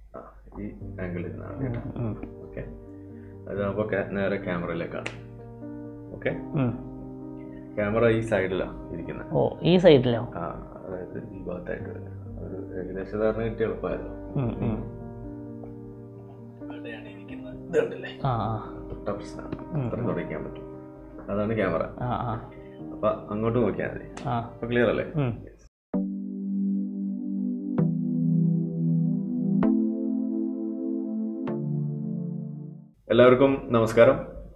ആ, ഈ ആംഗിളിൽ നിന്നാണ് കേട്ടോ ഉം. ഓക്കെ അതാകുമ്പോൾ നേരെ ക്യാമറയിലേക്കാണ് ഓക്കെ ഉം. ക്യാമറ ഈ സൈഡിലാണ് ഇരിക്കുന്നത് ഓ ഈ സൈഡിലോ ആ അതായത് ഈ ഭാഗത്തായിട്ട് വരുന്നത് ഒരു ഏകദേശ ധാരണ കിട്ടിയ എളുപ്പമായിരുന്നു ഉം, ഉം. അവിടെയാണ് ഇരിക്കുന്നത് ഇത് കണ്ടില്ലേ ആ ആ തൊട്ട പ്രശ്നമാണ് ഉം, അത്ര തുടയ്ക്കാൻ പറ്റും അതാണ് ക്യാമറ ആ ആ അപ്പൊ അങ്ങോട്ട് നോക്കിയാൽ മതി ആ അപ്പൊ ക്ലിയർ അല്ലേ ഉം. എല്ലാവർക്കും നമസ്കാരം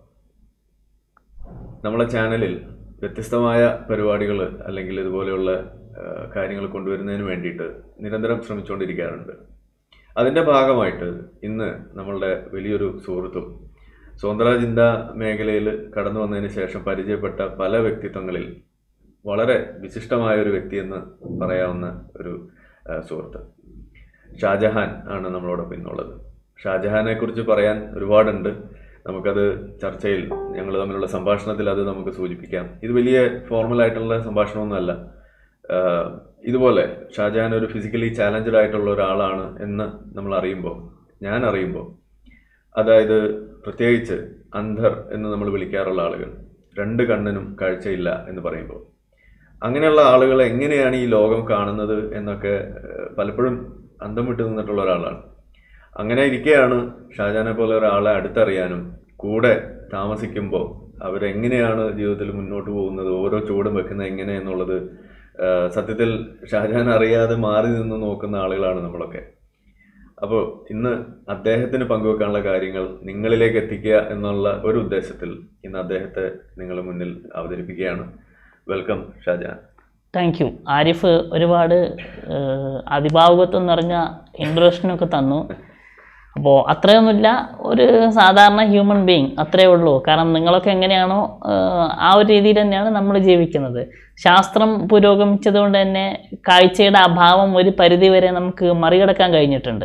നമ്മളെ ചാനലിൽ വ്യത്യസ്തമായ പരിപാടികൾ അല്ലെങ്കിൽ ഇതുപോലെയുള്ള കാര്യങ്ങൾ കൊണ്ടുവരുന്നതിന് വേണ്ടിയിട്ട് നിരന്തരം ശ്രമിച്ചുകൊണ്ടിരിക്കാറുണ്ട് അതിൻ്റെ ഭാഗമായിട്ട് ഇന്ന് നമ്മളുടെ വലിയൊരു സുഹൃത്തും സ്വതന്ത്ര ചിന്താ മേഖലയിൽ കടന്നു വന്നതിന് ശേഷം പരിചയപ്പെട്ട പല വ്യക്തിത്വങ്ങളിൽ വളരെ വിശിഷ്ടമായ ഒരു വ്യക്തിയെന്ന് പറയാവുന്ന ഒരു ആ, സുഹൃത്ത് ഷാജഹാൻ ആണ് നമ്മളോടൊപ്പം ഇന്നുള്ളത് ഷാജഹാനെ കുറിച്ച് പറയാൻ ഒരുപാടുണ്ട് നമുക്കത് ചർച്ചയിൽ ഞങ്ങൾ തമ്മിലുള്ള സംഭാഷണത്തിൽ അത് നമുക്ക് സൂചിപ്പിക്കാം ഇത് വലിയ ഫോർമൽ ആയിട്ടുള്ള സംഭാഷണമൊന്നുമല്ല ആഹ് ഇതുപോലെ ഷാജഹാൻ ഒരു ഫിസിക്കലി ചാലഞ്ചഡ് ആയിട്ടുള്ള ഒരാളാണ് എന്ന് നമ്മൾ അറിയുമ്പോൾ ഞാൻ അറിയുമ്പോൾ അതായത് പ്രത്യേകിച്ച് അന്ധർ എന്ന് നമ്മൾ വിളിക്കാറുള്ള ആളുകൾ രണ്ട് കണ്ണിനും കാഴ്ചയില്ല എന്ന് പറയുമ്പോൾ അങ്ങനെയുള്ള ആളുകൾ എങ്ങനെയാണ് ഈ ലോകം കാണുന്നത് എന്നൊക്കെ ഏഹ്, പലപ്പോഴും അന്തം വിട്ടു നിന്നിട്ടുള്ള ഒരാളാണ് അങ്ങനെ ഇരിക്കെയാണ് ഷാജാനെ പോലെ ഒരാളെ അടുത്തറിയാനും കൂടെ താമസിക്കുമ്പോൾ അവരെങ്ങനെയാണ് ജീവിതത്തിൽ മുന്നോട്ട് പോകുന്നത് ഓരോ ചുവടും വെക്കുന്നത് എങ്ങനെ എന്നുള്ളത് ഏഹ്, സത്യത്തിൽ ഷാജഹാൻ അറിയാതെ മാറി നിന്ന് നോക്കുന്ന ആളുകളാണ് നമ്മളൊക്കെ അപ്പോൾ ഇന്ന് അദ്ദേഹത്തിന് പങ്കുവെക്കാനുള്ള കാര്യങ്ങൾ നിങ്ങളിലേക്ക് എത്തിക്കുക എന്നുള്ള ഒരു ഉദ്ദേശത്തിൽ ഇന്ന് അദ്ദേഹത്തെ നിങ്ങളുടെ മുന്നിൽ അവതരിപ്പിക്കുകയാണ് welcome Shajahan thank you Arif ഒരുപാട് ഏഹ്, അതിഭാവുകത്വം നിറഞ്ഞ ഇൻട്രൊഡക്ഷനൊക്കെ തന്നു അപ്പോൾ അത്രയൊന്നുമില്ല ഒരു സാധാരണ ഹ്യൂമൻ ബീങ് അത്രയേ ഉള്ളൂ കാരണം നിങ്ങളൊക്കെ എങ്ങനെയാണോ ഏഹ്, ആ ഒരു രീതിയിൽ തന്നെയാണ് നമ്മൾ ജീവിക്കുന്നത് ശാസ്ത്രം പുരോഗമിച്ചത് കൊണ്ട് തന്നെ കാഴ്ചയുടെ അഭാവം ഒരു പരിധി വരെ നമുക്ക് മറികടക്കാൻ കഴിഞ്ഞിട്ടുണ്ട്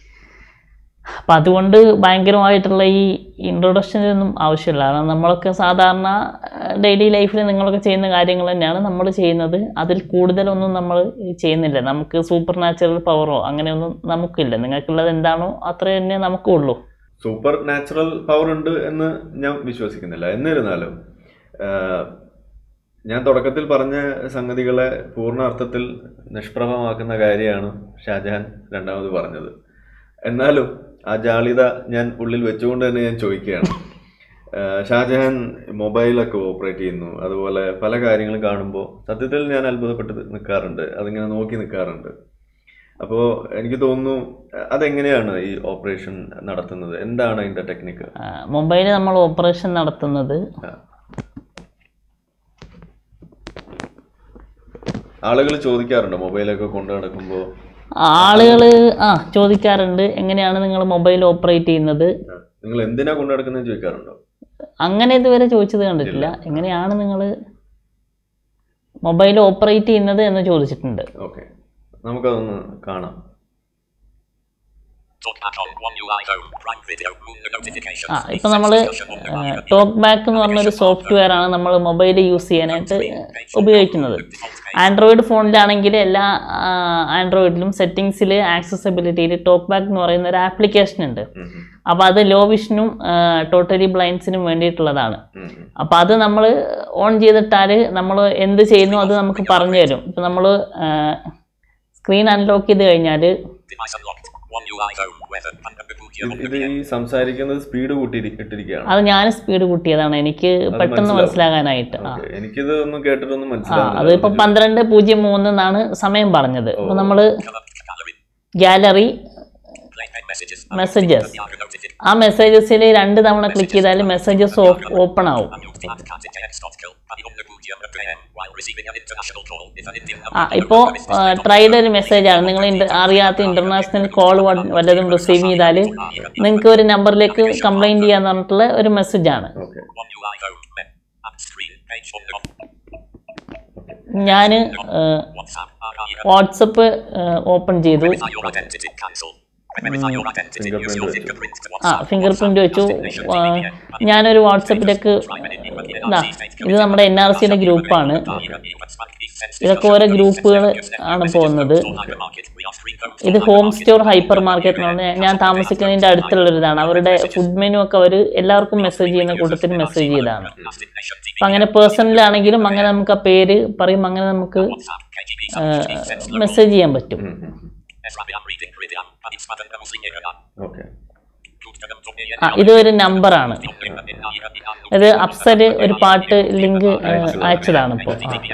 അപ്പം അതുകൊണ്ട് ഭയങ്കരമായിട്ടുള്ള ഈ ഇൻട്രൊഡക്ഷനൊന്നും ആവശ്യമില്ല കാരണം നമ്മളൊക്കെ സാധാരണ ഡെയിലി ലൈഫിൽ നിങ്ങളൊക്കെ ചെയ്യുന്ന കാര്യങ്ങൾ തന്നെയാണ് നമ്മൾ ചെയ്യുന്നത് അതിൽ കൂടുതലൊന്നും നമ്മൾ ചെയ്യുന്നില്ല നമുക്ക് സൂപ്പർ നാച്ചുറൽ പവറോ അങ്ങനെയൊന്നും നമുക്കില്ല നിങ്ങൾക്കുള്ളത് എന്താണോ അത്ര തന്നെ നമുക്കും ഉള്ളൂ സൂപ്പർ നാച്ചുറൽ പവർ ഉണ്ട് എന്ന് ഞാൻ വിശ്വസിക്കുന്നില്ല എന്നിരുന്നാലും ആഹ്, ഞാൻ തുടക്കത്തിൽ പറഞ്ഞ സംഗതികളെ പൂർണ്ണ അർത്ഥത്തിൽ നിഷ്പ്രഭമാക്കുന്ന കാര്യമാണ് ഷാജഹാൻ രണ്ടാമത് പറഞ്ഞത് എന്നാലും ആ ജാളിത ഞാൻ ഉള്ളിൽ വെച്ചുകൊണ്ട് തന്നെ ഞാൻ ചോദിക്കുകയാണ് ആഹ്, ഷാജഹാൻ മൊബൈലൊക്കെ ഓപ്പറേറ്റ് ചെയ്യുന്നു അതുപോലെ പല കാര്യങ്ങളും കാണുമ്പോൾ സത്യത്തിൽ ഞാൻ അത്ഭുതപ്പെട്ട് നിൽക്കാറുണ്ട് അതിങ്ങനെ നോക്കി നിൽക്കാറുണ്ട് അപ്പോൾ എനിക്ക് തോന്നുന്നു അതെങ്ങനെയാണ് ഈ ഓപ്പറേഷൻ നടത്തുന്നത് എന്താണ് അതിന്റെ ടെക്നിക്ക് മൊബൈൽ നമ്മൾ ഓപ്പറേഷൻ നടത്തുന്നത് ആളുകൾ ചോദിക്കാറുണ്ട് മൊബൈലൊക്കെ കൊണ്ടു നടക്കുമ്പോൾ ആളുകൾ ആ ചോദിക്കാറുണ്ട് എങ്ങനെയാണ് നിങ്ങൾ മൊബൈൽ ഓപ്പറേറ്റ് ചെയ്യുന്നത് നിങ്ങൾ എന്തിനാ കൊണ്ടു നടക്കുന്നത് ചോദിക്കാറുണ്ടോ അങ്ങനെ ഇതുവരെ ചോദിച്ചത് കണ്ടിട്ടില്ല എങ്ങനെയാണ് നിങ്ങൾ മൊബൈൽ ഓപ്പറേറ്റ് ചെയ്യുന്നത് എന്ന് ചോദിച്ചിട്ടുണ്ട് ഓക്കെ നമുക്കതൊന്ന് കാണാം Talkback on One UI Home, Prime Video, Moon notifications. ആ ഇപ്പം നമ്മൾ ടോക്ക് ബാക്ക് എന്ന് പറഞ്ഞൊരു സോഫ്റ്റ്വെയർ ആണ് നമ്മൾ മൊബൈൽ യൂസ് ചെയ്യാനായിട്ട് ഉപയോഗിക്കുന്നത് ആൻഡ്രോയിഡ് ഫോണിലാണെങ്കിൽ എല്ലാ ആൻഡ്രോയിഡിലും സെറ്റിങ്സിൽ ആക്സസിബിലിറ്റിയിൽ ടോക്ക് ബാക്ക് എന്ന് പറയുന്ന ഒരു ആപ്ലിക്കേഷൻ ഉണ്ട് ഉം, ഉം, അപ്പോൾ അത് ലോ വിഷനും ടോട്ടലി ബ്ലൈൻഡ്സിനും വേണ്ടിയിട്ടുള്ളതാണ് ഉം, ഉം. അപ്പോൾ അത് നമ്മൾ ഓൺ ചെയ്തിട്ടാൽ നമ്മൾ എന്ത് ചെയ്യുന്നു അത് നമുക്ക് പറഞ്ഞു തരും ഇപ്പം നമ്മൾ സ്ക്രീൻ അൺലോക്ക് ചെയ്ത് കഴിഞ്ഞാൽ Device unlocked. One UI Home, weather, and a Babukia on ഇത് the ഈ സംസാരിക്കുന്നത് സ്പീഡ് കൂട്ടി ഇട്ടിരിക്കുകയാണ് അത് ഞാൻ സ്പീഡ് കൂട്ടിയതാണ് എനിക്ക് പെട്ടെന്ന് മനസ്സിലാവും. മനസ്സിലാകാനായിട്ട് ആ ഓക്കെ എനിക്കിത് ഒന്നും കേട്ടിട്ടൊന്നും ആ മനസ്സിലാവുന്നില്ല അതിപ്പോൾ പന്ത്രണ്ട് പൂജ്യം മൂന്ന് എന്നാണ് സമയം പറഞ്ഞത് അപ്പോൾ നമ്മൾ color gallery. Gallery Play pet messages. Messages Yahoo notification. ആ മെസ്സേജസിൽ രണ്ട് തവണ ക്ലിക്ക് ചെയ്താൽ മെസ്സേജസ് ഓപ്പൺ ആവും Unlocked and can't text dot kill. Paddy on the Babukia at PM while receiving an international call. If an Indian ആ ഇപ്പോൾ tried ഒരു മെസ്സേജാണ് നിങ്ങൾ ഇന്റർ- അറിയാത്ത ഇന്റർനാഷണൽ കോൾ വല്ലതും റിസീവ് ചെയ്താൽ നിങ്ങൾക്ക് ഒരു നമ്പറിലേക്ക് കംപ്ലൈൻറ്റ് ചെയ്യാന്ന് പറഞ്ഞിട്ടുള്ള ഒരു മെസ്സേജാണ് okay One UI Home, mem. App screen, page on the off. ഞാൻ WhatsApp, archive. വാട്സപ്പ് ഓപ്പൺ ചെയ്തു Verify your identity, cancel. Verify your identity, use your fingerprint to ആ WhatsApp. ഫിംഗർ പ്രിൻ്റ് വെച്ചു ആ, ഞാനൊരു വാട്സപ്പിലേക്ക് ഇതാ ഇത് നമ്മുടെ എൻ ആർ സിയുടെ ഗ്രൂപ്പാണ് ഇതൊക്കെ ഓരോ ഗ്രൂപ്പുകൾ ആണ് പോകുന്നത് ഇത് ഹോം സ്റ്റോർ ഹൈപ്പർ മാർക്കറ്റ് എന്ന് പറഞ്ഞാൽ ഞാൻ താമസിക്കുന്നതിന്റെ അടുത്തുള്ളൊരിതാണ് അവരുടെ ഫുഡ് മെനു ഒക്കെ അവർ എല്ലാവർക്കും മെസ്സേജ് ചെയ്യുന്ന കൂട്ടത്തിൽ മെസ്സേജ് ചെയ്താണ് അപ്പൊ അങ്ങനെ പേഴ്സണലാണെങ്കിലും അങ്ങനെ നമുക്ക് ആ പേര് പറയും അങ്ങനെ നമുക്ക് മെസ്സേജ് ചെയ്യാൻ പറ്റും ഓക്കെ ആ ഇത് ഒരു നമ്പറാണ് ഇത് അപ്സര് ഒരു പാട്ട് ലിങ്ക് അയച്ചതാണ് ഇപ്പോൾ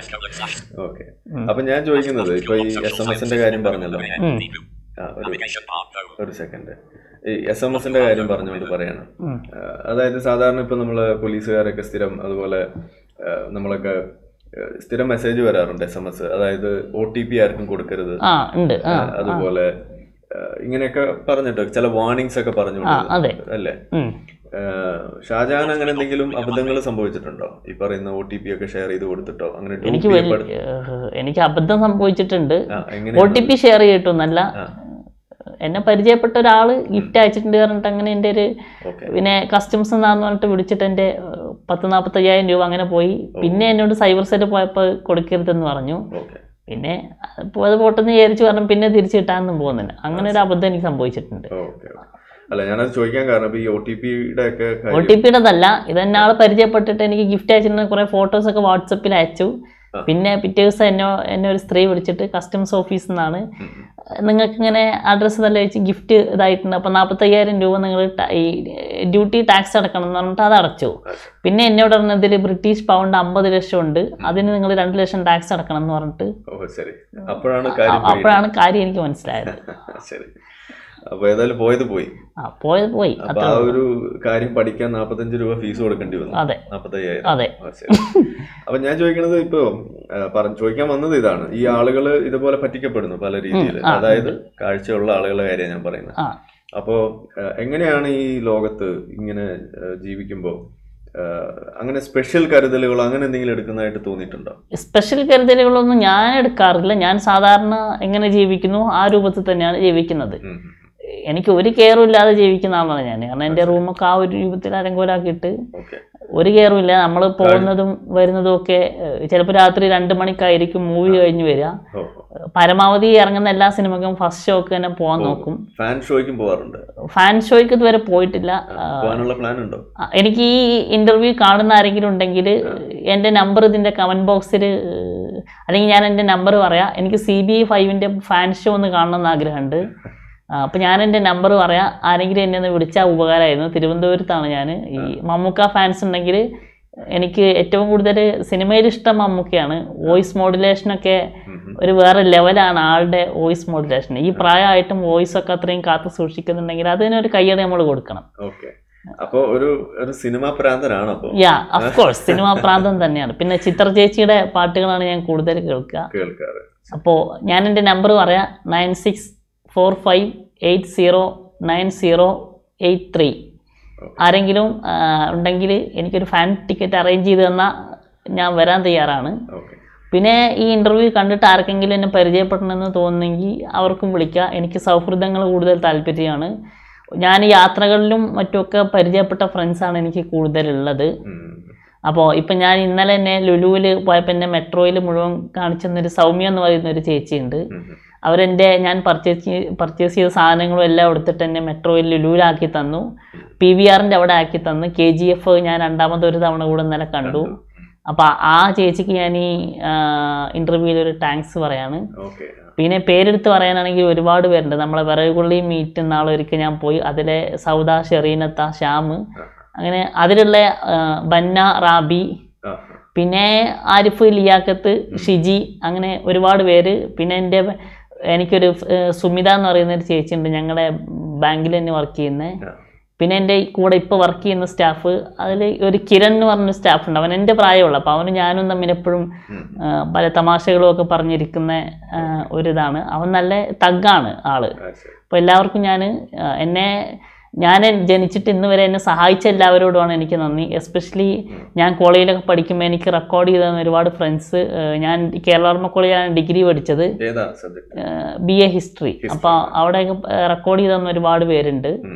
ഓക്കെ അപ്പൊ ഞാൻ ചോദിക്കുന്നത് ഇപ്പൊ ഈ എസ് എം എസിന്റെ കാര്യം പറഞ്ഞല്ലോ ഉം. ആ, ഒരു ഒരു സെക്കൻഡ് ഈ എസ് എം എസിന്റെ കാര്യം പറഞ്ഞുകൊണ്ട് പറയാണ് ഉം. ആ, അതായത് സാധാരണ ഇപ്പൊ നമ്മള് പോലീസുകാരൊക്കെ സ്ഥിരം അതുപോലെ ആ, നമ്മളൊക്കെ ആ, സ്ഥിരം മെസ്സേജ് വരാറുണ്ട് എസ് എം എസ് അതായത് ഒ ടി പി ആർക്കും കൊടുക്കരുത് ആ ഉണ്ട് ആ അതുപോലെ ആ, ഇങ്ങനെയൊക്കെ പറഞ്ഞിട്ട് ചില വാർണിംഗ്സ് ഒക്കെ ആ പറഞ്ഞുകൊണ്ട് അതെ അല്ലേ ഉം. ആ, ഷാജഹാൻ അങ്ങനെ എന്തെങ്കിലും അബദ്ധങ്ങൾ സംഭവിച്ചിട്ടുണ്ടോ ഈ പറയുന്ന ഒ ടി പി ഒക്കെ ഷെയർ ചെയ്ത് കൊടുത്തിട്ടോ അങ്ങനെ dupe എനിക്ക് വലിയ ചെയ്യപ്പെട- ഏഹ്, എനിക്ക് അബദ്ധം സംഭവിച്ചിട്ടുണ്ട് ആ, ഒ എങ്ങനെയാണ് ടി പി ഷെയർ ചെയ്തിട്ടൊന്നല്ല ആ. എന്നെ പരിചയപ്പെട്ട ഒരാള് ഗിഫ്റ്റ് അയച്ചിട്ടുണ്ട് പറഞ്ഞിട്ട് അങ്ങനെ എൻ്റെ ഒരു ഓക്കെ പിന്നെ കസ്റ്റംസ് എന്നാന്ന് പറഞ്ഞിട്ട് വിളിച്ചിട്ട് എൻ്റെ ഏഹ്, പത്ത് നാൽപ്പത്തയ്യായിരം രൂപ അങ്ങനെ പോയി പിന്നെ എന്നോട് സൈബർ സെറ്റ് പോയപ്പോൾ കൊടുക്കരുതെന്ന് പറഞ്ഞു ഓക്കെ പിന്നെ അത് അത് പൊട്ടെന്ന് വിചാരിച്ച് പറഞ്ഞു പിന്നെ തിരിച്ചു കിട്ടാനൊന്നും പോകുന്നില്ല അങ്ങനെ ഒരു അബദ്ധം എനിക്ക് സംഭവിച്ചിട്ടുണ്ട് ഓക്കെ അല്ല ഞാനത് ചോദിക്കാൻ കാരണം ഇപ്പൊ ഈ ഒ ടി പിയുടെ ഒക്കെ ഒ കാര്യം ടി പിയുടേതല്ല ഇതെന്നെ ആൾ പരിചയപ്പെട്ടിട്ട് എനിക്ക് ഗിഫ്റ്റ് അയച്ചിരുന്ന കുറേ ഫോട്ടോസൊക്കെ വാട്സപ്പിൽ അയച്ചു ആ. പിന്നെ പിറ്റേ ദിവസം എന്നെ എന്നെ ഒരു സ്ത്രീ വിളിച്ചിട്ട് കസ്റ്റംസ് ഓഫീസിൽ നിന്നാണ് ഉം, ഉം. നിങ്ങൾക്ക് ഇങ്ങനെ അഡ്രസ്സ് നല്ല വെച്ച് ഗിഫ്റ്റ് ഇതായിട്ടുണ്ട് അപ്പോൾ നാൽപ്പത്തയ്യായിരം രൂപ നിങ്ങൾ ഈ ഡ്യൂട്ടി ടാക്സ് അടക്കണം എന്ന് പറഞ്ഞിട്ട് അത് അടച്ചു പിന്നെ എന്നോട് പറഞ്ഞതിൽ ബ്രിട്ടീഷ് പൗണ്ട് അമ്പത് ലക്ഷം ഉണ്ട് അതിന് നിങ്ങൾ രണ്ട് ലക്ഷം ടാക്സ് അടക്കണം എന്ന് പറഞ്ഞിട്ട് ഓ ശരി അപ്പോഴാണ് കാര്യം അ- അപ്പോഴാണ് കാര്യം എനിക്ക് മനസ്സിലായത് പിടികിട്ടിയത്. ശരി അപ്പൊ ഏതായാലും പോയത് പോയി ആ പോയത് പോയി അപ്പൊ ആ ഒരു കാര്യം പഠിക്കാൻ നാപ്പത്തഞ്ച് രൂപ ഫീസ് കൊടുക്കേണ്ടി വന്നു അതെ നാപ്പത്തയ്യായിരം അതെ ആ, ശരി. അപ്പൊ ഞാൻ ചോദിക്കണത് ഇപ്പൊ ആ, പറഞ്ഞ ചോദിക്കാൻ വന്നത് ഇതാണ് ഈ ആളുകൾ ഇതുപോലെ പറ്റിക്കപ്പെടുന്നു പല രീതിയിൽ ആ, അതായത് കാഴ്ചയുള്ള ആളുകളുടെ കാര്യം ഞാൻ പറയുന്നത് ആ അപ്പോ ആ, എങ്ങനെയാണ് ഈ ലോകത്ത് ഇങ്ങനെ ആ, ജീവിക്കുമ്പോ ആ, അങ്ങനെ സ്പെഷ്യൽ കരുതലുകൾ അങ്ങനെ എന്തെങ്കിലും എടുക്കുന്നതായിട്ട് തോന്നിയിട്ടുണ്ടോ സ്പെഷ്യൽ കരുതലുകളൊന്നും ഞാൻ എടുക്കാറില്ല ഞാൻ സാധാരണ എങ്ങനെ ജീവിക്കുന്നു ആ രൂപത്തിൽ തന്നെയാണ് ജീവിക്കുന്നത് ഉം. എനിക്ക് ഒരു കെയറും ഇല്ലാതെ ജീവിക്കുന്ന ആളാണ് ഞാൻ കാരണം എൻ്റെ റൂമൊക്കെ ആ ഒരു രൂപത്തിൽ അരങ്കോലാക്കിയിട്ട് ഓക്കെ ഒരു കെയറും ഇല്ല നമ്മൾ പോകുന്നതും വരുന്നതും ഒക്കെ ചിലപ്പോൾ രാത്രി രണ്ട് മണിക്കായിരിക്കും മൂവി കഴിഞ്ഞ് വരിക ഓ പരമാവധി ഇറങ്ങുന്ന എല്ലാ സിനിമയ്ക്കും ഫസ്റ്റ് ഷോക്ക് തന്നെ പോകാൻ നോക്കും ഫാൻ ഷോയ്ക്കും പോവാറുണ്ട് ഫാൻ ഷോയ്ക്ക് ഇതുവരെ പോയിട്ടില്ല ആ, പോകാനുള്ള പ്ലാൻ ഉണ്ടോ ആ, എനിക്ക് ഈ ഇന്റർവ്യൂ കാണുന്ന ആരെങ്കിലും ഉണ്ടെങ്കിൽ എൻ്റെ നമ്പർ ഇതിൻ്റെ കമൻറ്റ് ബോക്സിൽ അല്ലെങ്കിൽ ഞാൻ എൻ്റെ നമ്പർ പറയാം എനിക്ക് സി ബി ഫൈവിൻ്റെ ഫാൻ ഷോ ഒന്ന് കാണണമെന്ന് ആഗ്രഹമുണ്ട് അപ്പോൾ ഞാൻ എൻ്റെ നമ്പർ പറയാം ആരെങ്കിലും എന്നെ ഒന്ന് വിളിച്ചാൽ ഉപകാരമായിരുന്നു തിരുവനന്തപുരത്താണ് ഞാൻ ഈ മമ്മൂക്ക ഫാൻസ് ഉണ്ടെങ്കിൽ എനിക്ക് ഏറ്റവും കൂടുതൽ സിനിമയിൽ ഇഷ്ടം മമ്മൂക്കയാണ് വോയിസ് മോഡുലേഷനൊക്കെ ഒരു വേറെ ലെവലാണ് ആളുടെ വോയിസ് മോഡുലേഷൻ ഈ പ്രായമായിട്ടും വോയിസ് ഒക്കെ അത്രയും കാത്തു സൂക്ഷിക്കുന്നുണ്ടെങ്കിൽ അതിനൊരു കയ്യടി നമ്മൾ കൊടുക്കണം ഓക്കെ അപ്പൊ ഒരു ഒരു സിനിമാ പ്രാന്തനാണ് അപ്പൊ യാ അഫ് കോഴ്സ് സിനിമാ പ്രാന്തം തന്നെയാണ് പിന്നെ ചിത്ര ചേച്ചിയുടെ പാട്ടുകളാണ് ഞാൻ കൂടുതൽ കേൾക്കുക കേൾക്കാറ് അപ്പോൾ ഞാൻ എൻ്റെ നമ്പർ പറയാം nine six four five eight zero nine zero eight three ആരെങ്കിലും ഉണ്ടെങ്കിൽ എനിക്കൊരു ഫാൻ ടിക്കറ്റ് അറേഞ്ച് ചെയ്ത് തന്നാൽ ഞാൻ വരാൻ തയ്യാറാണ് ഓക്കെ പിന്നെ ഈ ഇൻ്റർവ്യൂ കണ്ടിട്ട് ആർക്കെങ്കിലും എന്നെ പരിചയപ്പെടണമെന്ന് തോന്നുന്നെങ്കിൽ അവർക്കും വിളിക്കുക എനിക്ക് സൗഹൃദങ്ങൾ കൂടുതൽ താല്പര്യമാണ് ഞാൻ യാത്രകളിലും മറ്റുമൊക്കെ പരിചയപ്പെട്ട ഫ്രണ്ട്സാണ് എനിക്ക് കൂടുതലുള്ളത് അപ്പോൾ ഇപ്പം ഞാൻ ഇന്നലെ എന്നെ ലുലുവിൽ പോയപ്പോൾ എന്നെ മെട്രോയിൽ മുഴുവൻ കാണിച്ചെന്നൊരു സൗമ്യ എന്ന് പറയുന്ന ഒരു ചേച്ചിയുണ്ട് അവരെൻ്റെ ഞാൻ പർച്ചേസ് പർച്ചേസ് ചെയ്ത സാധനങ്ങളും എല്ലാം എടുത്തിട്ട് എന്നെ മെട്രോയിൽ ലുലുവിലാക്കി തന്നു പി വി ആറിൻ്റെ അവിടെ ആക്കി തന്നു കെ ജി എഫ് ഞാൻ രണ്ടാമത് ഒരു തവണ കൂടെ ഇന്നലെ കണ്ടു അപ്പോൾ ആ ചേച്ചിക്ക് ഞാൻ ഈ ഇൻ്റർവ്യൂവിൽ ഒരു താങ്ക്സ് പറയാണ് ഓക്കെ പിന്നെ പേരെടുത്ത് പറയാനാണെങ്കിൽ ഒരുപാട് പേരുണ്ട് നമ്മളെ വിറകുള്ളി മീറ്റ് നാളെ ഒരിക്കൽ ഞാൻ പോയി അതിലെ സൗദ ഷെറീനത്ത ശ്യാം അങ്ങനെ അതിലുള്ള ആ, ബന്ന റാബി ആ പിന്നെ ആരിഫ് ലിയാക്കത്ത് ഷിജി അങ്ങനെ ഒരുപാട് പേര് പിന്നെ എൻ്റെ എനിക്കൊരു ഏ, സുമിത എന്ന് പറയുന്ന ഒരു ചേച്ചിയുണ്ട് ഞങ്ങളുടെ ബാങ്കിൽ തന്നെ വർക്ക് ചെയ്യുന്നത് ആ. പിന്നെ എൻ്റെ കൂടെ ഇപ്പോൾ വർക്ക് ചെയ്യുന്ന സ്റ്റാഫ് അതിൽ ഒരു കിരൺ എന്ന് പറഞ്ഞ സ്റ്റാഫ് ഉണ്ട് അവൻ എൻ്റെ പ്രായമുള്ള അപ്പോൾ അവന് ഞാനും തമ്മിൽ എപ്പോഴും ഉം. ആ, പല തമാശകളും ഒക്കെ പറഞ്ഞിരിക്കുന്ന ആ, ഒരിതാണ് അവൻ നല്ല തഗ്ഗാണ് ആള് ആ, ശരി അപ്പോൾ എല്ലാവർക്കും ഞാൻ എന്നെ ഞാൻ ജനിച്ചിട്ട് ഇന്ന് വരെ എന്നെ സഹായിച്ച എല്ലാവരോടുമാണ് എനിക്ക് നന്ദി എസ്പെഷ്യലി ഞാൻ കോളേജിലൊക്കെ പഠിക്കുമ്പോൾ എനിക്ക് റെക്കോർഡ് ചെയ്ത ഒരുപാട് ഫ്രണ്ട്സ് ഞാൻ കേരളവർമ്മ കോളേജിലാണ് ഡിഗ്രി പഠിച്ചത് ഏതാ സബ്ജക്ട് ബി എ ഹിസ്റ്ററി അപ്പോൾ അവിടെയൊക്കെ റെക്കോർഡ് ചെയ്ത് തന്ന ഒരുപാട് പേരുണ്ട്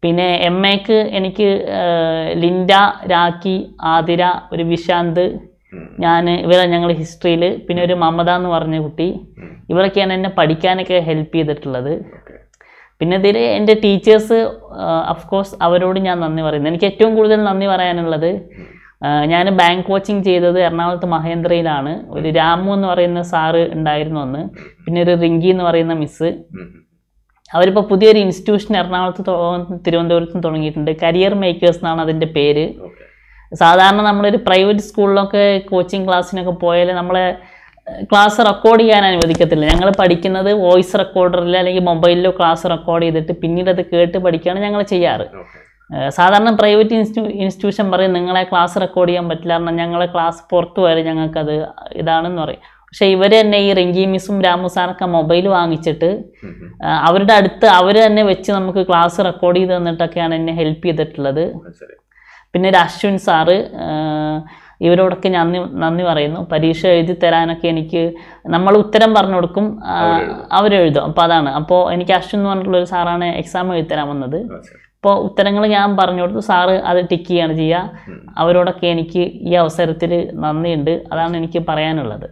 പിന്നെ എം എക്ക് എനിക്ക് ആ, ലിൻഡ രാഖി ആതിര ഒരു വിശാന്ത് ഉം. ഞാൻ ഇവരെ ഞങ്ങൾ ഹിസ്റ്ററിയിൽ പിന്നെ ഒരു മമത എന്ന് പറഞ്ഞ കുട്ടി ഉം. ഇവരൊക്കെയാണ് എന്നെ പഠിക്കാനൊക്കെ ഹെൽപ്പ് ചെയ്തിട്ടുള്ളത് ഓക്കെ പിന്നെ ഇതിൽ എൻ്റെ ടീച്ചേഴ്സ് അഫ്കോഴ്സ് അവരോട് ഞാൻ നന്ദി പറയുന്നു എനിക്ക് ഏറ്റവും കൂടുതൽ നന്ദി പറയാനുള്ളത് ഞാൻ ബാങ്ക് കോച്ചിങ് ചെയ്തത് എറണാകുളത്ത് മഹേന്ദ്രയിലാണ് ഒരു രാമു എന്ന് പറയുന്ന സാറ് ഉണ്ടായിരുന്നു അന്ന് പിന്നെ ഒരു റിങ്കി എന്ന് പറയുന്ന മിസ്സ് ഉം. അവരിപ്പോൾ പുതിയൊരു ഇൻസ്റ്റിറ്റ്യൂഷൻ എറണാകുളത്ത് തൊ- തിരുവനന്തപുരത്തും തുടങ്ങിയിട്ടുണ്ട് കരിയർ മേക്കേഴ്സ് എന്നാണ് അതിൻ്റെ പേര് ഓക്കെ സാധാരണ നമ്മളൊരു പ്രൈവറ്റ് സ്കൂളിലൊക്കെ കോച്ചിങ് ക്ലാസ്സിനൊക്കെ പോയാൽ നമ്മളെ ക്ലാസ് റെക്കോർഡ് ചെയ്യാൻ അനുവദിക്കത്തില്ല ഞങ്ങൾ പഠിക്കുന്നത് വോയിസ് റെക്കോർഡറിൽ അല്ലെങ്കിൽ മൊബൈലിലോ ക്ലാസ് റെക്കോർഡ് ചെയ്തിട്ട് പിന്നീട് അത് കേട്ട് പഠിക്കുകയാണ് ഞങ്ങൾ ചെയ്യാറ് ഓക്കെ ഏഹ് സാധാരണ പ്രൈവറ്റ് ഇൻസ്റ്റിറ്റ്യൂ ഇൻസ്റ്റിറ്റ്യൂഷൻ പറയും നിങ്ങളെ ക്ലാസ് റെക്കോർഡ് ചെയ്യാൻ പറ്റില്ല കാരണം ഞങ്ങളെ ക്ലാസ് പുറത്ത് വരെ ഞങ്ങൾക്കത് ഇതാണെന്ന് പറയും പക്ഷേ ഇവർ തന്നെ ഈ റിങ്കി മിസ്സും രാമു സാറൊക്കെ മൊബൈൽ വാങ്ങിച്ചിട്ട് ഉം. ഉം. ആ, അവരുടെ അടുത്ത് അവർ തന്നെ വെച്ച് നമുക്ക് ക്ലാസ് റെക്കോർഡ് ചെയ്ത് തന്നിട്ടൊക്കെയാണ് എന്നെ ഹെൽപ്പ് ചെയ്തിട്ടുള്ളത് അത് ശരി പിന്നെ ഒരു അശ്വിൻ സാറ് ആ, ഇവരോടൊക്കെ നന്ദി നന്ദി പറയുന്നു പരീക്ഷ എഴുതി തരാനൊക്കെ എനിക്ക് നമ്മൾ ഉത്തരം പറഞ്ഞു കൊടുക്കും ആ, അവരെഴുതും. അവരെഴുതും അപ്പോൾ അതാണ് അപ്പോൾ എനിക്ക് അശ്വിൻ എന്ന് പറഞ്ഞിട്ടുള്ള ഒരു സാറാണ് എക്സാം എഴുതി തരാൻ വന്നത് ആ, ശരി. അപ്പോൾ ഉത്തരങ്ങൾ ഞാൻ പറഞ്ഞു കൊടുത്തു സാറ് അത് ടിക്ക് ചെയ്യാണ് ചെയ്യുക ഉം. അവരോടൊക്കെ എനിക്ക് ഈ അവസരത്തിൽ നന്ദിയുണ്ട് അതാണ് എനിക്ക് പറയാനുള്ളത്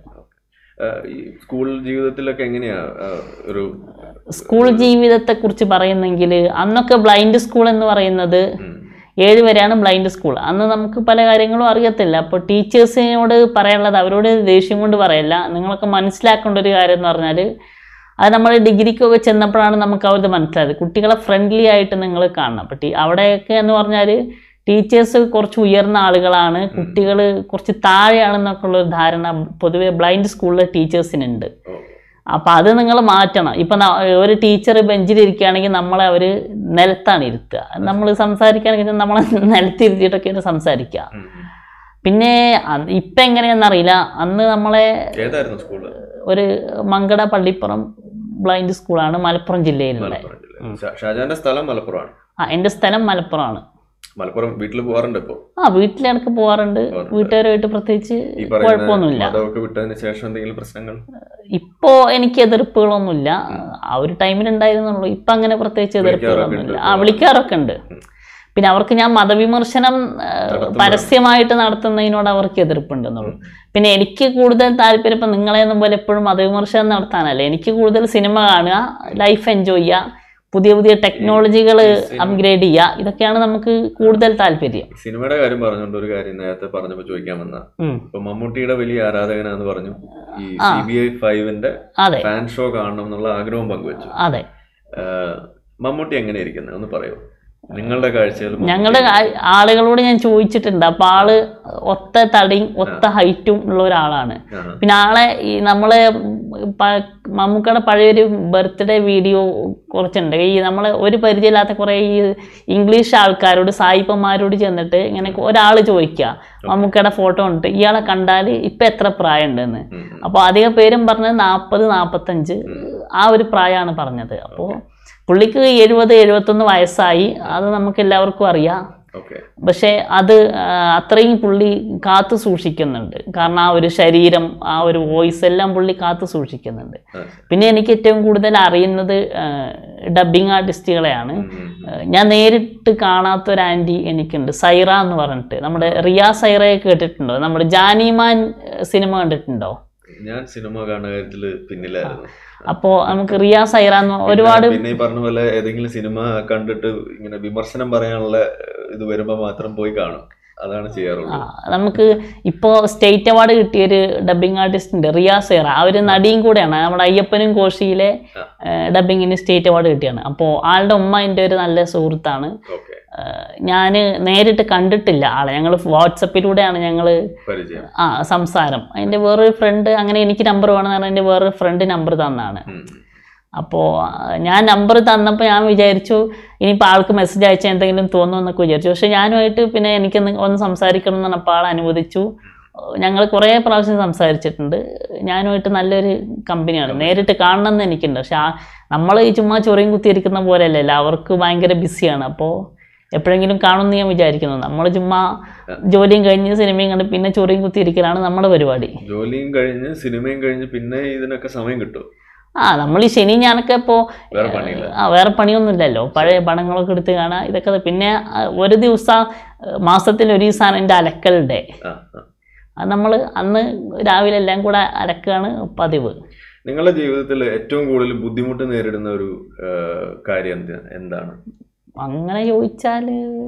ആ, ഈ സ്കൂൾ ജീവിതത്തിലൊക്കെ എങ്ങനെയാ ആ, ഒരു സ്കൂൾ ജീവിതത്തെക്കുറിച്ച് പറയുന്നെങ്കിൽ അന്നൊക്കെ ബ്ലൈൻഡ് സ്കൂൾ എന്ന് പറയുന്നത് ഉം. ഏഴ് വരെയാണ് ബ്ലൈൻഡ് സ്കൂൾ അന്ന് നമുക്ക് പല കാര്യങ്ങളും അറിയത്തില്ല അപ്പോൾ ടീച്ചേഴ്സിനോട് പറയാനുള്ളത് അവരോട് ദേഷ്യം കൊണ്ട് പറയല്ല നിങ്ങളൊക്കെ മനസ്സിലാക്കേണ്ട ഒരു കാര്യം എന്ന് പറഞ്ഞാൽ അത് നമ്മൾ ഡിഗ്രിക്കൊക്കെ ചെന്നപ്പോഴാണ് നമുക്ക് അവരത് മനസ്സിലായത് കുട്ടികളെ ഫ്രണ്ട്ലി ആയിട്ട് നിങ്ങൾ കാണണം അപ്പോൾ ടീ അവിടെയൊക്കെ എന്ന് പറഞ്ഞാൽ ടീച്ചേഴ്സ് കുറച്ച് ഉയർന്ന ആളുകളാണ് കുട്ടികൾ കുറച്ച് താഴെയാണെന്നൊക്കെ ഉള്ള ഒരു ധാരണ പൊതുവെ ബ്ലൈൻഡ് സ്കൂളിലെ ടീച്ചേഴ്സിനുണ്ട് ഓ. അപ്പം അത് നിങ്ങൾ മാറ്റണം ഇപ്പം ഒരു ടീച്ചർ ബെഞ്ചിലിരിക്കുകയാണെങ്കിൽ നമ്മളെ അവർ നിലത്താണ് ഇരുത്തുക നമ്മൾ സംസാരിക്കുകയാണെങ്കിൽ നമ്മളെ നിലത്തിരുത്തിയിട്ടൊക്കെയാണ് സംസാരിക്കുക ഉം. ഉം. പിന്നെ അ- ഇപ്പം എങ്ങനെയാണെന്നറിയില്ല അന്ന് നമ്മളെ ഏതായിരുന്നു സ്കൂള് ഒരു മങ്കട പള്ളിപ്പുറം ബ്ലൈൻഡ് സ്കൂളാണ് മലപ്പുറം ജില്ലയിലുള്ള മലപ്പുറം ജില്ല ഷാ- ഷാജാന്റെ സ്ഥലം മലപ്പുറമാണ് ആ എൻ്റെ സ്ഥലം മലപ്പുറമാണ് മലപ്പുറം വീട്ടിൽ പോകാറുണ്ട് ഇപ്പോ ആ വീട്ടിലിടക്ക് പോകാറുണ്ട് പോകാറുണ്ട്. വീട്ടുകാരുമായിട്ട് പ്രത്യേകിച്ച് ഈ പറയുന്ന കുഴപ്പമൊന്നുമില്ല മതമൊക്കെ വിട്ടതിന് ശേഷം എന്തെങ്കിലും പ്രശ്നങ്ങൾ ഇപ്പോ എനിക്ക് എതിർപ്പുകളൊന്നുമില്ല ആ ഒരു ടൈമിൽ ഉണ്ടായിരുന്നുള്ളൂ ഇപ്പൊ അങ്ങനെ പ്രത്യേകിച്ച് എതിർപ്പുകളൊന്നുമില്ല ആ വിളിക്കാറൊക്കെ ഉണ്ട് പിന്നെ അവർക്ക് ഞാൻ മതവിമർശനം ആ, പരസ്യമായിട്ട് നടത്തുന്നതിനോട് അവർക്ക് എതിർപ്പുണ്ടെന്നുള്ളൂ പിന്നെ എനിക്ക് കൂടുതൽ താല്പര്യം ഇപ്പം നിങ്ങളെയൊന്നും പോലെ എപ്പോഴും മതവിമർശനം നടത്താനല്ല എനിക്ക് കൂടുതൽ സിനിമ കാണുക ലൈഫ് എൻജോയ് ചെയ്യുക പുതിയ പുതിയ ടെക്നോളജികൾ അപ്ഗ്രേഡ് ചെയ്യുക ഇതൊക്കെയാണ് നമുക്ക് കൂടുതൽ താല്പര്യം സിനിമയുടെ കാര്യം പറഞ്ഞുകൊണ്ട് ഒരു കാര്യം നേരത്തെ പറഞ്ഞപ്പോ ചോദിക്കാൻ വന്ന ഉം. ഇപ്പൊ മമ്മൂട്ടിയുടെ വലിയ ആരാധകനാന്ന് പറഞ്ഞു ഈ സി ബി ഐ ഫൈവിന്റെ അതെ ഫാൻ ഷോ കാണണം എന്നുള്ള ആഗ്രഹവും പങ്കുവെച്ചു അതെ ആഹ് മമ്മൂട്ടി എങ്ങനെ ഇരിക്കുന്നത് ഒന്ന് പറയോ നിങ്ങളുടെ കാഴ്ചയിൽ മമ്മൂട്ടി ഞങ്ങളുടെ ആ- ആളുകളോട് ഞാൻ ചോദിച്ചിട്ടുണ്ട് അപ്പൊ ആള് ഒത്ത തടിയും ഒത്ത ഹൈറ്റും ഉള്ള ഒരാളാണ് ആഹാ. പിന്നെ ആളെ ഈ നമ്മളെ പ- മമ്മൂക്കയുടെ പഴയൊരു ബർത്ത്ഡേ വീഡിയോ കുറച്ചുണ്ട് ഈ നമ്മളെ ഒരു പരിചയമില്ലാത്ത കുറേ ഈ ഇംഗ്ലീഷ് ആൾക്കാരോട് സായിപ്പന്മാരോട് ചെന്നിട്ട് ഇങ്ങനെ ഒരാൾ ചോദിക്കുക മമ്മൂക്കയുടെ ഫോട്ടോ കണ്ടിട്ട് ഇയാളെ കണ്ടാൽ ഇപ്പം എത്ര പ്രായം ഉണ്ടെന്ന് ഉം, ഉം. അപ്പോൾ അധികം പേരും പറഞ്ഞത് നാൽപ്പത് നാൽപ്പത്തഞ്ച് ആ ഒരു പ്രായമാണ് പറഞ്ഞത് അപ്പോൾ പുള്ളിക്ക് എഴുപത് എഴുപത്തൊന്ന് വയസ്സായി അത് നമുക്ക് എല്ലാവർക്കും അറിയാം ഓക്കെ പക്ഷേ അത് ആ, അത്രയും പുള്ളി കാത്തു സൂക്ഷിക്കുന്നുണ്ട് കാരണം ആ ഒരു ശരീരം ആ ഒരു വോയിസ് എല്ലാം പുള്ളി കാത്തു സൂക്ഷിക്കുന്നുണ്ട് ആ, പിന്നെ എനിക്ക് ഏറ്റവും കൂടുതൽ അറിയുന്നത് ഡബിങ് ആർട്ടിസ്റ്റുകളെയാണ് ആ, ഞാൻ നേരിട്ട് കാണാത്ത ഒരു ആൻറ്റി എനിക്കുണ്ട് സൈറ എന്ന് പറഞ്ഞിട്ട് നമ്മുടെ റിയ സൈറയെ കേട്ടിട്ടുണ്ടോ നമ്മുടെ ജാനിമാൻ ആ, സിനിമ കണ്ടിട്ടുണ്ടോ ഞാൻ സിനിമ കാണുന്ന കാര്യത്തില് പിന്നിലായിരുന്നു അപ്പോൾ നമുക്ക് റിയ സൈറ എന്ന് ഒരുപാട് പിന്നെ- പിന്നെ ഈ പറഞ്ഞ പോലെ ഏതെങ്കിലും സിനിമ കണ്ടിട്ട് ഇങ്ങനെ വിമർശനം പറയാനുള്ള ഏഹ്, ഇത് വരുമ്പോ മാത്രം പോയി കാണും അതാണ് ആ, ചെയ്യാറുള്ളത് നമുക്ക് ഇപ്പോൾ സ്റ്റേറ്റ് അവാർഡ് കിട്ടിയൊരു ഡബിങ് ആർട്ടിസ്റ്റ് ഉണ്ട് റിയ സേറ ആ ഒരു നടിയും കൂടെയാണ് നമ്മുടെ അയ്യപ്പനും കോശിയിലെ ആ. ഡബിങ്ങിന് സ്റ്റേറ്റ് അവാർഡ് കിട്ടിയാണ് അപ്പോൾ ആളുടെ ഉമ്മ എൻ്റെ ഒരു നല്ല സുഹൃത്താണ് ഓക്കെ ഞാൻ നേരിട്ട് കണ്ടിട്ടില്ല ആളെ ഞങ്ങൾ വാട്സപ്പിലൂടെയാണ് ഞങ്ങൾ പരിചയം ആ സംസാരം അതിൻ്റെ വേറൊരു ഫ്രണ്ട് അങ്ങനെ എനിക്ക് നമ്പർ വേണമെന്ന് പറഞ്ഞാൽ എൻ്റെ വേറൊരു ഫ്രണ്ട് നമ്പർ തന്നാണ് ഉം. അപ്പോൾ ഞാൻ നമ്പർ തന്നപ്പോൾ ഞാൻ വിചാരിച്ചു ഇനിയിപ്പോൾ ആൾക്ക് മെസ്സേജ് അയച്ചാൽ എന്തെങ്കിലും തോന്നുമെന്നൊക്കെ വിചാരിച്ചു പക്ഷേ ഞാനുമായിട്ട് പിന്നെ എനിക്ക് ഒന്ന് സംസാരിക്കണം എന്ന് പറഞ്ഞപ്പോൾ ആൾ അനുവദിച്ചു ഞങ്ങൾ കുറേ പ്രാവശ്യം സംസാരിച്ചിട്ടുണ്ട് ഞാനുമായിട്ട് നല്ലൊരു കമ്പനിയാണ് നേരിട്ട് കാണണം എന്ന് എനിക്കുണ്ട് പക്ഷെ ആ നമ്മൾ ഈ ചുമ്മാ ചൊറിയും കുത്തിയിരിക്കുന്ന പോലെയല്ലല്ലോ അവർക്ക് ഭയങ്കര ബിസിയാണ് അപ്പോൾ എപ്പോഴെങ്കിലും കാണുമെന്ന് ഞാൻ വിചാരിക്കുന്നു നമ്മൾ ചുമ്മാ ജോലിയും കഴിഞ്ഞ് സിനിമയും കണ്ട് പിന്നെ ചൊറിയും കുത്തിയിരിക്കലാണ് നമ്മുടെ പരിപാടി ജോലിയും കഴിഞ്ഞ് സിനിമയും കഴിഞ്ഞ് പിന്നെ ഇതിനൊക്കെ സമയം കിട്ടും ആ നമ്മൾ ഈ ശനി ഞാനൊക്കെ ഇപ്പോൾ വേറെ പണിയില്ല ആ വേറെ പണിയൊന്നുമില്ലല്ലോ പഴയ പടങ്ങളൊക്കെ എടുത്ത് കാണാം ഇതൊക്കെ പിന്നെ ആ, ഒരു ദിവസം മാസത്തിൽ ഒരു ദിവസമാണ് എൻ്റെ അലക്കൽ ഡേ ആ ആ. അത് നമ്മൾ അന്ന് രാവിലെ എല്ലാം കൂടെ അലക്കുകയാണ് പതിവ് നിങ്ങളുടെ ജീവിതത്തിൽ ഏറ്റവും കൂടുതൽ ബുദ്ധിമുട്ട് നേരിടുന്ന ഒരു ആ, കാര്യം എന്ത്- എന്താണ് അങ്ങനെ ചോദിച്ചാൽ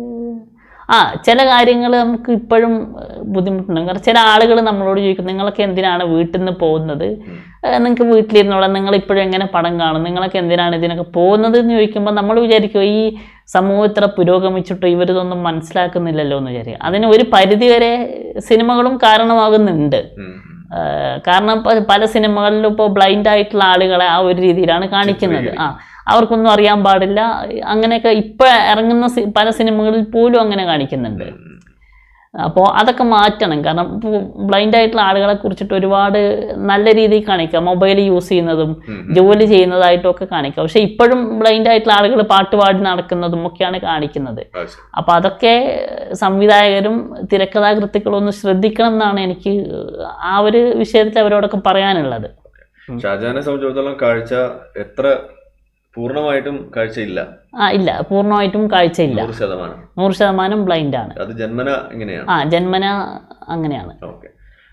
ആ ചില കാര്യങ്ങൾ നമുക്ക് ഇപ്പോഴും ബുദ്ധിമുട്ടുണ്ട് കാരണം ചില ആളുകൾ നമ്മളോട് ചോദിക്കും നിങ്ങളൊക്കെ എന്തിനാണ് വീട്ടിൽ നിന്ന് പോകുന്നത് നിങ്ങൾക്ക് വീട്ടിലിരുന്നോളാം നിങ്ങൾ ഇപ്പോഴും എങ്ങനെ പടം കാണും നിങ്ങളൊക്കെ എന്തിനാണ് ഇതിനൊക്കെ പോകുന്നത് എന്ന് ചോദിക്കുമ്പോൾ നമ്മൾ വിചാരിക്കും ഈ സമൂഹം ഇത്ര പുരോഗമിച്ചിട്ടോ ഇവരിതൊന്നും മനസ്സിലാക്കുന്നില്ലല്ലോ എന്ന് വിചാരിക്കും അതിന് ഒരു പരിധിവരെ സിനിമകളും കാരണമാകുന്നുണ്ട് ഉം. ഏഹ് കാരണം പ- പല സിനിമകളിലും ഇപ്പോൾ ബ്ലൈൻഡ് ആയിട്ടുള്ള ആളുകളെ ആ ഒരു രീതിയിലാണ് കാണിക്കുന്നത് ആ അവർക്കൊന്നും അറിയാൻ പാടില്ല അങ്ങനെയൊക്കെ ഇപ്പൊ ഇറങ്ങുന്ന സി- പല സിനിമകളിൽ പോലും അങ്ങനെ കാണിക്കുന്നുണ്ട് ഉം. അപ്പോൾ അതൊക്കെ മാറ്റണം കാരണം ഇപ്പോൾ ബ്ലൈൻഡ് ആയിട്ടുള്ള ആളുകളെ കുറിച്ചിട്ട് ഒരുപാട് നല്ല രീതിയിൽ കാണിക്കാം മൊബൈൽ യൂസ് ചെയ്യുന്നതും ഉം. ജോലി ചെയ്യുന്നതായിട്ടും ഒക്കെ കാണിക്കാം പക്ഷെ ഇപ്പോഴും ബ്ലൈൻഡ് ആയിട്ടുള്ള ആളുകൾ പാട്ട് പാടി നടക്കുന്നതും ഒക്കെയാണ് കാണിക്കുന്നത് ആ, ശരി. അപ്പോൾ അതൊക്കെ സംവിധായകരും തിരക്കഥാകൃത്തുക്കളും ഒന്ന് ശ്രദ്ധിക്കണം എന്നാണ് എനിക്ക് ആ ഒരു വിഷയത്തിൽ അവരോടൊക്കെ പറയാനുള്ളത് ഷാജഹാനെ സംബന്ധിച്ചിടത്തോളം കാഴ്ച എത്ര പൂർണ്ണമായിട്ടും കാഴ്ചയില്ല ആ ഇല്ല പൂർണ്ണമായിട്ടും കാഴ്ചയില്ല നൂറ് ശതമാനം നൂറ് ശതമാനം ബ്ലൈൻഡ് ആണ് അത് ജന്മന ഇങ്ങനെയാണ് ആ ജന്മന അങ്ങനെയാണ് ഓക്കെ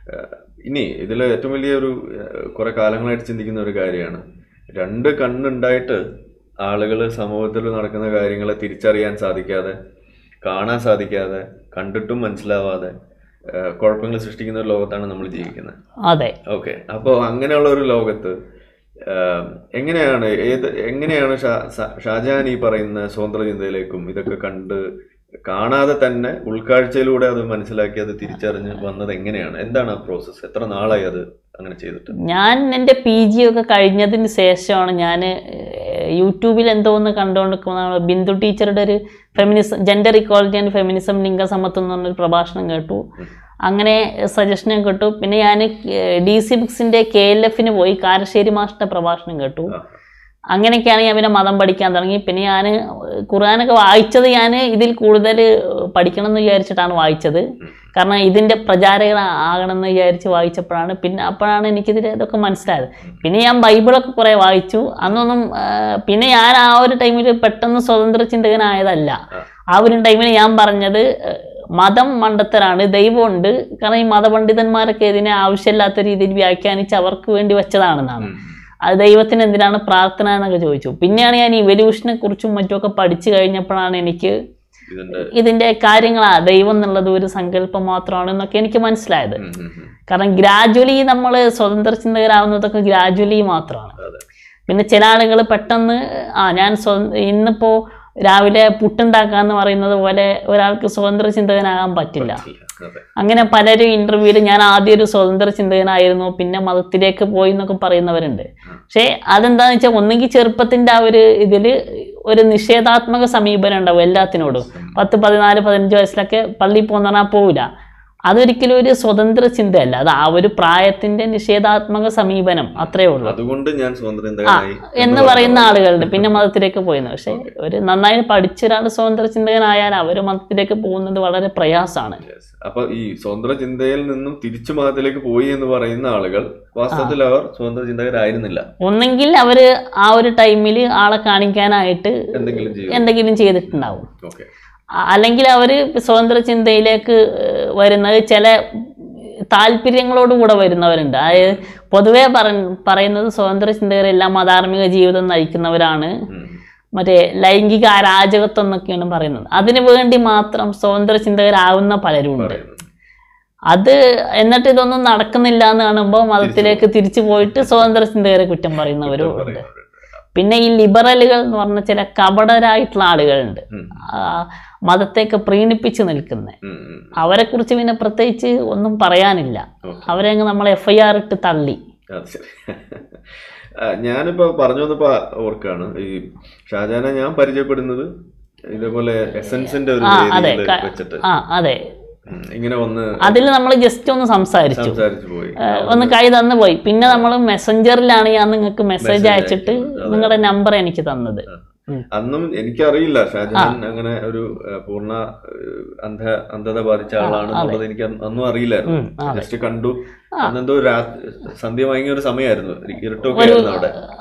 ഇനി ഇതിൽ ഏറ്റവും വലിയ ഒരു കുറെ കാലങ്ങളായിട്ട് ചിന്തിക്കുന്ന ഒരു കാര്യമാണ് രണ്ട് കണ്ണുണ്ടായിട്ട് ആളുകൾ സമൂഹത്തിൽ നടക്കുന്ന കാര്യങ്ങളെ തിരിച്ചറിയാൻ സാധിക്കാതെ കാണാൻ സാധിക്കാതെ കണ്ടിട്ടും മനസ്സിലാവാതെ ഏഹ്, കുഴപ്പങ്ങൾ സൃഷ്ടിക്കുന്ന ഒരു ലോകത്താണ് നമ്മൾ ജീവിക്കുന്നത് അതെ ഓക്കെ അപ്പോൾ അങ്ങനെയുള്ള ഒരു ലോകത്ത് ആം, എങ്ങനെയാണ് ഏത് എങ്ങനെയാണ് ഷാ- ഷാ- ഷാജഹാൻ ഈ പറയുന്ന സ്വതന്ത്ര ചിന്തയിലേക്കും ഇതൊക്കെ കണ്ട് കാണാതെ തന്നെ ഉൾക്കാഴ്ചയിലൂടെ അത് മനസ്സിലാക്കി അത് തിരിച്ചറിഞ്ഞ് വന്നത് എങ്ങനെയാണ് എന്താണ് ആ പ്രോസസ്സ് എത്ര നാളായി അത് അങ്ങനെ ചെയ്തിട്ട് ഞാൻ എൻ്റെ പി ജി ഒക്കെ കഴിഞ്ഞതിന് ശേഷമാണ് ഞാൻ യൂട്യൂബിൽ എന്തോ ഒന്ന് കണ്ടുകൊണ്ടിരിക്കുന്ന ബിന്ദു ടീച്ചറുടെ ഒരു feminism gender equality and feminism ലിംഗസമത്വം എന്ന് പറഞ്ഞൊരു പ്രഭാഷണം കേട്ടു അങ്ങനെ സജഷനും കേട്ടു പിന്നെ ഞാൻ ഡി സി ബുക്സിൻ്റെ കെ എൽ എഫിന് പോയി കാരശ്ശേരി മാഷിൻ്റെ പ്രഭാഷണം കേട്ടു ആ. അങ്ങനെയൊക്കെയാണ് ഞാൻ പിന്നെ മതം പഠിക്കാൻ തുടങ്ങി പിന്നെ ഞാൻ ഖുർആാനൊക്കെ വായിച്ചത് ഞാൻ ഇതിൽ കൂടുതൽ പഠിക്കണം എന്ന് വിചാരിച്ചിട്ടാണ് വായിച്ചത് കാരണം ഇതിൻ്റെ പ്രചാരകർ ആകണം എന്ന് വിചാരിച്ച് വായിച്ചപ്പോഴാണ് പിന്നെ അപ്പോഴാണ് എനിക്കിതിൽ ഇതൊക്കെ മനസ്സിലായത് പിന്നെ ഞാൻ ബൈബിളൊക്കെ കുറേ വായിച്ചു അന്നൊന്നും ആ, പിന്നെ ഞാൻ ആ ഒരു ടൈമിൽ പെട്ടെന്ന് സ്വതന്ത്ര ചിന്തകനായതല്ല ആ ഒരു ടൈമിൽ ഞാൻ പറഞ്ഞത് ആ, മതം മണ്ടത്തരാണ് ദൈവമുണ്ട് കാരണം ഈ മതപണ്ഡിതന്മാരൊക്കെ ഇതിനെ ആവശ്യമില്ലാത്ത രീതിയിൽ വ്യാഖ്യാനിച്ച് അവർക്ക് വേണ്ടി വെച്ചതാണെന്നാണ് അത് ദൈവത്തിന് എന്തിനാണ് പ്രാർത്ഥന എന്നൊക്കെ ചോദിച്ചു പിന്നെയാണ് ഞാൻ ഇവല്യൂഷനെ കുറിച്ചും മറ്റുമൊക്കെ പഠിച്ചു കഴിഞ്ഞപ്പോഴാണ് എനിക്ക് ഇതിന്റെ ഇതിന്റെ കാര്യങ്ങളാ ദൈവം എന്നുള്ളത് ഒരു സങ്കല്പം മാത്രമാണ് എന്നൊക്കെ എനിക്ക് മനസ്സിലായത് ഉം, ഉം, ഉം. കാരണം ഗ്രാജുവലി നമ്മൾ സ്വതന്ത്ര ചിന്തകരാവുന്നതൊക്കെ ഗ്രാജുവലി മാത്രമാണ് അതെ പിന്നെ ചില ആളുകൾ പെട്ടെന്ന് ആ ഞാൻ സ്വ ഇന്നിപ്പോ രാവിലെ പുട്ടുണ്ടാക്കാന്ന് പറയുന്നത് പോലെ ഒരാൾക്ക് സ്വതന്ത്ര ചിന്തകനാകാൻ പറ്റില്ല ഇല്ല, അതെ അങ്ങനെ പലരും ഇന്റർവ്യൂവിൽ ഞാൻ ആദ്യം ഒരു സ്വതന്ത്ര ചിന്തകനായിരുന്നു പിന്നെ മതത്തിലേക്ക് പോയി എന്നൊക്കെ പറയുന്നവരുണ്ട് പക്ഷേ അതെന്താന്ന് വെച്ചാൽ ഒന്നുകിൽ ചെറുപ്പത്തിന്റെ ആ ഒരു ഇതില് ഒരു നിഷേധാത്മക സമീപനം ഉണ്ടാവും എല്ലാത്തിനോടും പത്ത് പതിനാല് പതിനഞ്ച് വയസ്സിലൊക്കെ പള്ളിയിൽ പോകുന്ന പറഞ്ഞാൽ പോവില്ല അതൊരിക്കലും ഒരു സ്വതന്ത്ര ചിന്തയല്ല അത് ആ ഒരു പ്രായത്തിന്റെ നിഷേധാത്മക സമീപനം അത്രേ ഉള്ളൂ അതുകൊണ്ട് ഞാൻ സ്വതന്ത്ര ചിന്തകനായി എന്ന് പറയുന്ന ആളുകളുണ്ട് പിന്നെ മതത്തിലേക്ക് പോയെന്ന് പക്ഷെ ഒരു നന്നായി പഠിച്ച ഒരാൾ സ്വതന്ത്ര ചിന്തകനായാൽ അവർ മതത്തിലേക്ക് പോകുന്നത് വളരെ പ്രയാസമാണ് Yes. അപ്പൊ ഈ സ്വതന്ത്ര ചിന്തയിൽ നിന്നും തിരിച്ചു മതത്തിലേക്ക് പോയി എന്ന് പറയുന്ന ആളുകൾ വാസ്തവത്തിൽ അവർ സ്വതന്ത്ര ചിന്തകരായിരുന്നില്ല ഒന്നെങ്കിൽ അവര് ആ ഒരു ടൈമിൽ ആളെ കാണിക്കാനായിട്ട് എന്തെങ്കിലും ചെയ്യും എന്തെങ്കിലും ചെയ്തിട്ടുണ്ടാവും ഓക്കെ അ- അല്ലെങ്കിൽ അവർ സ്വതന്ത്ര ചിന്തയിലേക്ക് ഏഹ്, വരുന്നത് ചില താല്പര്യങ്ങളോടുകൂടെ വരുന്നവരുണ്ട് അതായത് പൊതുവേ പറ പറയുന്നത് സ്വതന്ത്ര ചിന്തകരെല്ലാം അധാർമിക ജീവിതം നയിക്കുന്നവരാണ് മറ്റേ ലൈംഗിക അരാജകത്വം എന്നൊക്കെയാണ് പറയുന്നത് അതിനു വേണ്ടി മാത്രം സ്വതന്ത്ര ചിന്തകരാകുന്ന പലരും ഉണ്ട് അത് എന്നിട്ട് ഇതൊന്നും നടക്കുന്നില്ല എന്ന് കാണുമ്പോൾ മതത്തിലേക്ക് തിരിച്ചു പോയിട്ട് സ്വതന്ത്ര ചിന്തകരെ കുറ്റം പറയുന്നവരും ഉണ്ട് പിന്നെ ഈ ലിബറലുകൾ എന്ന് പറഞ്ഞ ചില കപടരായിട്ടുള്ള ആളുകളുണ്ട് ആ, മതത്തെയൊക്കെ പ്രീണിപ്പിച്ച് നിൽക്കുന്നത് അവരെ കുറിച്ച് പിന്നെ പ്രത്യേകിച്ച് ഒന്നും പറയാനില്ല Okay. അവരെ അങ്ങ് നമ്മൾ എഫ് ഐ ആർ ഇട്ട് തള്ളി അത് ശരി ആ, ഞാനിപ്പോ പറഞ്ഞു വന്നപ്പോ ഓർക്കാണ് ഈ ഷാജാനെ ഞാൻ പരിചയപ്പെടുന്നത് ഇതേപോലെ എസൻസിന്റെ ഒരു ആ അതെ വേദിയിൽ ക- വെച്ചിട്ട് ആ അതെ ഉം, ഇങ്ങനെ വന്ന് അതിൽ നമ്മൾ ജസ്റ്റ് ഒന്ന് സംസാരിച്ചു സംസാരിച്ചു പോയി ഏഹ് ഒന്ന് കൈ തന്നു പോയി പിന്നെ നമ്മൾ മെസ്സഞ്ചറിലാണ് ഞാൻ നിങ്ങൾക്ക് മെസ്സേജ് അയച്ചിട്ട് നിങ്ങളുടെ നമ്പർ എനിക്ക് തന്നത് ഉം. അന്നും എനിക്കറിയില്ല ഷാജഹാൻ അങ്ങനെ ഒരു ആ, പൂർണ്ണ ആ, അന്ധ അന്ധത ബാധിച്ച ആളാണ് എന്നുള്ളത് എനിക്ക് അന്ന് അന്നും അറിയില്ലായിരുന്നു ഉം, അതെ. ജസ്റ്റ് കണ്ടു അന്നെന്തോ രാത്രി സന്ധ്യ മയങ്ങിയ ഒരു സമയമായിരുന്നു ഇരുട്ടൊക്കെ ആയിരുന്നു അവിടെ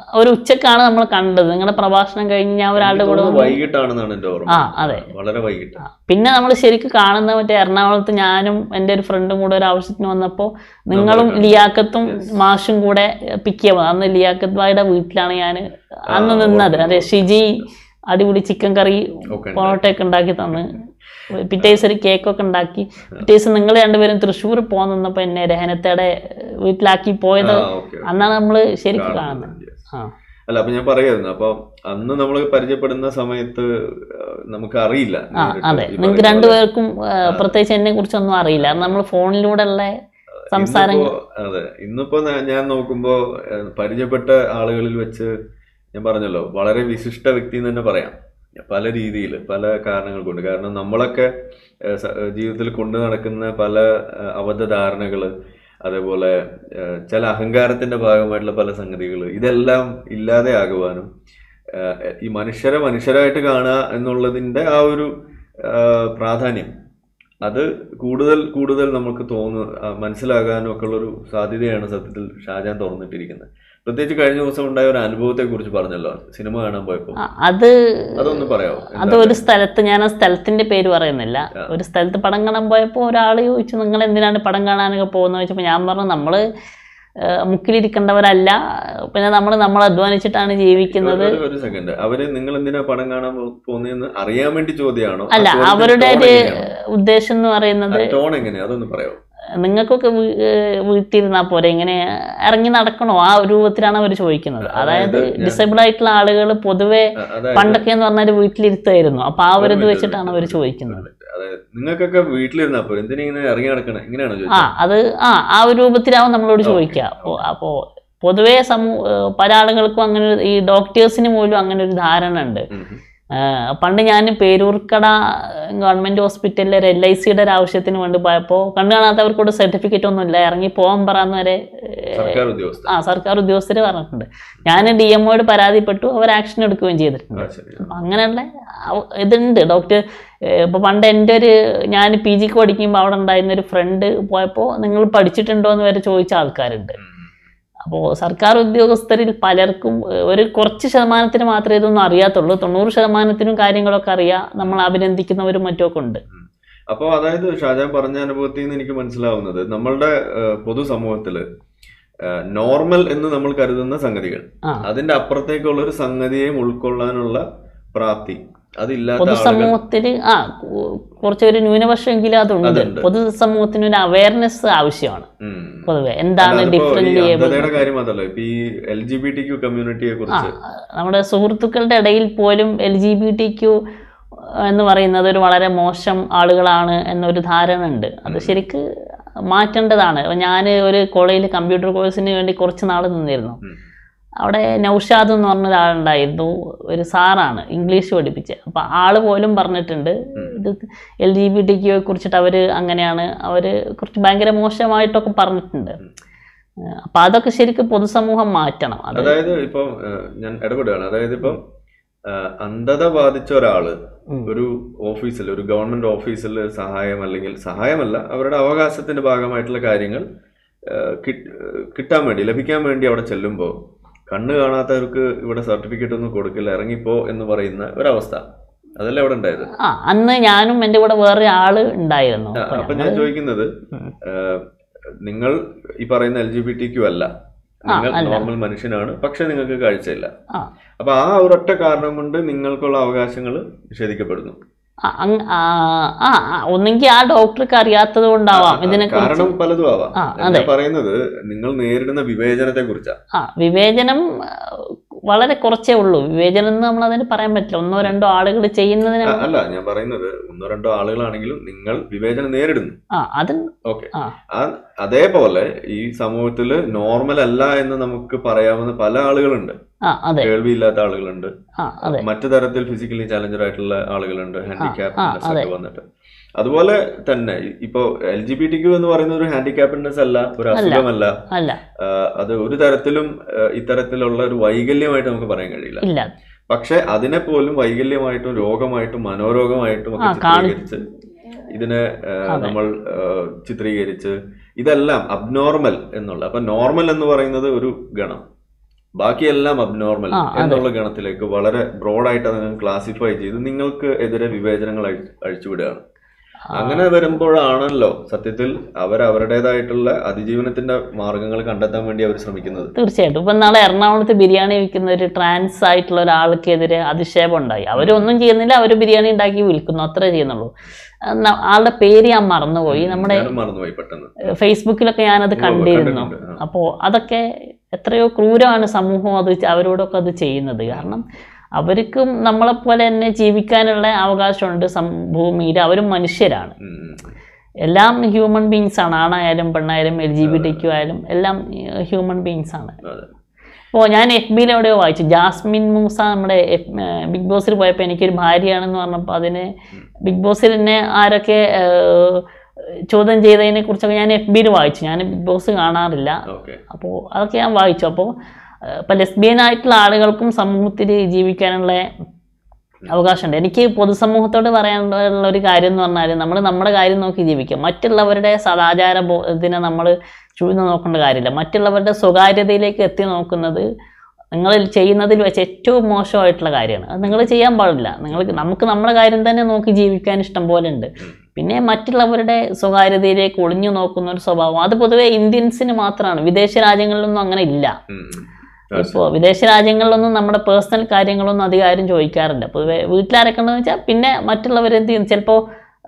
ഒരു ഉച്ചക്കാണ് നമ്മൾ കണ്ടത് നിങ്ങളുടെ പ്രഭാഷണം കഴിഞ്ഞ് ഞാൻ ഒരാളുടെ എനിക്ക് കൂടെ തോന്നുന്നു വന്ന് വൈകിട്ടാണെന്നാണ് എന്റെ ഓർമ്മ ആ അതെ വളരെ വൈകിട്ട് ആ, പിന്നെ നമ്മൾ ശരിക്കും കാണുന്ന മറ്റേ എറണാകുളത്ത് ഞാനും എൻ്റെ ഒരു ഫ്രണ്ടും കൂടെ ഒരു ആവശ്യത്തിന് വന്നപ്പോൾ നിങ്ങളും കണ്ടു. ലിയാക്കത്തും മാഷും കൂടെ പിക്ക് ചെയ്യാൻ വന്നു. അന്ന് ലിയാക്കത്ത് ഭായിയുടെ വീട്ടിലാണ് ഞാൻ അന്ന് ആ, നിന്നത് ഓർമ്മ. അതെ ഷിജി അടിപൊളി ചിക്കൻ കറി ഒക്കെ പൊറോട്ടയൊക്കെ ഉണ്ടാക്കി തന്ന് പിറ്റേ ദിവസം ഒരു കേക്കൊക്കെ ഉണ്ടാക്കി പിറ്റേ ദിവസം നിങ്ങൾ രണ്ടുപേരും തൃശ്ശൂർ പോകാൻ നിന്നപ്പോൾ എന്നെ രഹനത്തയുടെ വീട്ടിലാക്കി പോയത് ആ, okay, okay. അന്നാണ് നമ്മൾ ശരിക്കും കാണുന്നത് കാണുന്നത്, yes. ആ അല്ല അപ്പൊ ഞാൻ പറയായിരുന്നു അപ്പൊ അന്ന് നമ്മൾ പരിചയപ്പെടുന്ന സമയത്ത് ആ, നമുക്ക് അറിയില്ല ആ നേരിട്ട് അതെ ഈ നിങ്ങൾക്ക് പറയുന്ന പോലെ. രണ്ടുപേർക്കും ആ, പ്രത്യേകിച്ച് എന്നെ കുറിച്ചൊന്നും അറിയില്ല നമ്മൾ ഫോണിലൂടെ ഉള്ള സംസാരങ്ങൾ ഇന്നിപ്പോ- അതെ ഇന്നിപ്പോ ഞാ- ഞാൻ നോക്കുമ്പോ ഏ, പരിചയപ്പെട്ട ആളുകളിൽ വെച്ച് ഞാൻ പറഞ്ഞല്ലോ വളരെ വിശിഷ്ട വ്യക്തി എന്ന് തന്നെ പറയാം പല രീതിയിൽ പല കാരണങ്ങൾ കൊണ്ട് കാരണം നമ്മളൊക്കെ ഏ, സ- ഏ, ജീവിതത്തിൽ കൊണ്ടു നടക്കുന്ന പല ഏ, അബദ്ധധാരണകള് അതേപോലെ ഏ, ചില അഹങ്കാരത്തിന്റെ ഭാഗമായിട്ടുള്ള പല സംഗതികൾ ഇതെല്ലാം ഇല്ലാതെ ആകുവാനും ഏ, ഈ മനുഷ്യരെ മനുഷ്യരായിട്ട് കാണുക എന്നുള്ളതിന്റെ ആ ഒരു ആ, പ്രാധാന്യം അത് കൂടുതൽ കൂടുതൽ നമുക്ക് തോന്നു ആ, മനസ്സിലാകാനും ഒക്കെ ഉള്ളൊരു സാധ്യതയാണ് സത്യത്തിൽ ഷാജാൻ തുറന്നിട്ടിരിക്കുന്നത് പ്രത്യേകിച്ച് കഴിഞ്ഞ ദിവസം ഉണ്ടായ ഒരു അനുഭവത്തെ കുറിച്ച് പറഞ്ഞല്ലോ സിനിമ കാണാൻ പോയപ്പോ ആ, അത് അതൊന്ന് പറയാമോ അത് ഒരു സ്ഥലത്ത് ഞാൻ ആ സ്ഥലത്തിന്റെ പേര് പറയുന്നില്ല ഒരു സ്ഥലത്ത് പടം കാണാൻ പോയപ്പോൾ ഒരാൾ ചോദിച്ചു നിങ്ങൾ എന്തിനാണ് പടം കാണാനൊക്കെ പോകുന്നത് ചോദിച്ചപ്പോൾ ഞാൻ പറഞ്ഞു നമ്മള് ആ, മുക്കിലിരിക്കേണ്ടവരല്ല പിന്നെ നമ്മൾ നമ്മൾ അധ്വാനിച്ചിട്ടാണ് ജീവിക്കുന്നത് ഒരു- ഒരു സെക്കൻഡ് അവര് നിങ്ങൾ എന്തിനാ പടം കാണാൻ പോ- പോകുന്നതെന്ന് അറിയാൻ വേണ്ടി ചോദ്യമാണോ അല്ല അവരുടെ ഒരു ഉദ്ദേശം എന്ന് പറയുന്നത് ടോൺ എങ്ങനെയാ അതൊന്ന് പറയാമോ നിങ്ങൾക്കൊക്കെ വീ- ഏഹ് വീട്ടിലിരുന്നാൽ പോരെ ഇങ്ങനെ ഇറങ്ങി നടക്കണോ ആ ഒരു രൂപത്തിലാണ് അവർ ചോദിക്കുന്നത് അതായത് അതായത് ഡിസേബിൾ ആയിട്ടുള്ള ആളുകൾ പൊതുവെ അ- അതായത് പണ്ടൊക്കെ എന്ന് പറഞ്ഞാൽ വീട്ടിലിരുത്തായിരുന്നു അപ്പൊ ആ ഒരു ഇത് ഒരു വെച്ചിട്ടാണ് അവർ minute. ചോദിക്കുന്നത് അതായത് നിങ്ങൾക്കൊക്കെ വീട്ടിലിരുന്നാ പോരെ എന്തിനാ ഇങ്ങനെ ഇറങ്ങി നടക്കണേ ഇങ്ങനെയാണോ ആ ചോദിച്ചത് അത് ആ ആ ഒരു രൂപത്തിലാവും നമ്മളോട് ചോദിക്കുക അപ്പോ അപ്പോ പൊതുവെ സമൂ ഏഹ് പല ആളുകൾക്കും അങ്ങനെ ഒരു- ഈ ഡോക്ടേഴ്സിന് പോലും അങ്ങനെ ഒരു ധാരണ ഉണ്ട് ഉം ഉം. ഏഹ് പണ്ട് ഞാൻ പേരൂർക്കട ഗവൺമെന്റ് ഹോസ്പിറ്റലിൽ ഒരു എൽ ഐ സിയുടെ ഒരു ആവശ്യത്തിന് വേണ്ടി പോയപ്പോൾ കണ്ടു കാണാത്തവർക്കൂടെ സർട്ടിഫിക്കറ്റ് ഒന്നും ഇല്ല ഇറങ്ങി പോകാൻ പറയാന്ന് വരെ ഏഹ്, സർക്കാർ ഉദ്യോഗസ്ഥ ആ സർക്കാർ ഉദ്യോഗസ്ഥർ പറഞ്ഞിട്ടുണ്ട് ഞാൻ ഡി എമ്മോട് പരാതിപ്പെട്ടു അവർ ആക്ഷൻ എടുക്കുകയും ചെയ്തിട്ടുണ്ട് ആ, ശരി അപ്പൊ അങ്ങനെയുള്ള അവ- ഇതുണ്ട് ഡോക്ടർ ഇപ്പോൾ പണ്ട് എൻ്റെ ഒരു ഞാൻ പി ജിക്ക് പഠിക്കുമ്പോൾ അവിടെ ഉണ്ടായിരുന്ന ഒരു ഫ്രണ്ട് പോയപ്പോൾ നിങ്ങൾ പഠിച്ചിട്ടുണ്ടോ എന്ന് വരെ ചോദിച്ച ആൾക്കാരുണ്ട് ഉം. അപ്പോൾ സർക്കാർ ഉദ്യോഗസ്ഥരിൽ പലർക്കും ഏഹ്, ഒരു കുറച്ച് ശതമാനത്തിന് മാത്രമേ ഇതൊന്നും അറിയാത്തുള്ളൂ തൊണ്ണൂറ് ശതമാനത്തിനും കാര്യങ്ങളൊക്കെ അറിയാം നമ്മൾ അഭിനന്ദിക്കുന്നവരും മറ്റുമൊക്കെ ഉണ്ട് അപ്പോൾ അതായത് ഷാജാൻ പറഞ്ഞ അനുഭവത്തിൽ നിന്ന് എനിക്ക് മനസ്സിലാവുന്നത് നമ്മളുടെ ഏഹ്, പൊതുസമൂഹത്തില് ഏഹ്, നോർമൽ എന്ന് നമ്മൾ കരുതുന്ന സംഗതികൾ ആ അതിന്റെ അപ്പുറത്തേക്കുള്ള ഒരു സംഗതിയെയും ഉൾക്കൊള്ളാനുള്ള പ്രാപ്തി അതില്ലാത്ത ആളുകൾ പൊതുസമൂഹത്തിൽ ആ കു- കുറച്ചൊരു ന്യൂനപക്ഷമെങ്കിലും അതുണ്ട് അതുണ്ട്. പൊതുസമൂഹത്തിന് ഒരു അവയർനെസ് ആവശ്യമാണ് ഉം. പൊതുവെ എന്താണ് അല്ല, അതിപ്പോ ഈ ഡിഫറെന്റ് അന്ധതയുടെ കാര്യം മാത്രമല്ല ഇപ്പൊ ഈ L G B T Q കമ്മ്യൂണിറ്റിയെ ആ കുറിച്ച് നമ്മുടെ സുഹൃത്തുക്കളുടെ ഇടയിൽ പോലും L G B T Q എന്ന് പറയുന്നത് ഒരു വളരെ മോശം ആളുകളാണ് എന്നൊരു ധാരണ ഉണ്ട് അത് ശരിക്ക് മാറ്റേണ്ടതാണ് ഞാൻ ഒരു കോളേജിൽ കമ്പ്യൂട്ടർ കോഴ്സിന് വേണ്ടി കുറച്ച് നാൾ നിന്നിരുന്നു ഉം. അവിടെ നൗഷാദ് എന്ന് പറഞ്ഞ ഒരാളുണ്ടായിരുന്നു ഒരു സാറാണ് ഇംഗ്ലീഷ് പഠിപ്പിച്ചത് അപ്പോൾ ആള് പോലും പറഞ്ഞിട്ടുണ്ട് ഇത് എൽ ജി ബി ടി ക്യുയെ കുറിച്ചിട്ട് അവർ അങ്ങനെയാണ് അവർ കുറച്ച് ഭയങ്കര മോശമായിട്ടൊക്കെ പറഞ്ഞിട്ടുണ്ട് അപ്പം അതൊക്കെ ശരിക്കും പൊതുസമൂഹം മാറ്റണം അത് അതായത് ഇപ്പൊ ഏഹ്, ഞാൻ ഇടപെടുകയാണ് അതായത് ഇപ്പം ഏഹ്, അന്ധത ബാധിച്ച ഒരാള് ഉം. ഒരു ഓഫീസിൽ ഒരു ഗവൺമെന്റ് ഓഫീസിൽ സഹായം അല്ലെങ്കിൽ സഹായമല്ല അവരുടെ അവകാശത്തിന്റെ ഭാഗമായിട്ടുള്ള കാര്യങ്ങൾ ഏഹ്, കിട്ട്- ഏഹ്, കിട്ടാൻ വേണ്ടി ലഭിക്കാൻ വേണ്ടി അവിടെ ചെല്ലുമ്പോൾ കണ്ണ് കാണാത്തവർക്ക് ഇവിടെ സർട്ടിഫിക്കറ്റ് ഒന്നും കൊടുക്കില്ല ഇറങ്ങിപ്പോ എന്ന് പറയുന്ന ഒരവസ്ഥ അതല്ലേ അവിടെ ഉണ്ടായത് ആ അന്ന് ഞാനും എൻ്റെ കൂടെ വേറെ ആള് ഉണ്ടായിരുന്നു ആ, അപ്പൊ അപ്പൊ ഞാൻ ഞങ്ങള് ചോദിക്കുന്നത് ഉം. ഏഹ്, നിങ്ങൾ ഈ പറയുന്ന L G B T Q അല്ല നിങ്ങൾ അല്ല. നോർമൽ മനുഷ്യനാണ് പക്ഷെ നിങ്ങൾക്ക് കാഴ്ചയില്ല ആ അപ്പൊ ആ ഒരൊറ്റ കാരണം കൊണ്ട് നിങ്ങൾക്കുള്ള അവകാശങ്ങൾ നിഷേധിക്കപ്പെടുന്നു ആ, അങ്- ആ, ആ, ആ, ഒന്നെങ്കിൽ ആ ഡോക്ടർക്ക് അറിയാത്തത് കൊണ്ടാവാം ഇതിനെ കുറിച്ച് കാരണം പലതും ആവാം ആ, ഞാൻ അതെ. പറയുന്നത് നിങ്ങൾ നേരിടുന്ന വിവേചനത്തെ കുറിച്ചാ ആ വിവേചനം ആ, വളരെ കുറച്ചേ ഉള്ളൂ വിവേചനം എന്ന് നമ്മൾ അതിന് പറയാൻ പറ്റില്ല ഒന്നോ രണ്ടോ ആളുകൾ ചെയ്യുന്നതിന് അല്ല ഞാൻ പറയുന്നത് ഒന്നോ രണ്ടോ ആളുകളാണെങ്കിലും നിങ്ങൾ വിവേചനം നേരിടുന്നു ആ അത് ഓക്കെ ആ അതേപോലെ ഈ സമൂഹത്തിൽ നോർമൽ അല്ല എന്ന് നമുക്ക് പറയാവുന്ന പല ആളുകളുണ്ട് ആ അതെ കേൾവിയില്ലാത്ത ആളുകളുണ്ട് ആ അതെ മറ്റു തരത്തിൽ ഫിസിക്കലി ചാലഞ്ചർ ആയിട്ടുള്ള ആളുകളുണ്ട് ഹാൻഡിക്യാപ്നെസ് അതെ. ഒക്കെ വന്നിട്ട് അതുപോലെ തന്നെ ഇപ്പോ L G B T Q എന്ന് പറയുന്ന ഒരു ഹാൻഡിക്യാപ്നെസ് അല്ല ഒരു അസുഖമല്ല അല്ല ആ, അത് ഒരു തരത്തിലും ആ, ഇത്തരത്തിലുള്ള ഒരു വൈകല്യമായിട്ട് നമുക്ക് പറയാൻ കഴിയില്ല ഇല്ല പക്ഷെ അതിനെ പോലും വൈകല്യമായിട്ടും രോഗമായിട്ടും മനോരോഗമായിട്ടും ഒക്കെ ആ, കാണി- ചിത്രീകരിച്ച് ഇതിനെ ആ, നമ്മൾ ആ, ചിത്രീകരിച്ച് ഇതെല്ലാം അബ്നോർമൽ എന്നുള്ള അപ്പൊ നോർമൽ എന്ന് പറയുന്നത് ഒരു ഗണം ബാക്കിയെല്ലാം അബ്നോർമൽ ആ, അതെ. എന്നുള്ള ഗണത്തിലേക്ക് വളരെ ബ്രോഡായിട്ട് അത് ക്ലാസിഫൈ ചെയ്ത് നിങ്ങൾക്ക് എതിരെ വിവേചനങ്ങൾ അഴി- അഴിച്ചുവിടുകയാണ് അങ്ങനെ വരുമ്പോഴാണല്ലോ സത്യത്തിൽ അവർ അവരുടേതായിട്ടുള്ള അതിജീവനത്തിന്റെ മാർഗങ്ങൾ കണ്ടെത്താൻ വേണ്ടി അവർ ശ്രമിക്കുന്നത് തീർച്ചയായിട്ടും ഇപ്പം നാളെ എറണാകുളത്ത് ബിരിയാണി വിൽക്കുന്ന ഒരു ട്രാൻസ് ആയിട്ടുള്ള ഒരാൾക്കെതിരെ അധിക്ഷേപം ഉണ്ടായി അവരൊന്നും ചെയ്യുന്നില്ല അവർ ബിരിയാണി ഉണ്ടാക്കി വിൽക്കുന്നു അത്രേ ചെയ്യുന്നുള്ളൂ എന്നാ ആളുടെ പേര് ഞാൻ മറന്നുപോയി നമ്മുടെ ഞാനും മറന്നുപോയി പെട്ടെന്ന് ഫേസ്ബുക്കിലൊക്കെ ഞാനത് ഓ, കണ്ടിരുന്നു കണ്ടിട്ടുണ്ട്. ആ. അപ്പോൾ അതൊക്കെ എത്രയോ ക്രൂരമാണ് സമൂഹം അത് ച- അവരോടൊക്കെ അത് ചെയ്യുന്നത് കാരണം അവർക്കും നമ്മളെപ്പോലെ തന്നെ ജീവിക്കാനുള്ള അവകാശമുണ്ട് സം ഭൂമിയിൽ അവരും മനുഷ്യരാണ് ഉം, ഉം. എല്ലാം ഹ്യൂമൻ ബീങ്സ് ആണ് ആണായാലും പെണ്ണായാലും L G B T Q ആയാലും എല്ലാം ഹ്യൂമൻ ബീങ്സ് ആണ് അതെ അപ്പോൾ ഞാൻ എഫ് ബിയിൽ എവിടെയോ വായിച്ചു ജാസ്മിൻ മൂസ നമ്മുടെ എഫ് ബിഗ് ബോസിൽ പോയപ്പോൾ എനിക്കൊരു ഭാര്യയാണെന്ന് പറഞ്ഞപ്പോൾ അതിന് ബിഗ് ബോസിൽ എന്നെ ആരൊക്കെ ഏഹ്, ചോദ്യം ചെയ്തതിനെ കുറിച്ചൊക്കെ ഞാൻ എഫ് ബിയിൽ വായിച്ചു ഞാൻ ബിഗ് ബോസ് കാണാറില്ല ഓക്കെ അപ്പോൾ അതൊക്കെ ഞാൻ വായിച്ചു അപ്പോൾ ഇപ്പം ലെസ്ബിയൻ ആയിട്ടുള്ള ആളുകൾക്കും സമൂഹത്തിൽ ജീവിക്കാനുള്ള അവകാശമുണ്ട് എനിക്ക് പൊതുസമൂഹത്തോട് പറയാനുള്ള ഒരു കാര്യം എന്ന് പറഞ്ഞാൽ നമ്മൾ നമ്മുടെ കാര്യം നോക്കി ജീവിക്കുക മറ്റുള്ളവരുടെ സദാചാര ബോ ഇതിനെ നമ്മൾ ചൂഴ്ന്നു നോക്കേണ്ട കാര്യമില്ല മറ്റുള്ളവരുടെ സ്വകാര്യതയിലേക്ക് എത്തി നോക്കുന്നത് നിങ്ങൾ ചെയ്യുന്നതിൽ വെച്ച് ഏറ്റവും മോശമായിട്ടുള്ള കാര്യമാണ് അത് നിങ്ങൾ ചെയ്യാൻ പാടില്ല നിങ്ങൾ നമുക്ക് നമ്മുടെ കാര്യം തന്നെ നോക്കി ജീവിക്കാൻ ഇഷ്ടം പോലെ ഉണ്ട് പിന്നെ മറ്റുള്ളവരുടെ സ്വകാര്യതയിലേക്ക് ഒളിഞ്ഞു നോക്കുന്ന ഒരു സ്വഭാവം അത് പൊതുവെ ഇന്ത്യൻസിന് മാത്രമാണ് വിദേശ രാജ്യങ്ങളിലൊന്നും അങ്ങനെ ഇല്ല ഉം, ഉം. ഇപ്പോൾ വിദേശ രാജ്യങ്ങളിലൊന്നും നമ്മുടെ പേഴ്സണൽ കാര്യങ്ങളൊന്നും അധികം ആരും ചോദിക്കാറില്ല പൊതുവെ വീട്ടിലാരൊക്കെയുണ്ടെന്ന് വെച്ചാൽ പിന്നെ മറ്റുള്ളവർ എന്ത് ചെയ്യും ചിലപ്പോൾ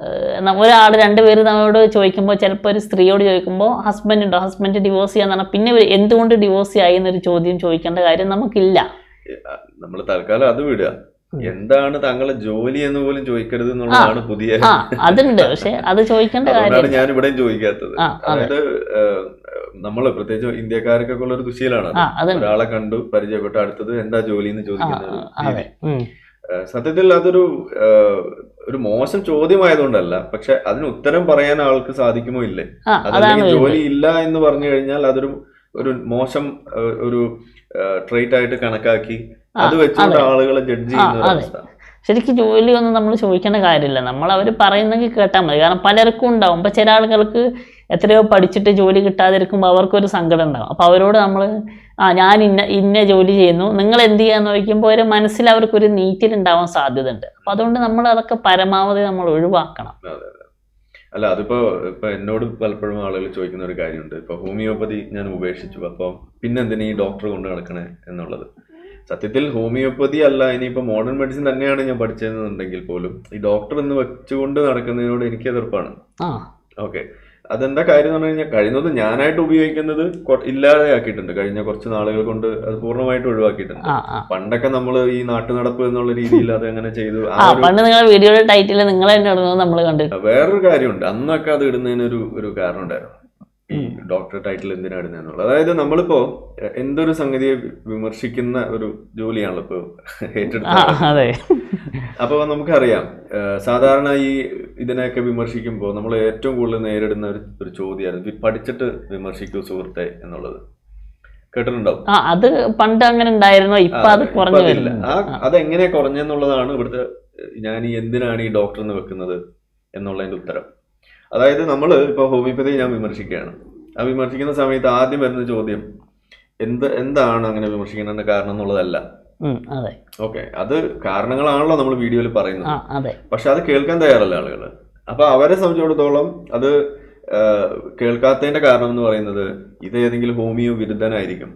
ഒരാൾ രണ്ടുപേര് നമ്മളോട് ചോദിക്കുമ്പോൾ ചിലപ്പോൾ ഒരു സ്ത്രീയോട് ചോദിക്കുമ്പോൾ ഹസ്ബൻഡ് ഉണ്ടോ ഹസ്ബൻഡ് ഡിവോഴ്സ് ചെയ്യാന്ന് പറഞ്ഞാൽ പിന്നെ ഇവര് എന്തുകൊണ്ട് ഡിവോഴ്സ് ആയി എന്നൊരു ചോദ്യം ചോദിക്കേണ്ട കാര്യം നമുക്കില്ല നമ്മൾ തൽക്കാലം അത് വിടുക എന്താണ് താങ്കളുടെ ജോലി എന്ന് പോലും ചോദിക്കരുത് എന്നുള്ളതാണ് പുതിയ ആ അതുണ്ട് പക്ഷെ അത് ചോദിക്കേണ്ട അതുകൊണ്ടാണ് കാര്യം ഞാൻ ഇവിടെയും ചോദിക്കാത്തത് ആ അതെ അതായത് ഏഹ്, നമ്മള് പ്രത്യേകിച്ച് ഇന്ത്യക്കാർക്കൊക്കെ ഉള്ള ഒരു ദുശീലാണ് ആ അതുണ്ട് ഒരാളെ കണ്ടു പരിചയപ്പെട്ട അടുത്തത് എന്താ ജോലി എന്ന് ആ ചോദിക്കുന്ന ഒരു ആ, അതെ രീതി. ഉം. ഏഹ്, സത്യത്തിൽ അതൊരു ഏഹ്, ഒരു മോശം ചോദ്യമായതുകൊണ്ടല്ല പക്ഷെ അതിന് ഉത്തരം പറയാൻ ആൾക്ക് സാധിക്കുമോ ഇല്ലേ ആ അതാണ് അതല്ലെങ്കിൽ വരുന്നത്. ജോലി ഇല്ല എന്ന് പറഞ്ഞു കഴിഞ്ഞാൽ അതൊരു ഒരു മോശം ഏഹ്, ഒരു ട്രേറ്റ് ആയിട്ട് കണക്കാക്കി ആ, അത് വെച്ചുകൊണ്ട് അതെ. ആളുകളെ ജഡ്ജ് ചെയ്യുന്ന ഒരു അതെ. അവസ്ഥ ശരിക്കും ജോലിയൊന്നും നമ്മൾ ചോദിക്കേണ്ട കാര്യമില്ല നമ്മൾ അവർ പറയുന്നെങ്കിൽ കേട്ടാൽ മതി കാരണം പലർക്കും ഉണ്ടാവും ഇപ്പം ചില ആളുകൾക്ക് എത്രയോ പഠിച്ചിട്ട് ജോലി കിട്ടാതിരിക്കുമ്പോൾ അവർക്കൊരു സങ്കടം ഉണ്ടാവും അപ്പോൾ അവരോട് നമ്മൾ ആ ഞാൻ ഇന്ന ഇന്ന ജോലി ചെയ്യുന്നു നിങ്ങൾ എന്ത് ചെയ്യാന്ന് ചോദിക്കുമ്പോൾ ഒരു മനസ്സിൽ അവർക്കൊരു നീറ്റിലുണ്ടാവാൻ സാധ്യതയുണ്ട് അപ്പോൾ അതുകൊണ്ട് നമ്മൾ അതൊക്കെ പരമാവധി നമ്മൾ ഒഴിവാക്കണം അതെ അതെ അല്ല അതിപ്പോ ഇപ്പൊ എന്നോട് പലപ്പോഴും ആളുകൾ ചോദിക്കുന്ന ഒരു കാര്യമുണ്ട് ഇപ്പൊ ഹോമിയോപ്പതി ഞാൻ ഉപേക്ഷിച്ചു അപ്പം പിന്നെന്തിനാ ഈ ഡോക്ടർ കൊണ്ട് നടക്കണേ എന്നുള്ളത് സത്യത്തിൽ ഹോമിയോപ്പതി അല്ല ഇനിയിപ്പോ മോഡേൺ മെഡിസിൻ തന്നെയാണ് ഞാൻ പഠിച്ചതെന്നുണ്ടെങ്കിൽ പോലും ഈ ഡോക്ടർ എന്ന് വെച്ചുകൊണ്ട് നടക്കുന്നതിനോട് എനിക്ക് എതിർപ്പാണ് ആ ഓക്കെ അതെന്താ കാര്യം എന്ന് പറഞ്ഞു കഴിഞ്ഞാൽ കഴിയുന്നത് ഞാനായിട്ട് ഉപയോഗിക്കുന്നത് കൊ- ഇല്ലാതെയാക്കിയിട്ടുണ്ട് കഴിഞ്ഞ കുറച്ച് നാളുകൾ കൊണ്ട് അത് പൂർണ്ണമായിട്ട് ഒഴിവാക്കിയിട്ടുണ്ട് ആ ആ പണ്ടൊക്കെ നമ്മൾ ഈ നാട്ടു നടപ്പ് എന്നുള്ള രീതിയിൽ അത് അങ്ങനെ ചെയ്തു ആ ആ ഒരു പണ്ട് നിങ്ങളുടെ വീഡിയോയുടെ ടൈറ്റിൽ നിങ്ങൾ തന്നെ ഇടുന്നത് നമ്മൾ കണ്ടിട്ടുണ്ട് വേറൊരു കാര്യമുണ്ട് അന്നൊക്കെ അത് ഇടുന്നതിന് ഒരു ഒരു കാരണം ഉണ്ടായിരുന്നു ഈ ഡോക്ടർ ടൈറ്റിൽ എന്തിനാ ഇടുന്നതെന്നുള്ളത് അതായത് നമ്മളിപ്പോ എ- എന്തൊരു സംഗതിയെ വി- വിമർശിക്കുന്ന ഒരു ജോലിയാണല്ലോ ഇപ്പൊ ആ ഏറ്റെടുത്തത് അതെ അപ്പൊ നമുക്കറിയാം ഏഹ് സാധാരണ ഈ ഇതിനെയൊക്കെ വിമർശിക്കുമ്പോൾ നമ്മൾ ഏറ്റവും കൂടുതൽ നേരിടുന്ന ഒരു ഒരു ചോദ്യമായിരുന്നു "വി- പഠിച്ചിട്ട് വിമർശിക്കൂ സുഹൃത്തെ എന്നുള്ളത് കേട്ടിട്ടുണ്ടാവും ആ അത് പണ്ട് അങ്ങനെ ഉണ്ടായിരുന്നു ഇപ്പൊ ആ, അത് ഇപ്പൊ കുറഞ്ഞു അതില്ല. വരുന്നു ആ അതെങ്ങനെ കുറഞ്ഞെന്നുള്ളതാണ് ഇവിടുത്തെ ഏഹ്, ഞാൻ ഈ എന്തിനാണ് ഈ ഡോക്ടർ എന്ന് വെക്കുന്നത് എന്നുള്ളതിന്റെ ഉത്തരം അതായത് നമ്മൾ ഇപ്പൊ ഹോമിയോപ്പതി ഞാൻ വിമർശിക്കുകയാണ് ആ വിമർശിക്കുന്ന സമയത്ത് ആദ്യം വരുന്ന ചോദ്യം എന്ത് എന്താണ് അങ്ങനെ വിമർശിക്കേണ്ട കാരണം എന്നുള്ളതല്ല ഉം, അതെ ഓക്കെ അത് കാരണങ്ങളാണല്ലോ നമ്മൾ വീഡിയോയിൽ പറയുന്നത് ആ അതെ പക്ഷെ അത് കേൾക്കാൻ തയ്യാറല്ല ആളുകൾ അപ്പൊ അവരെ സംബന്ധിച്ചിടത്തോളം അത് ആ, കേൾക്കാത്തതിന്റെ കാരണം എന്ന് പറയുന്നത് ഇത് ഏതെങ്കിലും ഹോമിയോ വിരുദ്ധനായിരിക്കും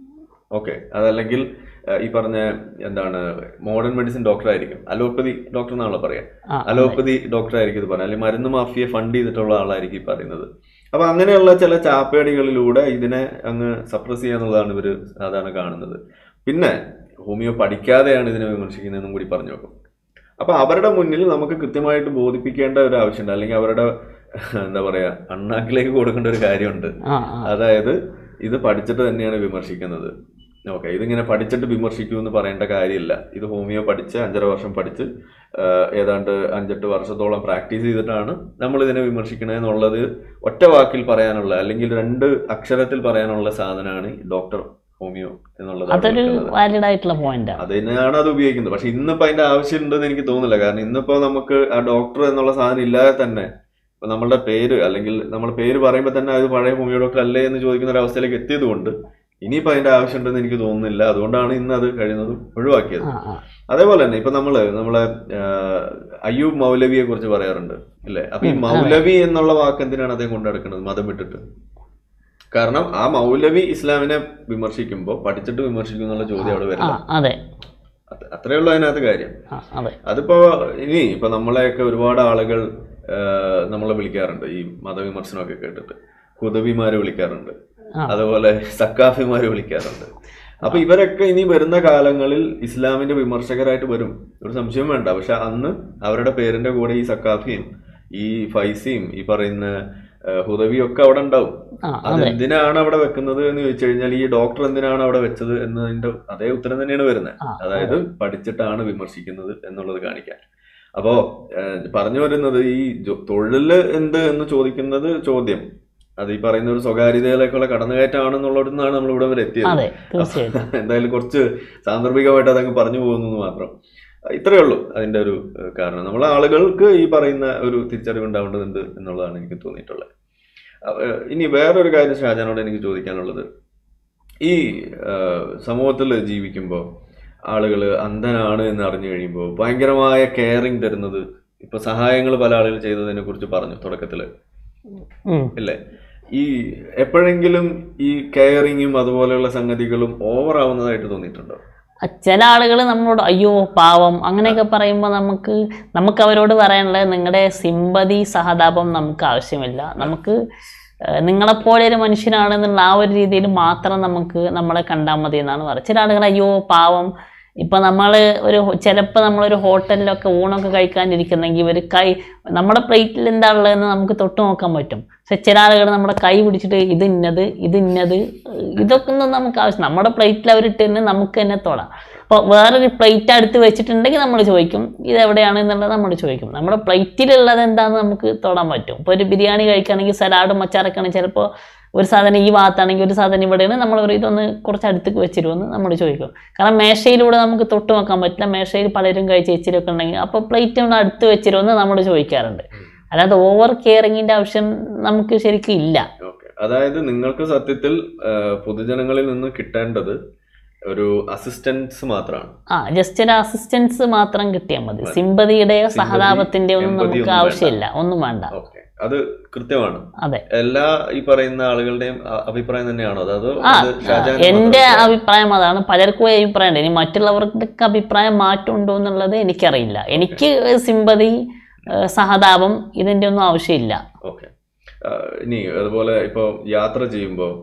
ഓക്കെ അതല്ലെങ്കിൽ ആ, ഈ പറഞ്ഞ എന്താണ് മോഡേൺ മെഡിസിൻ ഡോക്ടർ ആയിരിക്കും അലോപ്പതി ഡോക്ടർ എന്നാണല്ലോ പറയാ ആ അലോപ്പതി ഡോക്ടർ ആയിരിക്കും ഇത് പറയുന്നത് അല്ലെങ്കിൽ മരുന്ന് മാഫിയെ ഫണ്ട് ചെയ്തിട്ടുള്ള ആളായിരിക്കും ഈ പറയുന്നത് അപ്പൊ അങ്ങനെയുള്ള ചില ചാപ്പേടികളിലൂടെ ഇതിനെ അങ്ങ് സപ്രസ് ചെയ്യാന്നുള്ളതാണ് ഇവര് സാധാരണ കാണുന്നത് പിന്നെ ഹോമിയോ പഠിക്കാതെയാണ് ഇതിനെ വിമർശിക്കുന്നതെന്നും കൂടി പറഞ്ഞു നോക്കും അപ്പൊ അവരുടെ മുന്നിൽ നമുക്ക് കൃത്യമായിട്ട് ബോധിപ്പിക്കേണ്ട ഒരു ആവശ്യമുണ്ട് അല്ലെങ്കിൽ അവരുടെ എന്താ പറയാ അണ്ണാക്കിലേക്ക് കൊടുക്കേണ്ട ഒരു കാര്യമുണ്ട് ആ ആ അതായത് ഇത് പഠിച്ചിട്ട് തന്നെയാണ് വിമർശിക്കുന്നത് ഓക്കെ ഇതിങ്ങനെ പഠിച്ചിട്ട് വിമർശിക്കൂ എന്ന് പറയേണ്ട കാര്യമില്ല ഇത് ഹോമിയോ പഠിച്ച് അഞ്ചര വർഷം പഠിച്ച് ആ, ഏതാണ്ട് അഞ്ചെട്ട് വർഷത്തോളം പ്രാക്ടീസ് ചെയ്തിട്ടാണ് നമ്മൾ ഇതിനെ വിമർശിക്കണത് എന്നുള്ളത് ഒറ്റ വാക്കിൽ പറയാനുള്ള അല്ലെങ്കിൽ രണ്ട് അക്ഷരത്തിൽ പറയാനുള്ള സാധനമാണ് ഡോക്ടർ ഹോമിയോ എന്നുള്ളത് അവിടെ അതൊരു നിൽക്കുന്നത്. വാലിഡ് ആയിട്ടുള്ള പോയിന്റാണ് അതിനാണ് അത് ഉപയോഗിക്കുന്നത് പക്ഷെ ഇന്നിപ്പോ അതിന്റെ ആവശ്യമുണ്ടെന്ന് എനിക്ക് തോന്നുന്നില്ല കാരണം ഇന്നിപ്പോ നമുക്ക് ആ ഡോക്ടർ എന്നുള്ള സാധനം ഇല്ലാതെ തന്നെ ഇപ്പൊ നമ്മളുടെ പേര് അല്ലെങ്കിൽ നമ്മുടെ പേര് പറയുമ്പോൾ തന്നെ അത് പഴയ ഹോമിയോ ഡോക്ടർ അല്ലേ എന്ന് ചോദിക്കുന്ന ഒരു അവസ്ഥയിലേക്ക് എത്തിയത് കൊണ്ട് ഇനിയിപ്പോൾ അതിന്റെ ആവശ്യമുണ്ടെന്ന് എനിക്ക് തോന്നുന്നില്ല അതുകൊണ്ടാണ് ഇന്ന് അത് കഴിയുന്നതും ഒഴിവാക്കിയത് ആ ആ അതേപോലെ തന്നെ ഇപ്പൊ നമ്മള് നമ്മളെ ആ, അയ്യൂബ് മൗലവിയെ കുറിച്ച് പറയാറുണ്ട് അല്ലേ അപ്പൊ ഈ ഉം, അതെ. മൗലവി എന്നുള്ള വാക്ക് എന്തിനാണ് അദ്ദേഹം കൊണ്ടു നടക്കുന്നത് മതം വിട്ടിട്ട് കാരണം ആ മൗലവി ഇസ്ലാമിനെ വിമർശിക്കുമ്പോൾ പഠിച്ചിട്ട് വിമർശിക്കും എന്നുള്ള ചോദ്യം അവിടെ ആ വരില്ല അതെ അത് അത്രേ ഉള്ളൂ അതിനകത്ത് കാര്യം ആ അതെ അതിപ്പോ ഇനി ഇപ്പൊ നമ്മളെയൊക്കെ ഒരുപാട് ആളുകൾ ആ, നമ്മളെ വിളിക്കാറുണ്ട് ഈ മതവിമർശനമൊക്കെ കേട്ടിട്ട് ഹുദവിമാരെ വിളിക്കാറുണ്ട് ആ. അതുപോലെ സക്കാഫിമാരെ വിളിക്കാറുണ്ട് അപ്പൊ ഇവരൊക്കെ ഇനി വരുന്ന കാലങ്ങളിൽ ഇസ്ലാമിന്റെ വിമർശകരായിട്ട് വരും ഒരു സംശയം വേണ്ട പക്ഷെ അന്ന് അവരുടെ പേരിന്റെ കൂടെ ഈ സക്കാഫിയും ഈ ഫൈസിയും ഈ പറയുന്ന ആ, ഹുദവിയും ഒക്കെ അവിടെ ഉണ്ടാവും ആ അത് അതെ എന്തിനാണ് അവിടെ വെക്കുന്നത് എന്ന് ചോദിച്ചു കഴിഞ്ഞാൽ ഈ ഡോക്ടർ എന്തിനാണ് അവിടെ വെച്ചത് എന്നതിന്റെ അതേ ഉത്തരം തന്നെയാണ് വരുന്നത് ആ, അതായത് പഠിച്ചിട്ടാണ് വിമർശിക്കുന്നത് എന്നുള്ളത് കാണിക്കാൻ അപ്പോ ഏഹ്, പറഞ്ഞു വരുന്നത് ഈ ജോ- തൊഴില് എന്ത് എന്ന് ചോദിക്കുന്നത് ചോദ്യം അത് ഈ പറയുന്ന ഒരു സ്വകാര്യതയിലേക്കുള്ള കടന്നുകയറ്റമാണെന്നുള്ളതിനാണ് നമ്മൾ ഇവിടെ വരെ എത്തിയത് അതെ തീർച്ചയായിട്ടും എന്തായാലും കുറച്ച് സാന്ദർഭികമായിട്ട് അതങ്ങ് പറഞ്ഞു പോകുന്നു എന്ന് മാത്രം ഇത്രയേ ഉള്ളൂ അതിന്റെ ഒരു ഏഹ്, കാരണം നമ്മളെ ആളുകൾക്ക് ഈ പറയുന്ന ഒരു തിരിച്ചറിവ് ഉണ്ടാവേണ്ടതുണ്ട് എന്നുള്ളതാണ് എനിക്ക് തോന്നിയിട്ടുള്ളത് അഹ് ഇനി വേറൊരു കാര്യം ഷാജാനോട് എനിക്ക് ചോദിക്കാനുള്ളത് ഈ സമൂഹത്തിൽ ജീവിക്കുമ്പോൾ ആളുകൾ അന്ധനാണ് എന്ന് അറിഞ്ഞു കഴിയുമ്പോൾ ഭയങ്കരമായ കെയറിങ് തരുന്നത് ഇപ്പൊ സഹായങ്ങൾ പല ആളുകൾ ചെയ്തതിനെ കുറിച്ച് പറഞ്ഞു തുടക്കത്തില് ഉം. ഇല്ലേ ഈ എപ്പോഴെങ്കിലും ഈ കെയറിങ്ങും അതുപോലെയുള്ള സംഗതികളും ഓവർ ആവുന്നതായിട്ട് തോന്നിയിട്ടുണ്ടോ ചില ആളുകൾ നമ്മളോട് അയ്യോ പാവം അങ്ങനെയൊക്കെ പറയുമ്പോൾ നമുക്ക് നമുക്ക് അവരോട് പറയാനുള്ളത് നിങ്ങളുടെ സിമ്പതി സഹതാപം നമുക്ക് ആവശ്യമില്ല നമുക്ക് ഏഹ്, നിങ്ങളെപ്പോലെ ഒരു മനുഷ്യനാണെന്നുള്ള ആ ഒരു രീതിയിൽ മാത്രം നമുക്ക് നമ്മളെ കണ്ടാൽ മതി എന്നാണ് പറയുന്നത് ചില ആളുകൾ അയ്യോ പാവം ഇപ്പം നമ്മൾ ഒരു ചിലപ്പോൾ നമ്മളൊരു ഹോട്ടലിലൊക്കെ ഊണൊക്കെ കഴിക്കാനിരിക്കുന്നെങ്കിൽ ഇവർ കൈ നമ്മുടെ പ്ലേറ്റിൽ എന്താ ഉള്ളതെന്ന് നമുക്ക് തൊട്ട് നോക്കാൻ പറ്റും പക്ഷെ ചില ആളുകൾ നമ്മുടെ കൈ പിടിച്ചിട്ട് ഇത് ഇന്നത് ഇത് ഇന്നത് ഇതൊക്കെ ഒന്നും നമുക്ക് ആവശ്യം നമ്മുടെ പ്ലേറ്റിൽ അവരിട്ട് തന്നെ നമുക്ക് തന്നെ തൊടാം അപ്പോൾ വേറൊരു പ്ലേറ്റ് അടുത്ത് വെച്ചിട്ടുണ്ടെങ്കിൽ നമ്മൾ ചോദിക്കും ഇത് എവിടെയാണ് എന്നുള്ളത് നമ്മൾ ചോദിക്കും നമ്മുടെ പ്ലേറ്റിലുള്ളത് എന്താണെന്ന് നമുക്ക് തൊടാൻ പറ്റും ഇപ്പോൾ ഒരു ബിരിയാണി കഴിക്കുകയാണെങ്കിൽ സലാഡും അച്ചാറൊക്കെയാണെങ്കിൽ ചിലപ്പോൾ ഒരു സാധനം ഈ ഭാഗത്താണെങ്കിൽ ഒരു സാധനം ഇവിടെയാണ് നമ്മൾ പറയും ഇതൊന്ന് കുറച്ച് അടുത്തേക്ക് വെച്ചിരുമെന്ന് നമ്മൾ ചോദിക്കും കാരണം മേശയിലൂടെ നമുക്ക് തൊട്ട് നോക്കാൻ പറ്റില്ല മേശയിൽ പലരും കഴിച്ച് ഇച്ചിരിയൊക്കെ ഉണ്ടെങ്കിൽ അപ്പോൾ പ്ലേറ്റ് ഒന്ന് അടുത്ത് വെച്ചിരുമെന്ന് നമ്മൾ ചോദിക്കാറുണ്ട് അല്ലാതെ ഓവർ കെയറിങ്ങിൻ്റെ ആവശ്യം നമുക്ക് ശരിക്കും ഇല്ല ഓക്കെ അതായത് നിങ്ങൾക്ക് സത്യത്തിൽ ആ, പൊതുജനങ്ങളിൽ നിന്ന് കിട്ടേണ്ടത് ഒരു അസിസ്റ്റൻസ് മാത്രമാണ് ആ ജസ്റ്റ് ഒരു അസിസ്റ്റൻസ് മാത്രം കിട്ടിയാൽ മതി മതി. സിമ്പതിയുടെയോ Sympathy, സഹതാപത്തിന്റെയോ ഒന്നും empathy നമുക്ക് ഒന്നും ആവശ്യമില്ല ഒന്നും വേണ്ട ഓക്കെ അത് കൃത്യമാണ് അതെ എല്ലാ ഈ പറയുന്ന ആളുകളുടെയും അ- അഭിപ്രായം തന്നെയാണോ അത് അതോ ആ അത് ഷാജഹാന്റെ എൻ്റെ മാത്രം അഭിപ്രായം അതാണ് പലർക്കും ഈ അഭിപ്രായം ഉണ്ട് ഇനി മറ്റുള്ളവർക്ക് അഭിപ്രായം മാറ്റമുണ്ടോ എന്നുള്ളത് എനിക്കറിയില്ല എനിക്ക് സിമ്പതി ഏഹ് സഹതാപം ഇതിൻ്റെ ഒന്നും ആവശ്യമില്ല ഓക്കെ ഇനി അതുപോലെ ഇപ്പോൾ യാത്ര ചെയ്യുമ്പോൾ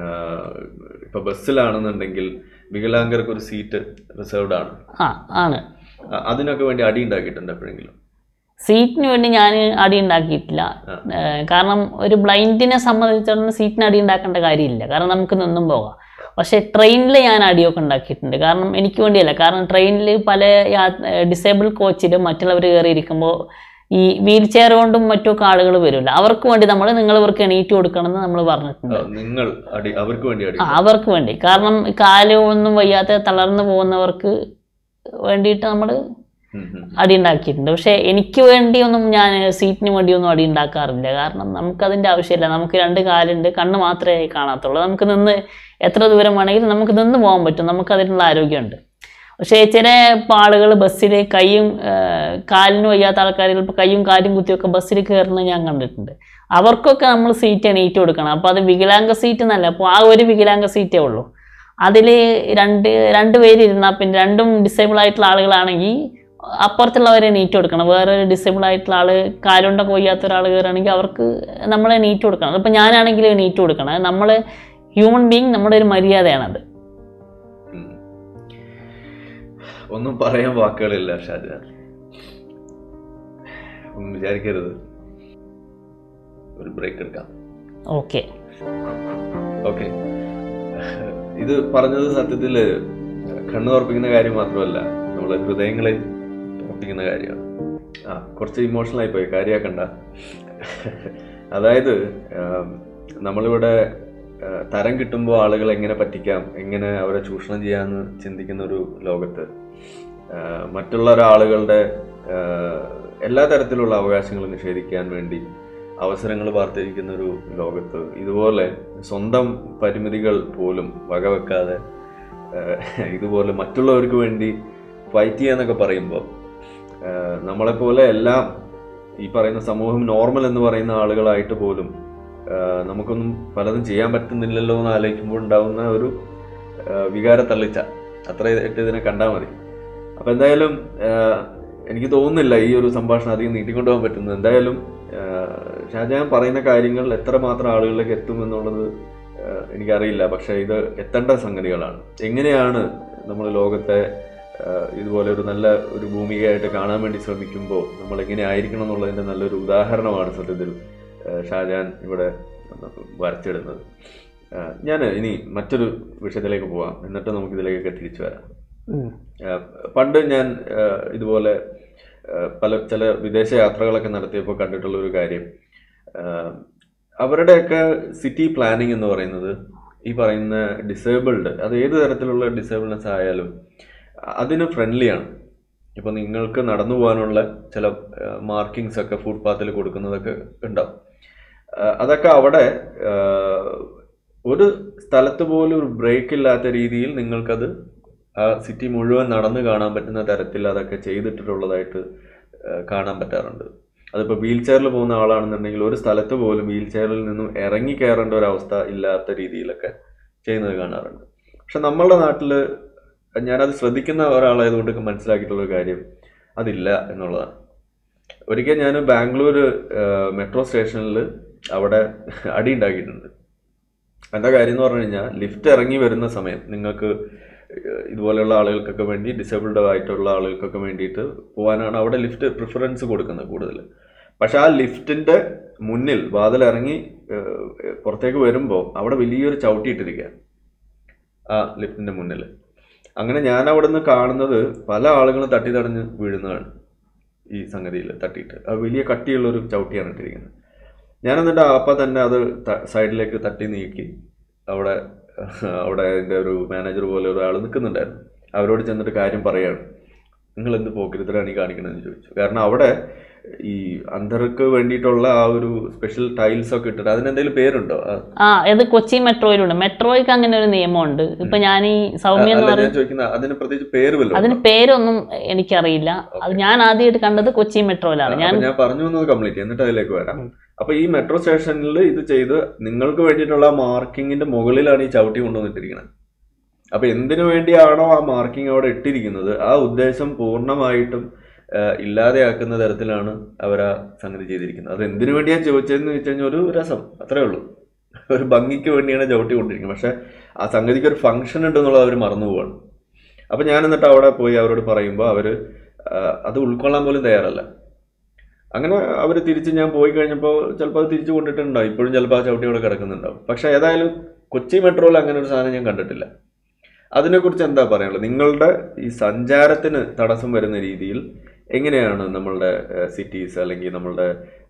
ഇപ്പൊ ബസ്സിലാണെന്നുണ്ടെങ്കിൽ വികലാംഗർക്ക് ഒരു സീറ്റ് റിസർവ്ഡ് ആണ് ആ ആണ് ആ, അതിനൊക്കെ വേണ്ടി അടി ഉണ്ടാക്കിയിട്ടുണ്ട് എപ്പോഴെങ്കിലും സീറ്റിന് വേണ്ടി ഞാൻ അടി ഉണ്ടാക്കിയിട്ടില്ല ആ. ഏഹ് കാരണം ഒരു ബ്ലൈൻഡിനെ സംബന്ധിച്ചിടത്തോളം സീറ്റിന് അടി ഉണ്ടാക്കേണ്ട കാര്യമില്ല കാരണം നമുക്ക് നിന്നും പോകാം പക്ഷേ ട്രെയിനിൽ ഞാൻ അടിയൊക്കെ ഉണ്ടാക്കിയിട്ടുണ്ട് കാരണം എനിക്ക് വേണ്ടിയല്ല കാരണം ട്രെയിനിൽ പല ഡിസേബിൾ കോച്ചിൽ മറ്റുള്ളവർ കയറിയിരിക്കുമ്പോൾ ഈ വീൽ ചെയർ കൊണ്ടും മറ്റൊക്കെ ആളുകൾ വരില്ല അവർക്ക് വേണ്ടി നമ്മൾ നിങ്ങൾ ഇവർക്ക് എണീറ്റ് കൊടുക്കണം എന്ന് നമ്മൾ പറഞ്ഞിട്ടുണ്ട് ആ, നിങ്ങൾ അടി അവർക്ക് വേണ്ടി അടി ആ അവർക്ക് വേണ്ടി കാരണം കാല് ഒന്നും വയ്യാതെ തളർന്നു പോകുന്നവർക്ക് വേണ്ടിയിട്ട് നമ്മൾ ഉം, ഉം. അടി ഉണ്ടാക്കിയിട്ടുണ്ട് പക്ഷേ എനിക്ക് വേണ്ടിയൊന്നും ഞാൻ സീറ്റിന് വേണ്ടിയൊന്നും അടി ഉണ്ടാക്കാറില്ല കാരണം നമുക്കതിൻ്റെ ആവശ്യമില്ല നമുക്ക് രണ്ട് കാലുണ്ട് കണ്ണ് മാത്രമേ കാണാത്തുള്ളൂ നമുക്ക് നിന്ന് എത്ര ദൂരം വേണമെങ്കിലും നമുക്ക് നിന്ന് പോകാൻ പറ്റും നമുക്ക് അതിനുള്ള ആരോഗ്യമുണ്ട് പക്ഷേ ചില ഇപ്പോൾ ആളുകൾ ബസ്സിൽ കൈയും ഏഹ്, കാലിന് വയ്യാത്ത ആൾക്കാർ ചിലപ്പോൾ കൈയും കാലും കുത്തിയൊക്കെ ബസ്സിൽ കയറുന്നത് ഞാൻ കണ്ടിട്ടുണ്ട് അവർക്കൊക്കെ നമ്മൾ സീറ്റ് എണീറ്റ് കൊടുക്കണം അപ്പോൾ അത് വികലാംഗ സീറ്റ് എന്നല്ല അപ്പോൾ ആ ഒരു വികലാംഗ സീറ്റേ ഉള്ളൂ അതിൽ രണ്ട് രണ്ട് പേര് ഇരുന്നാൽ പിന്നെ രണ്ടും ഡിസേബിൾ ആയിട്ടുള്ള ആളുകളാണെങ്കിൽ അപ്പുറത്തുള്ളവരെ നീറ്റ് കൊടുക്കണം വേറെ ഡിസേബിൾ ആയിട്ടുള്ള ആൾ കാലുകൊണ്ടൊക്കെ വയ്യാത്ത ഒരാൾ കയറുകയാണെങ്കിൽ അവർക്ക് നമ്മളെ നീറ്റ് കൊടുക്കണം അതിപ്പോൾ ഞാനാണെങ്കിൽ നീറ്റ് കൊടുക്കണം നമ്മൾ ഹ്യൂമൻ ബീങ് നമ്മുടെ ഒരു മര്യാദയാണത് ഉം. ഒന്നും പറയാൻ വാക്കുകളില്ല ഷാജഹാൻ ഒന്നും വിചാരിക്കരുത് ഒരു ബ്രേക്ക് എടുക്കാം ഓക്കെ ഓക്കെ ഇത് പറഞ്ഞത് സത്യത്തില് കണ്ണു തുറപ്പിക്കുന്ന കാര്യം മാത്രമല്ല നമ്മളെ ഹൃദയങ്ങളെ തുറപ്പിക്കുന്ന കാര്യമാണ് ആ കുറച്ച് ഇമോഷണൽ ആയി പോയി കാര്യമാക്കണ്ട അതായത് ആം, നമ്മളിവിടെ ആ, തരം കിട്ടുമ്പോൾ ആളുകൾ എങ്ങനെ പറ്റിക്കാം എങ്ങനെ അവരെ ചൂഷണം ചെയ്യാമെന്ന് ചിന്തിക്കുന്ന ഒരു ലോകത്ത് ആ, മറ്റുള്ള ഒരാളുകളുടെ ആ, എല്ലാ തരത്തിലുള്ള അവകാശങ്ങളും നിഷേധിക്കാൻ വേണ്ടി അവസരങ്ങൾ വാർത്തിരിക്കുന്ന ഒരു ലോകത്ത് ഇതുപോലെ സ്വന്തം പരിമിതികൾ പോലും വകവെക്കാതെ ഏഹ്, ഇതുപോലെ മറ്റുള്ളവർക്ക് വേണ്ടി ഫൈറ്റ് ചെയ്യാന്നൊക്കെ പറയുമ്പോൾ ഏഹ്, നമ്മളെപ്പോലെ എല്ലാം ഈ പറയുന്ന സമൂഹം നോർമൽ എന്ന് പറയുന്ന ആളുകളായിട്ട് പോലും ഏഹ്, നമുക്കൊന്നും പലതും ചെയ്യാൻ പറ്റുന്നില്ലല്ലോ എന്ന് ആലോചിക്കുമ്പോൾ ഉണ്ടാവുന്ന ഒരു ഏഹ്, വികാര തള്ളിച്ച അത്രയായിട്ട് ഇതിനെ കണ്ടാൽ മതി അപ്പം എന്തായാലും ഏഹ്, എനിക്ക് തോന്നുന്നില്ല ഈ ഒരു സംഭാഷണം അധികം നീട്ടിക്കൊണ്ടുപോകാൻ പറ്റുന്നത് എന്തായാലും ഏഹ്, ഷാജഹാൻ പറയുന്ന കാര്യങ്ങൾ എത്രമാത്രം ആളുകളിലേക്ക് എത്തും എന്നുള്ളത് ഏഹ്, എനിക്കറിയില്ല പക്ഷേ ഇത് എത്തേണ്ട സംഗതികളാണ് എങ്ങനെയാണ് നമ്മൾ ലോകത്തെ ഏഹ്, ഇതുപോലെ ഒരു നല്ല ഒരു ഭൂമികയായിട്ട് കാണാൻ വേണ്ടി ശ്രമിക്കുമ്പോൾ നമ്മൾ എങ്ങനെ ആയിരിക്കണം എന്നുള്ളതിൻ്റെ നല്ലൊരു ഉദാഹരണമാണ് സത്യത്തിൽ ഏഹ്, ഷാജഹാൻ ഇവിടെ വരച്ചിടുന്നത് ഞാൻ ഇനി മറ്റൊരു വിഷയത്തിലേക്ക് പോവാം എന്നിട്ട് നമുക്ക് ഇതിലേക്കൊക്കെ തിരിച്ചു വരാം ഉം. ഏഹ് പണ്ട് ഞാൻ ഏഹ് ഇതുപോലെ ഏഹ് പല ചില വിദേശ യാത്രകളൊക്കെ നടത്തിയപ്പോൾ കണ്ടിട്ടുള്ള ഒരു കാര്യം ഏഹ് അവരുടെയൊക്കെ സിറ്റി പ്ലാനിങ് എന്ന് പറയുന്നത് ഈ പറയുന്ന ഡിസേബിൾഡ് അത് ഏത് തരത്തിലുള്ള ഡിസേബിൾനെസ് ആയാലും അതിന് ഫ്രണ്ട്ലിയാണ് ഇപ്പൊ നിങ്ങൾക്ക് നടന്നു പോകാനുള്ള ചില മാർക്കിങ്സ് ഒക്കെ ഫുട്പാത്തിൽ കൊടുക്കുന്നതൊക്കെ ഉണ്ടാവും ഏഹ് അതൊക്കെ അവിടെ ഏഹ് ഒരു സ്ഥലത്ത് പോലും ഒരു ബ്രേക്ക് ഇല്ലാത്ത രീതിയിൽ നിങ്ങൾക്കത് ആ സിറ്റി മുഴുവൻ നടന്നു കാണാൻ പറ്റുന്ന തരത്തിൽ അതൊക്കെ ചെയ്തിട്ടുള്ളതായിട്ട് ഏഹ് കാണാൻ പറ്റാറുണ്ട് അതിപ്പോൾ വീൽ ചെയറിൽ പോകുന്ന ആളാണെന്നുണ്ടെങ്കിൽ ഒരു സ്ഥലത്ത് പോലും വീൽ ചെയറിൽ നിന്നും ഇറങ്ങി കയറേണ്ട ഒരു അവസ്ഥ ഇല്ലാത്ത രീതിയിലൊക്കെ ചെയ്യുന്നത് കാണാറുണ്ട് പക്ഷെ നമ്മളുടെ നാട്ടിൽ ഞാനത് ശ്രദ്ധിക്കുന്ന ഒരാളായതുകൊണ്ട് മനസ്സിലാക്കിയിട്ടുള്ള ഒരു കാര്യം അതില്ല എന്നുള്ളതാണ് ഒരിക്കൽ ഞാൻ ബാംഗ്ലൂർ മെട്രോ സ്റ്റേഷനിൽ അവിടെ അടി ഉണ്ടാക്കിയിട്ടുണ്ട് എന്താ കാര്യം എന്ന് പറഞ്ഞു കഴിഞ്ഞാൽ ലിഫ്റ്റ് ഇറങ്ങി വരുന്ന സമയം നിങ്ങൾക്ക് ഏഹ് ഇതുപോലെയുള്ള ആളുകൾക്കൊക്കെ വേണ്ടി ഡിസേബിൾഡ് ആയിട്ടുള്ള ആളുകൾക്കൊക്കെ വേണ്ടിയിട്ട് പോകാനാണ് അവിടെ ലിഫ്റ്റ് പ്രിഫറൻസ് കൊടുക്കുന്നത് കൂടുതൽ പക്ഷെ ആ ലിഫ്റ്റിന്റെ മുന്നിൽ വാതിൽ ഇറങ്ങി ഏഹ് പുറത്തേക്ക് വരുമ്പോൾ അവിടെ വലിയൊരു ചവിട്ടി ഇട്ടിരിക്കുക ആ ലിഫ്റ്റിന്റെ മുന്നിൽ അങ്ങനെ ഞാൻ അവിടെ നിന്ന് കാണുന്നത് പല ആളുകളും തട്ടി തടഞ്ഞ് വീഴുന്നതാണ് ഈ സംഗതിയിൽ തട്ടിയിട്ട് അത് വലിയ കട്ടിയുള്ള ഒരു ചവിട്ടിയാണ് ഇട്ടിരിക്കുന്നത് ഞാൻ എന്നിട്ട് അപ്പം തന്നെ അത് ത- സൈഡിലേക്ക് തട്ടി നീക്കി അവിടെ അവിടെ എൻ്റെ ഒരു മാനേജർ പോലെ ഒരാൾ നിൽക്കുന്നുണ്ടായിരുന്നു അവരോട് ചെന്നിട്ട് കാര്യം പറയാണ് നിങ്ങൾ എന്ത് പോക്കരുത്തരാണ് ഈ കാണിക്കണമെന്ന് ചോദിച്ചു കാരണം അവിടെ ഈ അന്ധർക്ക് വേണ്ടിയിട്ടുള്ള ആ ഒരു സ്പെഷ്യൽ ടൈൽസ് ഒക്കെ ഇട്ടിട്ട് അതിനെന്തെങ്കിലും പേരുണ്ടോ ആ, ആ ഇത് കൊച്ചി മെട്രോയിലുണ്ട് മെട്രോയ്ക്ക് അങ്ങനെ ഒരു നിയമമുണ്ട് ഇപ്പൊ ഞാൻ ഈ സൗമ്യ എന്ന് അല്ല പറയുന്ന ഞാൻ ചോദിക്കുന്ന അതിന് പ്രത്യേകിച്ച് പേര് വല്ലതും അതിന് പേരൊന്നും എനിക്കറിയില്ല അത് ഞാൻ ആദ്യമായിട്ട് കണ്ടത് കൊച്ചി മെട്രോയിലാണ് ഞാൻ അപ്പൊ ഞാൻ പറഞ്ഞു വന്നത് കംപ്ലീറ്റ് എന്നിട്ട് അതിലേക്ക് വരാം അപ്പൊ ഈ മെട്രോ സ്റ്റേഷനിൽ ഇത് ചെയ്ത് നിങ്ങൾക്ക് വേണ്ടിയിട്ടുള്ള മാർക്കിങ്ങിന്റെ മുകളിലാണ് ഈ ചവിട്ടി കൊണ്ടുവന്നിട്ടിരിക്കുന്നത് അപ്പൊ എന്തിനു വേണ്ടിയാണോ ആ മാർക്കിംഗ് അവിടെ ഇട്ടിരിക്കുന്നത് ആ ഉദ്ദേശം പൂർണ്ണമായിട്ടും ആ, ഇല്ലാതെയാക്കുന്ന തരത്തിലാണ് അവർ ആ സംഗതി ചെയ്തിരിക്കുന്നത് അത് എന്തിനു വേണ്ടിയാ ചോദിച്ചതെന്ന് വെച്ച് കഴിഞ്ഞാൽ ഒരു രസം അത്രേ ഉള്ളൂ ഒരു ഭംഗിക്ക് വേണ്ടിയാണ് ചവിട്ടി കൊണ്ടിരിക്കുന്നത് പക്ഷെ ആ സംഗതിക്ക് ഒരു ഫംഗ്ഷൻ ഉണ്ടെന്നുള്ളത് അവർ മറന്നു പോവാണ് അപ്പൊ ഞാൻ എന്നിട്ട് അവിടെ പോയി അവരോട് പറയുമ്പോൾ അവര് ആ, അത് ഉൾക്കൊള്ളാൻ പോലും തയ്യാറല്ല അങ്ങനെ അവർ തിരിച്ച് ഞാൻ പോയി കഴിഞ്ഞപ്പോൾ ചിലപ്പോൾ അത് തിരിച്ചു കൊണ്ടിട്ടുണ്ടാവും ഇപ്പോഴും ചിലപ്പോൾ ആ ചവിട്ടി അവിടെ കിടക്കുന്നുണ്ടാവും പക്ഷെ ഏതായാലും കൊച്ചി മെട്രോയിൽ അങ്ങനെ ഒരു സാധനം ഞാൻ കണ്ടിട്ടില്ല അതിനെക്കുറിച്ച് എന്താ പറയാനുള്ളത് നിങ്ങളുടെ ഈ സഞ്ചാരത്തിന് തടസ്സം വരുന്ന രീതിയിൽ എങ്ങനെയാണ് നമ്മളുടെ സിറ്റീസ് അല്ലെങ്കിൽ നമ്മളുടെ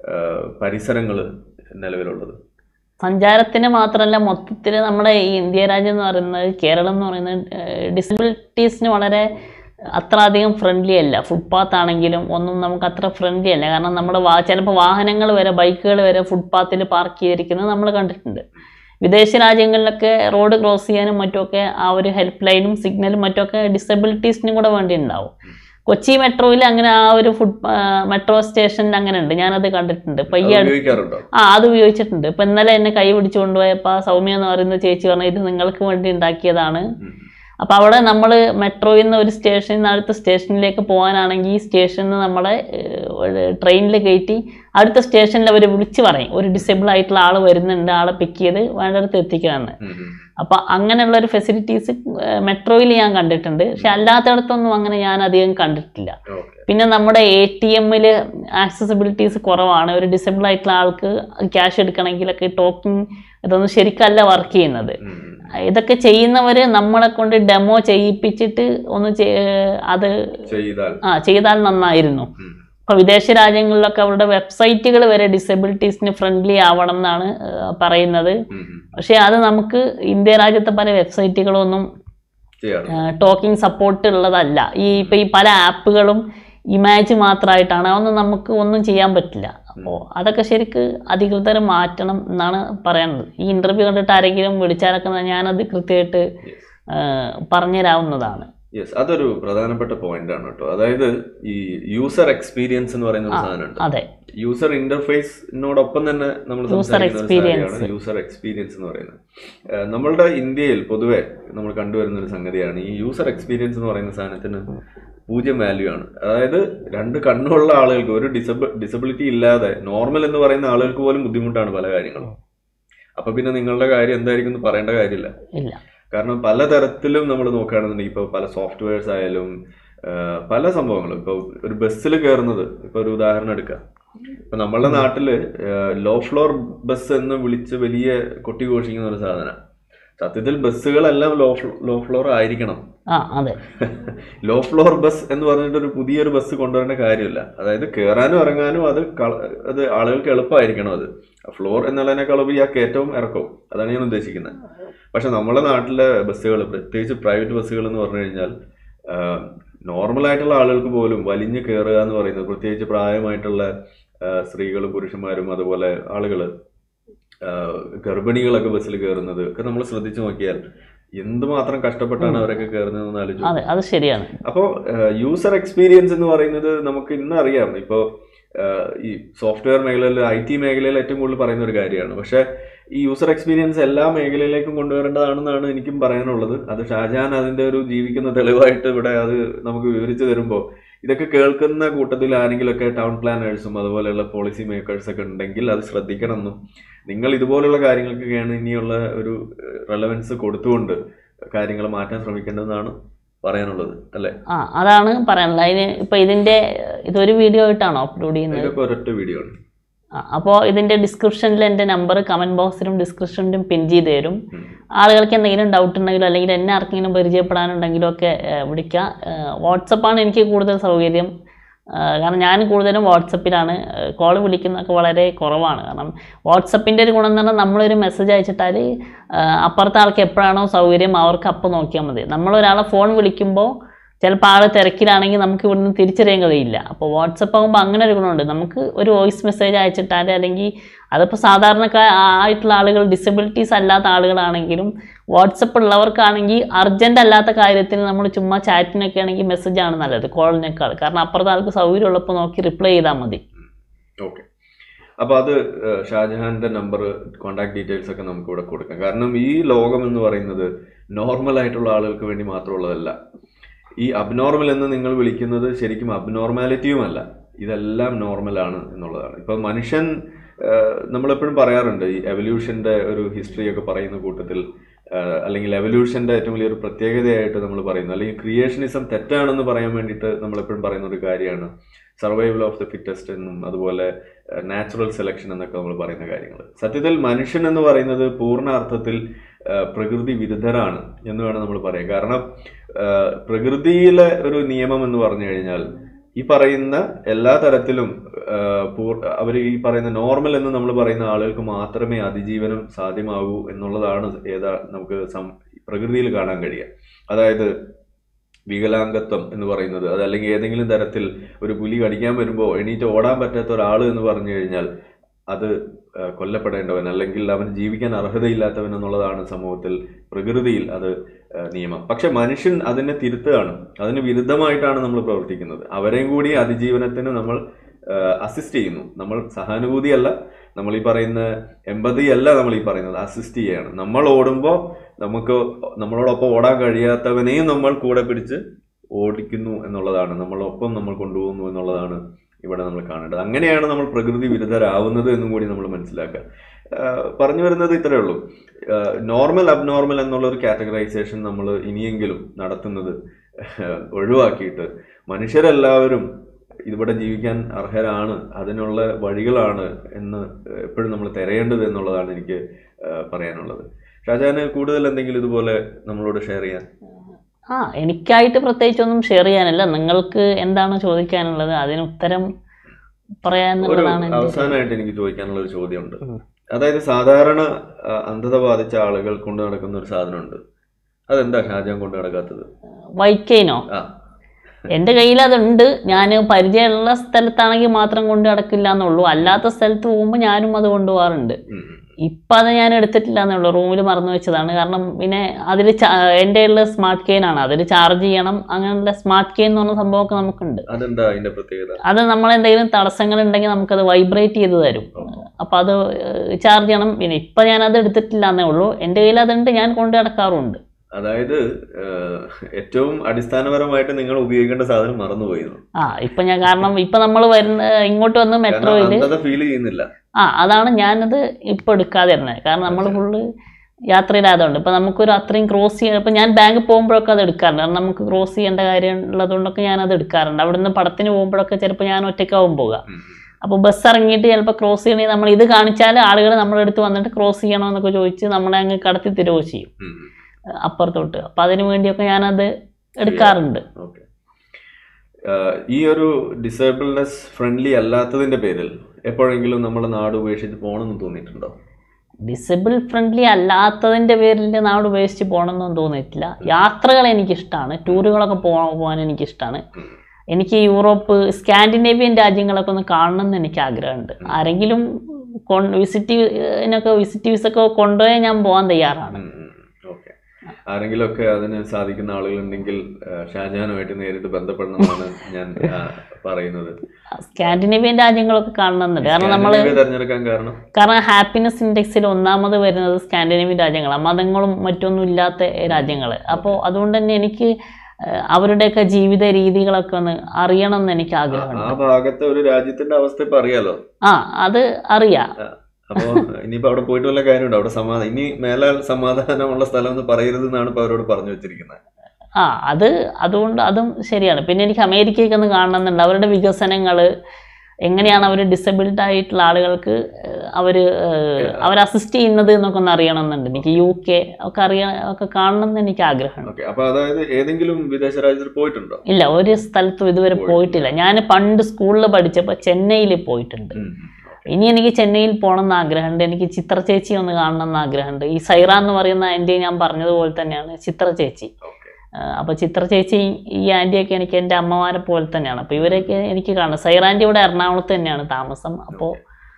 പരിസരങ്ങൾ നിലവിലുള്ളത് സഞ്ചാരത്തിന് മാത്രമല്ല മൊത്തത്തിൽ നമ്മുടെ ഈ ഇന്ത്യ രാജ്യം എന്ന് പറയുന്നത് കേരളം എന്ന് പറയുന്നത് ഡിസബിലിറ്റീസിന് വളരെ അത്ര അധികം ഫ്രണ്ട്ലി അല്ല ഫുട്പാത്ത് ആണെങ്കിലും ഒന്നും നമുക്ക് അത്ര ഫ്രണ്ട്ലി അല്ല കാരണം നമ്മുടെ വാ ചിലപ്പോൾ വാഹനങ്ങൾ വരെ ബൈക്കുകൾ വരെ ഫുട്പാത്തിൽ പാർക്ക് ചെയ്തിരിക്കുന്നത് നമ്മൾ കണ്ടിട്ടുണ്ട് വിദേശ രാജ്യങ്ങളിലൊക്കെ റോഡ് ക്രോസ് ചെയ്യാനും മറ്റുമൊക്കെ ആ ഒരു ഹെൽപ്പ് ലൈനും സിഗ്നലും മറ്റുമൊക്കെ ഡിസബിലിറ്റീസിനും കൂടെ വേണ്ടി ഉണ്ടാവും കൊച്ചി മെട്രോയിൽ അങ്ങനെ ആ ഒരു ഫുട് മെട്രോ സ്റ്റേഷനിൽ അങ്ങനെ ഉണ്ട് ഞാനത് കണ്ടിട്ടുണ്ട് ഇപ്പൊ ഈ അത് അടുത്ത് ഉപയോഗിക്കാറുണ്ടോ ആ അത് ഉപയോഗിച്ചിട്ടുണ്ട് ഇപ്പൊ ഇന്നലെ എന്നെ കൈ പിടിച്ചു കൊണ്ടുപോയപ്പോ ആ സൗമ്യ എന്ന് പറയുന്ന ചേച്ചി പറഞ്ഞു ഇത് നിങ്ങൾക്ക് വേണ്ടി ഉണ്ടാക്കിയതാണ് ഉം. അപ്പൊ അവിടെ നമ്മൾ മെട്രോയിൽ നിന്ന് ഒരു സ്റ്റേഷനിൽ നിന്ന് അടുത്ത സ്റ്റേഷനിലേക്ക് പോകാനാണെങ്കിൽ ഈ സ്റ്റേഷനിൽ നിന്ന് നമ്മളെ ട്രെയിനിൽ കയറ്റി അടുത്ത സ്റ്റേഷനിൽ അവർ വിളിച്ചു പറയും ഒരു ഡിസേബിൾ ആയിട്ടുള്ള ആൾ വരുന്നുണ്ട് ആളെ പിക്ക് ചെയ്ത് വേണ്ടടുത്ത് എത്തിക്കണമെന്ന് ഉം, ഉം. അപ്പൊ അങ്ങനെയുള്ള ഒരു ഫെസിലിറ്റീസ് മെട്രോയിൽ ഞാൻ കണ്ടിട്ടുണ്ട് പക്ഷെ അല്ലാത്തടത്തൊന്നും അങ്ങനെ ഞാൻ അധികം കണ്ടിട്ടില്ല ഓക്കെ പിന്നെ നമ്മുടെ എ ടി എമ്മിൽ ആക്സസിബിലിറ്റീസ് കുറവാണ് ഒരു ഡിസേബിൾ ആയിട്ടുള്ള ആൾക്ക് ക്യാഷ് എടുക്കണമെങ്കിലൊക്കെ ടോക്കിംഗ് ഇതൊന്നും ശരിക്കല്ല വർക്ക് ചെയ്യുന്നത് ഉം, ഉം. ഇതൊക്കെ ചെയ്യുന്നവർ നമ്മളെ കൊണ്ട് ഡെമോ ചെയ്യിപ്പിച്ചിട്ട് ഒന്ന് ചെയ്- അത് ചെയ്താൽ ആ ചെയ്താൽ നന്നായിരുന്നു ഉം. ഇപ്പോൾ വിദേശ രാജ്യങ്ങളിലൊക്കെ അവരുടെ വെബ്സൈറ്റുകൾ വരെ ഡിസബിലിറ്റീസിന് ഫ്രണ്ട്ലി ആവണം എന്നാണ് ആ, പറയുന്നത് ഉം, ഉം. പക്ഷേ അത് നമുക്ക് ഇന്ത്യ രാജ്യത്തെ പല വെബ്സൈറ്റുകളൊന്നും ചെയ്യാറുണ്ട് ടോക്കിംഗ് സപ്പോർട്ട് ഉള്ളതല്ല ഈ ഇപ്പം ഈ പല ആപ്പുകളും ഇമേജ് മാത്രമായിട്ടാണ് അതൊന്നും നമുക്ക് ഒന്നും ചെയ്യാൻ പറ്റില്ല അപ്പോൾ അതൊക്കെ ശരിക്ക് അധികൃതർ മാറ്റണം എന്നാണ് പറയുന്നത് ഈ ഇൻ്റർവ്യൂ കണ്ടിട്ട് ആരെങ്കിലും വിളിച്ചാലൊക്കെ ഞാനത് കൃത്യമായിട്ട് പറഞ്ഞുതരാവുന്നതാണ് യെസ് അതൊരു പ്രധാനപ്പെട്ട പോയിന്റ് ആണ് കേട്ടോ അതായത് ഈ യൂസർ എക്സ്പീരിയൻസ് എന്ന് പറയുന്ന ഒരു സാധനമുണ്ട് അതെ യൂസർ ഇന്റർഫേസിനോടൊപ്പം തന്നെ നമ്മൾ User സംസാരിക്കുന്ന ഒരു experience. കാര്യമാണ് യൂസർ എക്സ്പീരിയൻസ് എന്ന് പറയുന്നത് ഏഹ് നമ്മളുടെ ഇന്ത്യയിൽ പൊതുവെ നമ്മൾ കണ്ടുവരുന്ന ഒരു സംഗതിയാണ് ഈ യൂസർ എക്സ്പീരിയൻസ് എന്ന് പറയുന്ന സാധനത്തിന് പൂജ്യം വാല്യൂ ആണ് അതായത് രണ്ട് കണ്ണുള്ള ആളുകൾക്ക് ഒരു ഡിസബിൾ ഡിസബിലിറ്റി ഇല്ലാതെ നോർമൽ എന്ന് പറയുന്ന ആളുകൾക്ക് പോലും ബുദ്ധിമുട്ടാണ് പല കാര്യങ്ങളും അപ്പൊ പിന്നെ നിങ്ങളുടെ കാര്യം എന്തായിരിക്കും എന്ന് പറയേണ്ട കാര്യമില്ല ഇല്ല കാരണം പലതരത്തിലും നമ്മൾ നോക്കുകയാണെന്നുണ്ടെങ്കിൽ ഇപ്പോൾ പല സോഫ്റ്റ്വെയർസ് ആയാലും ആ, പല സംഭവങ്ങളും ഇപ്പോൾ ഒരു ബസ്സിൽ കയറുന്നത് ഇപ്പോൾ ഒരു ഉദാഹരണം എടുക്കാം ഇപ്പൊ നമ്മളുടെ നാട്ടില് ലോ ഫ്ലോർ ബസ് എന്ന് വിളിച്ച് വലിയ കൊട്ടി ഘോഷിക്കുന്ന ഒരു സാധനം സത്യത്തിൽ ബസ്സുകളെല്ലാം ലോ ലോ ഫ്ലോർ ആയിരിക്കണം ആ അതെ ലോ ഫ്ലോർ ബസ് എന്ന് പറഞ്ഞിട്ട് ഒരു പുതിയൊരു ബസ് കൊണ്ടുവരേണ്ട കാര്യമില്ല അതായത് കയറാനും ഇറങ്ങാനും അത് കള- അത് ആളുകൾക്ക് എളുപ്പമായിരിക്കണം അത് ഫ്ലോർ എന്നുള്ളതിനേക്കാൾ ഉപരി ആ കയറ്റവും ഇറക്കവും അതാണ് ഞാൻ ഉദ്ദേശിക്കുന്നത് പക്ഷെ നമ്മുടെ നാട്ടിലെ ബസ്സുകൾ പ്രത്യേകിച്ച് പ്രൈവറ്റ് ബസ്സുകൾ എന്ന് പറഞ്ഞു കഴിഞ്ഞാൽ നോർമൽ ആയിട്ടുള്ള ആളുകൾക്ക് പോലും വലിഞ്ഞു കയറുക എന്ന് പറയുന്നത് പ്രത്യേകിച്ച് പ്രായമായിട്ടുള്ള ആ, സ്ത്രീകളും പുരുഷന്മാരും അതുപോലെ ആളുകൾ ഗർഭിണികളൊക്കെ ബസ്സിൽ കയറുന്നത് ഒക്കെ നമ്മൾ ശ്രദ്ധിച്ചു നോക്കിയാൽ എന്തുമാത്രം കഷ്ടപ്പെട്ടാണ് അവരൊക്കെ കയറുന്നതെന്ന് ആലോചിച്ചു അതെ അത് ശരിയാണ് അപ്പോൾ യൂസർ എക്സ്പീരിയൻസ് എന്ന് പറയുന്നത് നമുക്ക് ഇന്ന് അറിയാം ഇപ്പോൾ ഈ സോഫ്റ്റ്വെയർ മേഖലയിൽ ഐ ടി മേഖലയിൽ ഏറ്റവും കൂടുതൽ പറയുന്ന ഒരു കാര്യമാണ് പക്ഷേ ഈ യൂസർ എക്സ്പീരിയൻസ് എല്ലാ മേഖലയിലേക്കും കൊണ്ടുവരേണ്ടതാണെന്നാണ് എനിക്കും പറയാനുള്ളത് അത് ഷാജഹാൻ അതിന്റെ ഒരു ജീവിക്കുന്ന തെളിവായിട്ട് ഇവിടെ അത് നമുക്ക് വിവരിച്ചു തരുമ്പോൾ ഇതൊക്കെ കേൾക്കുന്ന കൂട്ടത്തിൽ ആരെങ്കിലുമൊക്കെ ടൗൺ പ്ലാനേഴ്സും അതുപോലെയുള്ള പോളിസി മേക്കേഴ്സ് ഒക്കെ ഉണ്ടെങ്കിൽ അത് ശ്രദ്ധിക്കണം എന്നും നിങ്ങൾ ഇതുപോലുള്ള കാര്യങ്ങൾക്കൊക്കെയാണ് ഇനിയുള്ള ഒരു റെലവൻസ് കൊടുത്തുകൊണ്ട് കാര്യങ്ങൾ മാറ്റാൻ ശ്രമിക്കേണ്ടതെന്നാണ് പറയാനുള്ളത് അല്ലേ ആ അതാണ് പറയാനുള്ളത് അതിന് ഇപ്പൊ ഇതിന്റെ ഇതൊരു വീഡിയോ ആയിട്ടാണോ അപ്ലോഡ് ചെയ്യുന്നത് ഇതൊക്കെ ഒരൊറ്റ വീഡിയോ ആണ് അപ്പോൾ ഇതിന്റെ ഡിസ്ക്രിപ്ഷനിൽ എൻ്റെ നമ്പർ കമന്റ് ബോക്സിലും ഡിസ്ക്രിപ്ഷനിലും പിൻ ചെയ്ത് തരും ഉം. ആളുകൾക്ക് എന്തെങ്കിലും ഡൗട്ട് ഉണ്ടെങ്കിലോ അല്ലെങ്കിൽ എന്നെ ആർക്കെങ്കിലും പരിചയപ്പെടാനുണ്ടെങ്കിലോ ഒക്കെ ഏഹ്, വിളിക്കുക വാട്സപ്പാണ് എനിക്ക് കൂടുതൽ സൗകര്യം ഏഹ്, കാരണം ഞാൻ കൂടുതലും വാട്സപ്പിലാണ് കോൾ വിളിക്കുന്നതൊക്കെ വളരെ കുറവാണ് കാരണം വാട്സപ്പിൻ്റെ ഒരു ഗുണം എന്ന് പറഞ്ഞാൽ നമ്മളൊരു മെസ്സേജ് അയച്ചിട്ടാൽ ഏഹ്, അപ്പുറത്തെ ആൾക്ക് എപ്പോഴാണോ സൗകര്യം അവർക്ക് അപ്പം നോക്കിയാൽ മതി നമ്മളൊരാളെ ഫോൺ വിളിക്കുമ്പോൾ ചിലപ്പോൾ ആൾ തിരക്കിലാണെങ്കിൽ നമുക്ക് ഇവിടുന്ന് തിരിച്ചറിയാൻ കഴിയില്ല അപ്പോൾ വാട്സപ്പ് ആകുമ്പോൾ അങ്ങനെ ഒരു ഗുണമുണ്ട് നമുക്ക് ഒരു വോയിസ് മെസ്സേജ് അയച്ചിട്ടാൽ അല്ലെങ്കിൽ അതിപ്പോൾ സാധാരണക്കാർ ആയിട്ടുള്ള ആളുകൾ ഡിസബിലിറ്റീസ് അല്ലാത്ത ആളുകളാണെങ്കിലും വാട്സപ്പ് ഉള്ളവർക്കാണെങ്കിൽ അർജൻറ്റ് അല്ലാത്ത കാര്യത്തിന് നമ്മൾ ചുമ്മാ ചാറ്റിനൊക്കെ ആണെങ്കിൽ മെസ്സേജാണ് നല്ലത് കോളിനേക്കാൾ കാരണം അപ്പുറത്തെ ആൾക്ക് സൗകര്യമുള്ളപ്പോൾ നോക്കി റിപ്ലൈ ചെയ്താൽ മതി ഓക്കെ അപ്പോൾ അത് ഏഹ്, ഷാജഹാന്റെ നമ്പർ കോൺടാക്ട് ഡീറ്റെയിൽസ് ഒക്കെ നമുക്ക് ഇവിടെ കൊടുക്കാം കാരണം ഈ ലോകം എന്ന് പറയുന്നത് നോർമൽ ആയിട്ടുള്ള ആളുകൾക്ക് വേണ്ടി മാത്രമുള്ളതല്ല ഈ അബ്നോർമൽ എന്ന് നിങ്ങൾ വിളിക്കുന്നത് ശരിക്കും അബ്നോർമാലിറ്റിയുമല്ല ഇതെല്ലാം നോർമലാണ് എന്നുള്ളതാണ് ഇപ്പൊ മനുഷ്യൻ ഏഹ്, നമ്മളെപ്പോഴും പറയാറുണ്ട് ഈ എവല്യൂഷന്റെ ഒരു ഹിസ്റ്ററി ഒക്കെ പറയുന്ന കൂട്ടത്തിൽ ഏഹ്, അല്ലെങ്കിൽ എവല്യൂഷന്റെ ഏറ്റവും വലിയൊരു പ്രത്യേകതയായിട്ട് നമ്മൾ പറയുന്നു അല്ലെങ്കിൽ ക്രിയേഷനിസം തെറ്റാണെന്ന് പറയാൻ വേണ്ടിയിട്ട് നമ്മളെപ്പോഴും പറയുന്ന ഒരു കാര്യമാണ് സർവൈവൽ ഓഫ് ദ ഫിറ്റസ്റ്റ് എന്നും അതുപോലെ നാച്ചുറൽ സെലക്ഷൻ എന്നൊക്കെ നമ്മൾ പറയുന്ന കാര്യങ്ങൾ സത്യത്തിൽ മനുഷ്യൻ എന്ന് പറയുന്നത് പൂർണ്ണ അർത്ഥത്തിൽ ആ, പ്രകൃതി വിരുദ്ധരാണ് എന്ന് വേണം നമ്മൾ പറയാൻ കാരണം ആ, പ്രകൃതിയിലെ ഒരു നിയമം എന്ന് പറഞ്ഞു കഴിഞ്ഞാൽ ഈ പറയുന്ന എല്ലാ തരത്തിലും അവർ ഈ പറയുന്ന നോർമൽ എന്ന് നമ്മൾ പറയുന്ന ആളുകൾക്ക് മാത്രമേ അതിജീവനം സാധ്യമാകൂ എന്നുള്ളതാണ് ഏതാ നമുക്ക് സം- പ്രകൃതിയിൽ കാണാൻ കഴിയുക അതായത് വികലാംഗത്വം എന്ന് പറയുന്നത് അത് അല്ലെങ്കിൽ ഏതെങ്കിലും തരത്തിൽ ഒരു പുലി കടിക്കാൻ വരുമ്പോൾ എണീറ്റ് ഓടാൻ പറ്റാത്ത ഒരാൾ എന്ന് പറഞ്ഞു കഴിഞ്ഞാൽ അത് ആ, കൊല്ലപ്പെടേണ്ടവൻ അല്ലെങ്കിൽ അവൻ ജീവിക്കാൻ അർഹതയില്ലാത്തവൻ എന്നുള്ളതാണ് സമൂഹത്തിൽ പ്രകൃതിയിൽ അത് ആ, നിയമം പക്ഷെ മനുഷ്യൻ അതിനെ തിരുത്തുകയാണ് അതിന് വിരുദ്ധമായിട്ടാണ് നമ്മൾ പ്രവർത്തിക്കുന്നത് അവരെയും കൂടി അതിജീവനത്തിന് നമ്മൾ അസിസ്റ്റ് ചെയ്യുന്നു നമ്മൾ സഹാനുഭൂതിയല്ല നമ്മൾ ഈ പറയുന്ന എമ്പതി അല്ല നമ്മൾ ഈ പറയുന്നത് അസിസ്റ്റ് ചെയ്യാണ് നമ്മൾ ഓടുമ്പോൾ നമുക്ക് നമ്മളോടൊപ്പം ഓടാൻ കഴിയാത്തവനെയും നമ്മൾ കൂടെ പിടിച്ച് ഓടിക്കുന്നു എന്നുള്ളതാണ് നമ്മളൊപ്പം നമ്മൾ കൊണ്ടുപോകുന്നു എന്നുള്ളതാണ് ഇവിടെ നമ്മൾ കാണേണ്ടത് അങ്ങനെയാണ് നമ്മൾ പ്രകൃതി വിരുദ്ധരാവുന്നത് എന്നും കൂടി നമ്മൾ മനസ്സിലാക്കുക ആഹ് പറഞ്ഞു വരുന്നത് ഇത്രയേ ഉള്ളൂ നോർമൽ അബ്നോർമൽ എന്നുള്ള ഒരു കാറ്റഗറൈസേഷൻ നമ്മൾ ഇനിയെങ്കിലും നടത്തുന്നത് ആഹ് ഒഴിവാക്കിയിട്ട് മനുഷ്യരെല്ലാവരും ഇവിടെ ജീവിക്കാൻ അർഹരാണ് അതിനുള്ള വഴികളാണ് എന്ന് എപ്പോഴും നമ്മൾ തിരയേണ്ടത് എന്നുള്ളതാണ് എനിക്ക് ആഹ് പറയാനുള്ളത് ഷാജാന് കൂടുതൽ എന്തെങ്കിലും ഇതുപോലെ നമ്മളോട് ഷെയർ ചെയ്യാൻ ആ എനിക്കായിട്ട് പ്രത്യേകിച്ചൊന്നും ഷെയർ ചെയ്യാനില്ല നിങ്ങൾക്ക് എന്താണ് ചോദിക്കാനുള്ളത് അതിന് ഉത്തരം ഒരു പറയാന്നുള്ളതാണ് എൻ്റെ അവസാനമായിട്ട് എനിക്ക് ചോദിക്കാനുള്ള ഒരു ചോദ്യമുണ്ട് ഉം. അതായത് സാധാരണ ആ, അന്ധത ബാധിച്ച ആളുകൾ കൊണ്ടു നടക്കുന്ന ഒരു സാധനമുണ്ട് അതെന്താ ഷാജാൻ കൊണ്ടു നടക്കാത്തത് വൈക്കൈനോ ആ എൻ്റെ കയ്യിൽ അതുണ്ട് ഞാൻ പരിചയമുള്ള സ്ഥലത്താണെങ്കിൽ മാത്രം കൊണ്ട് നടക്കില്ല എന്നുള്ളൂ അല്ലാത്ത സ്ഥലത്ത് പോകുമ്പോൾ ഞാനും അത് കൊണ്ടുപോകാറുണ്ട് ഉം, ഉം. ഇപ്പം അത് ഞാൻ എടുത്തിട്ടില്ല എന്നുള്ളൂ റൂമിൽ മറന്നു വെച്ചതാണ് കാരണം പിന്നെ അതിൽ എൻ്റെ ഉള്ള സ്മാർട്ട് കെയിൻ ആണ് അതിൽ ചാർജ് ചെയ്യണം അങ്ങനെയുള്ള സ്മാർട്ട് കെയിൻ എന്ന് പറഞ്ഞ സംഭവമൊക്കെ നമുക്കുണ്ട് അതെന്താ അതിന്റെ പ്രത്യേകത അത് നമ്മൾ എന്തെങ്കിലും തടസ്സങ്ങൾ ഉണ്ടെങ്കിൽ നമുക്കത് വൈബ്രേറ്റ് ചെയ്ത് തരും അപ്പോൾ അത് ചാർജ് ചെയ്യണം പിന്നെ ഇപ്പം ഞാൻ അത് എടുത്തിട്ടില്ല എന്നേ ഉള്ളൂ എൻ്റെ കയ്യിൽ അതുണ്ട് ഞാൻ കൊണ്ട് നടക്കാറുണ്ട് അതായത് ഏഹ്, ഏറ്റവും അടിസ്ഥാനപരമായിട്ട് നിങ്ങൾ ഉപയോഗിക്കേണ്ട സാധനം മറന്നുപോയിരുന്നു ആ ഇപ്പം ഞാൻ കാരണം ഇപ്പം നമ്മൾ വരുന്ന ഇങ്ങോട്ട് വന്ന് കാരണം മെട്രോയിൽ അന്ധത ഫീൽ ചെയ്യുന്നില്ല ആ അതാണ് ഞാനത് ഇപ്പം എടുക്കാതിരുന്നത് കാരണം നമ്മൾ ഫുള്ള് യാത്രയിലായതുകൊണ്ട് ഇപ്പം നമുക്കൊരു അത്രയും ക്രോസ് ചെയ്യാൻ ഇപ്പം ഞാൻ ബാങ്ക് പോകുമ്പോഴൊക്കെ അത് എടുക്കാറുണ്ട് കാരണം നമുക്ക് ക്രോസ് ചെയ്യേണ്ട കാര്യം ഉള്ളതുകൊണ്ടൊക്കെ ഞാനത് എടുക്കാറുണ്ട് അവിടുന്ന് പടത്തിന് പോകുമ്പോഴൊക്കെ ചിലപ്പോൾ ഞാൻ ഒറ്റയ്ക്കാവും പോകുക ഉം. അപ്പോൾ ബസ് ഇറങ്ങിയിട്ട് ചിലപ്പോൾ ക്രോസ് ചെയ്യണമെങ്കിൽ നമ്മൾ ഇത് കാണിച്ചാൽ ആളുകൾ നമ്മുടെ അടുത്ത് വന്നിട്ട് ക്രോസ് ചെയ്യണമെന്നൊക്കെ ചോദിച്ച് നമ്മളെ അങ്ങ് കടത്തി തരുവോ ചെയ്യും ഉം. അഹ് അപ്പുറത്തോട്ട് അപ്പം അതിന് വേണ്ടിയൊക്കെ ഞാനത് എടുക്കാറുണ്ട് ഓക്കെ ഈ ഒരു ഡിസേബിൾനെസ് ഫ്രണ്ട്ലി അല്ലാത്തതിന്റെ പേരിൽ എപ്പോഴെങ്കിലും നമ്മുടെ നാട് ഉപേക്ഷിച്ച് പോകണമെന്ന് തോന്നിയിട്ടുണ്ടോ ഡിസബിൾ ഫ്രണ്ട്ലി അല്ലാത്തതിൻ്റെ പേരിൽ നാട് ഉപേക്ഷിച്ച് പോകണമെന്നൊന്നും തോന്നിയിട്ടില്ല യാത്രകൾ എനിക്കിഷ്ടമാണ് ടൂറുകളൊക്കെ പോകാൻ പോകാൻ എനിക്കിഷ്ടമാണ് ഉം. എനിക്ക് യൂറോപ്പ് സ്കാൻഡിനേവിയൻ രാജ്യങ്ങളൊക്കെ ഒന്ന് കാണണം എന്ന് എനിക്ക് ആഗ്രഹമുണ്ട് ആരെങ്കിലും വിസിറ്റീവിനൊക്കെ വിസിറ്റീവ്സ് ഒക്കെ കൊണ്ടുപോയാൽ ഞാൻ പോകാൻ തയ്യാറാണ് ഓക്കെ ആരെങ്കിലും ഒക്കെ അതിന് സാധിക്കുന്ന ആളുകളുണ്ടെങ്കിൽ ആ, ഷാജഹാനുമായിട്ട് നേരിട്ട് ബന്ധപ്പെടണമെന്നാണ് ഞാൻ ആ, പറയുന്നത് സ്കാൻഡിനേവിയൻ രാജ്യങ്ങളൊക്കെ കാണണമെന്നുണ്ട് കാരണം നമ്മൾ സ്കാൻഡിനേവിയ തിരഞ്ഞെടുക്കാൻ കാരണം കാരണം ഹാപ്പിനെസ് ഇൻഡെക്സിൽ ഒന്നാമത് വരുന്നത് സ്കാൻഡിനേവിയൻ രാജ്യങ്ങളാണ് മതങ്ങളും മറ്റൊന്നും ഇല്ലാത്ത രാജ്യങ്ങൾ അപ്പോൾ അതുകൊണ്ട് തന്നെ എനിക്ക് ഏഹ്, അവരുടെയൊക്കെ ജീവിത രീതികളൊക്കെ ഒന്ന് അറിയണം എന്ന് എനിക്ക് ആഗ്രഹമുണ്ട് ആ ഭാഗത്തെ ഒരു രാജ്യത്തിന്റെ അവസ്ഥ ഇപ്പൊ അറിയാലോ ആ അത് അറിയാം അപ്പോ ഇനിയിപ്പോ അവിടെ പോയിട്ട് വല്ല കാര്യമുണ്ടോ അവിടെ സമാധാനം ഇനി മേലാൽ സമാധാനമുള്ള സ്ഥലം എന്ന് പറയരുത് എന്നാണ് ഇപ്പൊ അവരോട് പറഞ്ഞു വെച്ചിരിക്കുന്നത് ആ അത് അതുകൊണ്ട് അതും ശരിയാണ് പിന്നെ എനിക്ക് അമേരിക്കയൊക്കെ ഒന്ന് കാണണമെന്നുണ്ട് അവരുടെ വികസനങ്ങൾ എങ്ങനെയാണ് അവർ ഡിസബിൾഡ് ആയിട്ടുള്ള ആളുകൾക്ക് അവർ അവർ അസിസ്റ്റ് ചെയ്യുന്നത് എന്നൊക്കെ ഒന്ന് അറിയണമെന്നുണ്ട് എനിക്ക് യു കെ ഒക്കെ അറിയാൻ ഒക്കെ കാണണം എന്ന് എനിക്ക് ആഗ്രഹമുണ്ട് ഓക്കെ അപ്പൊ അതായത് ഏതെങ്കിലും വിദേശ രാജ്യത്തിൽ പോയിട്ടുണ്ടോ ഇല്ല ഒരു സ്ഥലത്തും ഇതുവരെ പോയിട്ടില്ല ഞാൻ പണ്ട് സ്കൂളിൽ പഠിച്ചപ്പോൾ ചെന്നൈയിൽ പോയിട്ടുണ്ട് ഉം. ഇനി എനിക്ക് ചെന്നൈയിൽ പോകണം എന്ന് ആഗ്രഹമുണ്ട് എനിക്ക് ചിത്ര ചേച്ചി ഒന്ന് കാണണം എന്ന് ആഗ്രഹമുണ്ട് ഈ സൈറ എന്ന് പറയുന്ന ആൻറ്റി ഞാൻ പറഞ്ഞതുപോലെ തന്നെയാണ് ചിത്ര ചേച്ചി ഓക്കെ അപ്പോൾ ചിത്ര ചേച്ചി ഈ ആൻറ്റിയൊക്കെ എനിക്ക് എൻ്റെ അമ്മമാരെ പോലെ തന്നെയാണ് അപ്പോൾ ഇവരെയൊക്കെ എനിക്ക് കാണാം സൈറ ആൻറ്റി ഇവിടെ എറണാകുളത്ത് തന്നെയാണ് താമസം അപ്പോൾ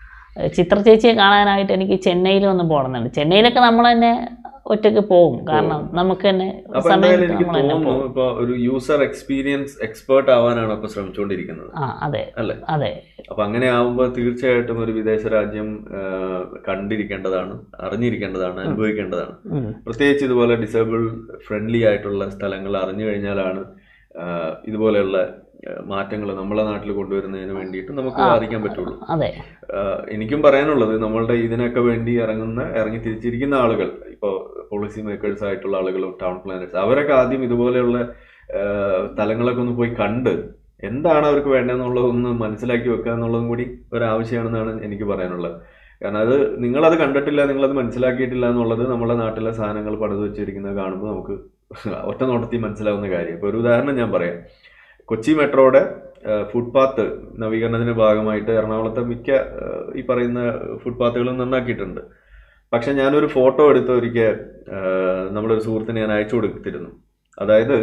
ചിത്ര ചേച്ചിയെ കാണാനായിട്ട് എനിക്ക് ചെന്നൈയിൽ ഒന്ന് പോകണമെന്നുണ്ട് ചെന്നൈയിലൊക്കെ നമ്മൾ തന്നെ ഒറ്റയ്ക്ക് പോകും കാരണം നമുക്ക് തന്നെ അപ്പൊ സമയം എന്തായാലും എനിക്ക് നമ്മൾ തന്നെ തോന്നുന്നു പോകും ഇപ്പൊ ഒരു യൂസർ എക്സ്പീരിയൻസ് എക്സ്പേർട്ട് ആവാനാണ് ഇപ്പൊ ശ്രമിച്ചുകൊണ്ടിരിക്കുന്നത് ആ അതെ അല്ലേ അതെ അപ്പൊ അങ്ങനെ ആവുമ്പോൾ തീർച്ചയായിട്ടും ഒരു വിദേശ രാജ്യം ആ, കണ്ടിരിക്കേണ്ടതാണ് അറിഞ്ഞിരിക്കേണ്ടതാണ് അനുഭവിക്കേണ്ടതാണ് ഉം. പ്രത്യേകിച്ച് ഇതുപോലെ ഡിസേബിൾ ഫ്രണ്ട്ലി ആയിട്ടുള്ള സ്ഥലങ്ങൾ അറിഞ്ഞു കഴിഞ്ഞാലാണ് ആ, ഇതുപോലെയുള്ള മാറ്റങ്ങൾ നമ്മളെ നാട്ടിൽ കൊണ്ടുവരുന്നതിന് വേണ്ടിയിട്ട് നമുക്ക് സാധിക്കാൻ പറ്റുള്ളൂ അതെ ആ, എനിക്കും പറയാനുള്ളത് നമ്മളുടെ ഇതിനൊക്കെ വേണ്ടി ഇറങ്ങുന്ന ഇറങ്ങി തിരിച്ചിരിക്കുന്ന ആളുകൾ ഇപ്പോൾ പോളിസി മേക്കേഴ്സ് ആയിട്ടുള്ള ആളുകളും ടൗൺ പ്ലാനേഴ്സ് അവരൊക്കെ ആദ്യം ഇതുപോലെയുള്ള ആ, സ്ഥലങ്ങളൊക്കെ ഒന്ന് പോയി കണ്ട് എന്താണ് അവർക്ക് വേണ്ടതെന്നുള്ളത് ഒന്ന് മനസ്സിലാക്കി വെക്കുക എന്നുള്ളതും കൂടി ഒരു ആവശ്യമാണെന്നാണ് എനിക്ക് പറയാനുള്ളത് കാരണം അത് നിങ്ങളത് കണ്ടിട്ടില്ല നിങ്ങളത് മനസ്സിലാക്കിയിട്ടില്ല എന്നുള്ളത് നമ്മുടെ നാട്ടിലെ സാധനങ്ങൾ പണിത് വെച്ചിരിക്കുന്നത് കാണുമ്പോൾ നമുക്ക് ഒറ്റ നോട്ടത്തിൽ മനസ്സിലാവുന്ന കാര്യം ഇപ്പോൾ ഒരു ഉദാഹരണം ഞാൻ പറയാം കൊച്ചി മെട്രോയുടെ ഫുട്പാത്ത് നവീകരണത്തിന്റെ ഭാഗമായിട്ട് എറണാകുളത്തെ മിക്ക ആ, ഈ പറയുന്ന ഫുട്പാത്തുകളും നന്നാക്കിയിട്ടുണ്ട് പക്ഷെ ഞാനൊരു ഫോട്ടോ എടുത്ത് ഒരിക്കൽ നമ്മളൊരു സുഹൃത്തിന് ഞാൻ അയച്ചു കൊടുത്തിരുന്നു അതായത്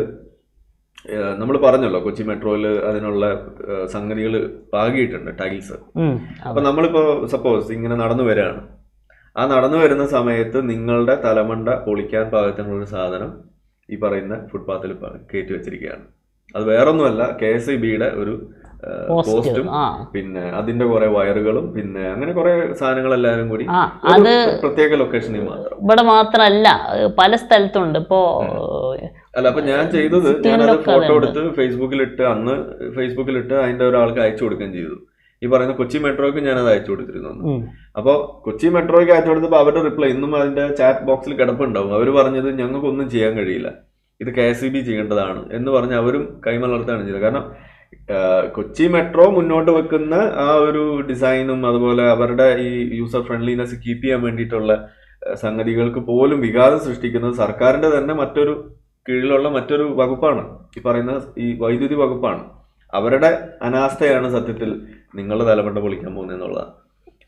നമ്മൾ പറഞ്ഞല്ലോ കൊച്ചി മെട്രോയിൽ അതിനുള്ള സംഗതികൾ പാകിയിട്ടുണ്ട് ടൈൽസ് ഉം. അപ്പൊ നമ്മളിപ്പോ സപ്പോസ് ഇങ്ങനെ നടന്നു വരികയാണ് ആ നടന്നു വരുന്ന സമയത്ത് നിങ്ങളുടെ തലമണ്ട പൊളിക്കാൻ പാകത്തിനുള്ള ഒരു സാധനം ഈ പറയുന്ന ഫുട്പാത്തിൽ കയറ്റി വെച്ചിരിക്കുകയാണ് അത് വേറൊന്നുമല്ല കെ എസ് ഇ ബിയുടെ ഒരു ആ, പോസ്റ്റ് പോസ്റ്റും ആ പിന്നെ അതിന്റെ കുറെ വയറുകളും പിന്നെ അങ്ങനെ കുറെ സാധനങ്ങളെല്ലാരും കൂടി ആ ഒരു അത് പ്രത്യേക ലൊക്കേഷനിൽ മാത്രം ഇവിടെ മാത്രമല്ല പല സ്ഥലത്തുണ്ട് ഇപ്പോ അല്ല അപ്പൊ ഞാൻ ചെയ്തത് ഞാനത് ഫോട്ടോ എടുത്ത് ഫേസ്ബുക്കിലിട്ട് അന്ന് ഫേസ്ബുക്കിലിട്ട് അതിന്റെ ഒരാൾക്ക് അയച്ചു കൊടുക്കുകയും ചെയ്തു ഈ പറയുന്ന കൊച്ചി മെട്രോക്ക് ഞാനത് അയച്ചു കൊടുത്തിരുന്നു അന്ന്. ഉം. അപ്പോൾ കൊച്ചി മെട്രോയ്ക്ക് അയച്ചു കൊടുത്തപ്പോൾ അവരുടെ റിപ്ലൈ ഇന്നും അതിന്റെ ചാറ്റ് ബോക്സിൽ കിടപ്പുണ്ടാവും അവർ പറഞ്ഞത് ഞങ്ങൾക്കൊന്നും ചെയ്യാൻ കഴിയില്ല ഇത് കെ എസ് ബി ചെയ്യേണ്ടതാണ് എന്ന് പറഞ്ഞ് അവരും കൈമലർത്താണ് ചെയ്തത് കാരണം ആ, കൊച്ചി മെട്രോ മുന്നോട്ട് വെക്കുന്ന ആ ഒരു ഡിസൈനും അതുപോലെ അവരുടെ ഈ യൂസർ ഫ്രണ്ട്ലിനെസ് കീപ്പ് ചെയ്യാൻ വേണ്ടിയിട്ടുള്ള ആ, സംഗതികൾക്ക് പോലും വികാസം സൃഷ്ടിക്കുന്നത് സർക്കാരിന്റെ തന്നെ മറ്റൊരു കീഴിലുള്ള മറ്റൊരു വകുപ്പാണ് ഈ പറയുന്ന ഈ വൈദ്യുതി വകുപ്പാണ് അവരുടെ അനാസ്ഥയാണ് സത്യത്തിൽ നിങ്ങളുടെ തലമണ്ട പൊളിക്കാൻ പോകുന്നത് എന്നുള്ളതാണ്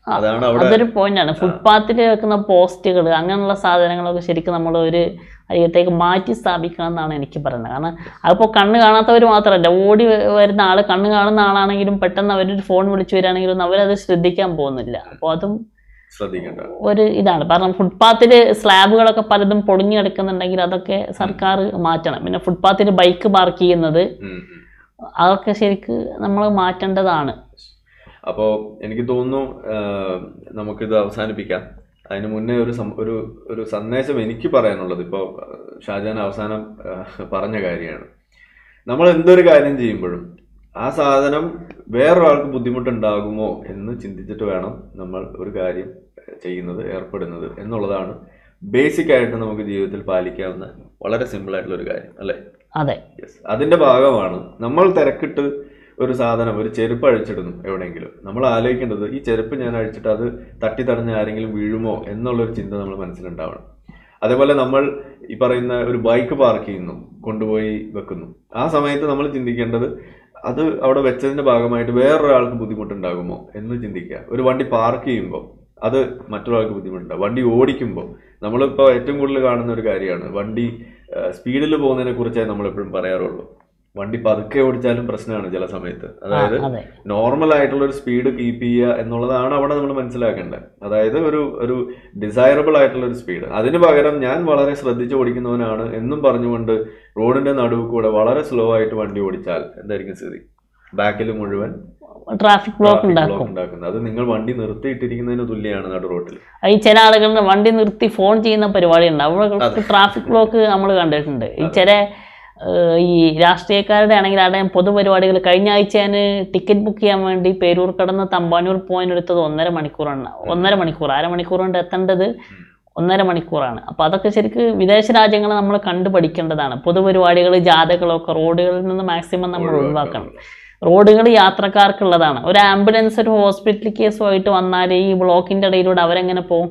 അതാണ് അവിടെ അതൊരു പോയിന്റാണ് ഫുട്പാത്തിൽ വെക്കുന്ന പോസ്റ്റുകൾ അങ്ങനെയുള്ള സാധനങ്ങളൊക്കെ ശരിക്കും നമ്മൾ ഒരു അരികത്തേക്ക് മാറ്റി സ്ഥാപിക്കണം എന്നാണ് എനിക്ക് പറയുന്നത് കാരണം അതിപ്പോൾ കണ്ണ് കാണാത്തവർ മാത്രമല്ല ഓടി വ- വരുന്ന ആൾ കണ്ണ് കാണുന്ന ആളാണെങ്കിലും പെട്ടെന്ന് അവരൊരു ഫോൺ വിളിച്ചു വരികയാണെങ്കിലും അവരത് ശ്രദ്ധിക്കാൻ പോകുന്നില്ല അപ്പോൾ അതും ശ്രദ്ധിക്കേണ്ട ഒരു ഇതാണ് കാരണം ഫുട്പാത്തിൽ സ്ലാബുകളൊക്കെ പലതും പൊടിഞ്ഞു കിടക്കുന്നുണ്ടെങ്കിൽ അതൊക്കെ സർക്കാർ മാറ്റണം പിന്നെ ഫുട്പാത്തിൽ ബൈക്ക് പാർക്ക് ചെയ്യുന്നത് ഉം, ഉം. അതൊക്കെ ശരിക്ക് നമ്മൾ മാറ്റേണ്ടതാണ് അപ്പോൾ എനിക്ക് തോന്നുന്നു ആഹ്, നമുക്കിത് അവസാനിപ്പിക്കാം അതിന് മുന്നേ ഒരു സം- ഒരു ഒരു സന്ദേശം എനിക്ക് പറയാനുള്ളത് ഇപ്പോൾ ഷാജാൻ അവസാനം ആഹ്, പറഞ്ഞ കാര്യമാണ് നമ്മൾ എന്തൊരു കാര്യം ചെയ്യുമ്പോഴും ആ സാധനം വേറൊരാൾക്ക് ബുദ്ധിമുട്ടുണ്ടാകുമോ എന്ന് ചിന്തിച്ചിട്ട് വേണം നമ്മൾ ഒരു കാര്യം ചെയ്യുന്നത് ഏർപ്പെടുന്നത് എന്നുള്ളതാണ് ബേസിക് ആയിട്ട് നമുക്ക് ജീവിതത്തിൽ പാലിക്കാവുന്ന വളരെ സിമ്പിൾ ആയിട്ടുള്ള ഒരു കാര്യം അല്ലേ അതെ യെസ് അതിന്റെ ഭാഗമാണ് നമ്മൾ തിരക്കിട്ട് ഒരു സാധനം ഒരു ചെരുപ്പ് അഴിച്ചിടുന്നു എവിടെയെങ്കിലും നമ്മൾ ആലോചിക്കേണ്ടത് ഈ ചെരുപ്പ് ഞാൻ അഴിച്ചിട്ട് അത് തട്ടി തടഞ്ഞ് ആരെങ്കിലും വീഴുമോ എന്നുള്ളൊരു ചിന്ത നമ്മൾ മനസ്സിലുണ്ടാവണം അതേപോലെ നമ്മൾ ഈ പറയുന്ന ഒരു ബൈക്ക് പാർക്ക് ചെയ്യുന്നു കൊണ്ടുപോയി വെക്കുന്നു ആ സമയത്ത് നമ്മൾ ചിന്തിക്കേണ്ടത് അത് അവിടെ വെച്ചതിന്റെ ഭാഗമായിട്ട് വേറൊരാൾക്ക് ബുദ്ധിമുട്ടുണ്ടാകുമോ എന്ന് ചിന്തിക്കുക ഒരു വണ്ടി പാർക്ക് ചെയ്യുമ്പോൾ അത് മറ്റൊരാൾക്ക് ബുദ്ധിമുട്ടുണ്ടാകും വണ്ടി ഓടിക്കുമ്പോൾ നമ്മളിപ്പോൾ ഏറ്റവും കൂടുതൽ കാണുന്ന ഒരു കാര്യമാണ് വണ്ടി സ്പീഡിൽ പോകുന്നതിനെ കുറിച്ചേ നമ്മൾ എപ്പോഴും പറയാറുള്ളൂ വണ്ടി പതുക്കെ ഓടിച്ചാലും പ്രശ്നമാണ് ചില സമയത്ത് ആ, അതായത് അതെ നോർമൽ ആയിട്ടുള്ള ഒരു സ്പീഡ് കീപ്പ് ചെയ്യുക എന്നുള്ളതാണ് അവിടെ നമ്മൾ മനസ്സിലാക്കേണ്ടത് അതായത് ഒരു ഒരു ഡിസൈറബിൾ ആയിട്ടുള്ള ഒരു സ്പീഡ് അതിന് പകരം ഞാൻ വളരെ ശ്രദ്ധിച്ച് ഓടിക്കുന്നവനാണ് എന്നും പറഞ്ഞുകൊണ്ട് റോഡിന്റെ നടുവ് കൂടെ വളരെ സ്ലോ ആയിട്ട് വണ്ടി ഓടിച്ചാൽ എന്തായിരിക്കും സ്ഥിതി ബാക്കിൽ മുഴുവൻ ട്രാഫിക് ബ്ലോക്ക് traffic ഉണ്ടാക്കും block ഉണ്ടാക്കുന്നത് അത് നിങ്ങൾ വണ്ടി നിർത്തിയിട്ടിരിക്കുന്നതിന് തുല്യമാണ് നടു റോട്ടിൽ ഈ ചില ആളുകളുടെ വണ്ടി നിർത്തി ഫോൺ ചെയ്യുന്ന പരിപാടി ഉണ്ട് അവിടെ ട്രാഫിക് ബ്ലോക്ക് നമ്മൾ കണ്ടിട്ടുണ്ട് ഈ ചില ഏഹ്, ഈ രാഷ്ട്രീയക്കാരുടെ ആണെങ്കിൽ അവിടെ പൊതുപരിപാടികൾ കഴിഞ്ഞ ആഴ്ച ഞാൻ ടിക്കറ്റ് ബുക്ക് ചെയ്യാൻ വേണ്ടി പേരൂർ കടന്ന് തമ്പാനൂർ പോയിന്റ് എടുത്തത് ഒന്നര മണിക്കൂറാണ് ഒന്നര മണിക്കൂർ അരമണിക്കൂർ കൊണ്ട് എത്തേണ്ടത് ഒന്നര മണിക്കൂറാണ് അപ്പോൾ അതൊക്കെ ശരിക്ക് വിദേശ രാജ്യങ്ങൾ നമ്മൾ കണ്ടു പഠിക്കേണ്ടതാണ് പൊതുപരിപാടികൾ ജാഥകളൊക്കെ റോഡുകളിൽ നിന്ന് മാക്സിമം നമ്മൾ ഒഴിവാക്കണം റോഡുകൾ യാത്രക്കാർക്കുള്ളതാണ് ഒരു ആംബുലൻസ് ഒരു ഹോസ്പിറ്റൽ കേസുമായിട്ട് വന്നാൽ ഈ ബ്ലോക്കിന്റെ ഇടയിലൂടെ അവരെങ്ങനെ പോകും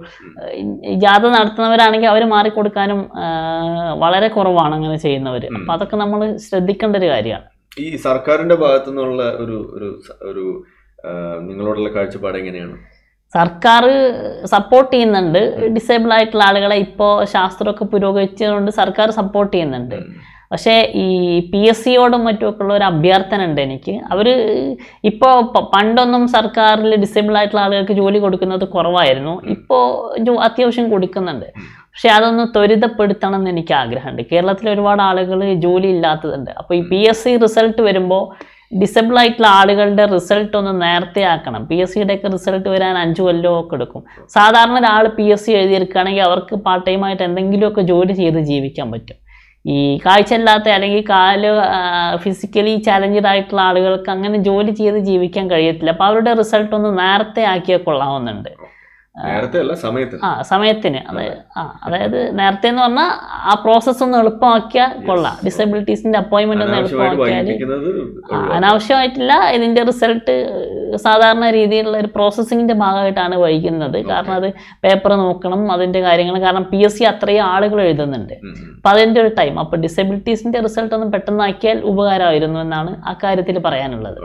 ഈ ജാഥ നടത്തുന്നവരാണെങ്കിൽ അവർ മാറിക്കൊടുക്കാനും ആ, വളരെ കുറവാണ് അങ്ങനെ ചെയ്യുന്നവർ അപ്പം അതൊക്കെ നമ്മൾ ശ്രദ്ധിക്കേണ്ട ഒരു കാര്യമാണ് ഈ സർക്കാരിന്റെ ഭാഗത്തു നിന്നുള്ള ഒരു ഒരു സ- ഒരു ആ, നിങ്ങളോടുള്ള കാഴ്ചപ്പാട് എങ്ങനെയാണ് സർക്കാർ സപ്പോർട്ട് ചെയ്യുന്നുണ്ട് ഡിസേബിൾ ആയിട്ടുള്ള ആളുകളെ ഇപ്പോൾ ശാസ്ത്രമൊക്കെ പുരോഗമിച്ചതുകൊണ്ട് സർക്കാർ സപ്പോർട്ട് ചെയ്യുന്നുണ്ട് പക്ഷേ ഈ പി എസ് സിയോടും മറ്റുമൊക്കെ ഉള്ള ഒരു അഭ്യർത്ഥന ഉണ്ട് എനിക്ക് അവർ ഇപ്പോൾ പണ്ടൊന്നും സർക്കാരിൽ ഡിസേബിൾ ആയിട്ടുള്ള ആളുകൾക്ക് ജോലി കൊടുക്കുന്നത് കുറവായിരുന്നു ഇപ്പോൾ അത്യാവശ്യം കൊടുക്കുന്നുണ്ട് പക്ഷെ അതൊന്ന് ത്വരിതപ്പെടുത്തണം എന്ന് എനിക്ക് ആഗ്രഹമുണ്ട് കേരളത്തിൽ ഒരുപാട് ആളുകൾ ജോലി ഇല്ലാത്തതുണ്ട് അപ്പോൾ ഈ പി എസ് സി റിസൾട്ട് വരുമ്പോൾ ഡിസബിൾ ആയിട്ടുള്ള ആളുകളുടെ റിസൾട്ട് ഒന്ന് നേരത്തെ ആക്കണം പി എസ് സിയുടെ ഒക്കെ റിസൾട്ട് വരാൻ അഞ്ചു കൊല്ലമോ ഒക്കെ എടുക്കും സാധാരണ ഒരാൾ പി എസ് സി എഴുതിയെടുക്കുകയാണെങ്കിൽ അവർക്ക് പാർട്ട് ടൈമായിട്ട് എന്തെങ്കിലുമൊക്കെ ജോലി ചെയ്ത് ജീവിക്കാൻ പറ്റും ഈ കാഴ്ചയില്ലാത്ത അല്ലെങ്കിൽ കാല് ഫിസിക്കലി ചാലഞ്ചഡ് ആയിട്ടുള്ള ആളുകൾക്ക് അങ്ങനെ ജോലി ചെയ്ത് ജീവിക്കാൻ കഴിയത്തില്ല അപ്പോൾ അവരുടെ റിസൾട്ട് ഒന്ന് നേരത്തെ ആക്കിയാൽ കൊള്ളാവുന്നുണ്ട് നേരത്തെ അല്ല സമയത്ത് ആ സമയത്തിന് അത് ആ അതായത് നേരത്തെ എന്ന് പറഞ്ഞാൽ ആ പ്രോസസ്സ് ഒന്ന് എളുപ്പമാക്കിയാൽ കൊള്ളാം ഡിസബിലിറ്റീസിന്റെ അപ്പോയിന്റ്മെന്റ് ഒന്ന് അനാവശ്യമായിട്ട് എളുപ്പമാക്കിയാൽ വൈകിപ്പിക്കുന്നത് ആ, ഒഴിവാക്കണം. അനാവശ്യമായിട്ടില്ല ഇതിന്റെ റിസൾട്ട് സാധാരണ രീതിയിലുള്ള ഒരു പ്രോസസ്സിങ്ങിന്റെ ഭാഗമായിട്ടാണ് വൈകുന്നത് കാരണം അത് പേപ്പർ നോക്കണം അതിന്റെ കാര്യങ്ങൾ കാരണം പി എസ് സി അത്രയും ആളുകൾ എഴുതുന്നുണ്ട് ഉം, ഉം. അപ്പം അതിന്റെ ഒരു ടൈം അപ്പോൾ ഡിസബിലിറ്റീസിന്റെ റിസൾട്ട് ഒന്ന് പെട്ടെന്നാക്കിയാൽ ഉപകാരമായിരുന്നു എന്നാണ് ആ കാര്യത്തിൽ പറയാനുള്ളത്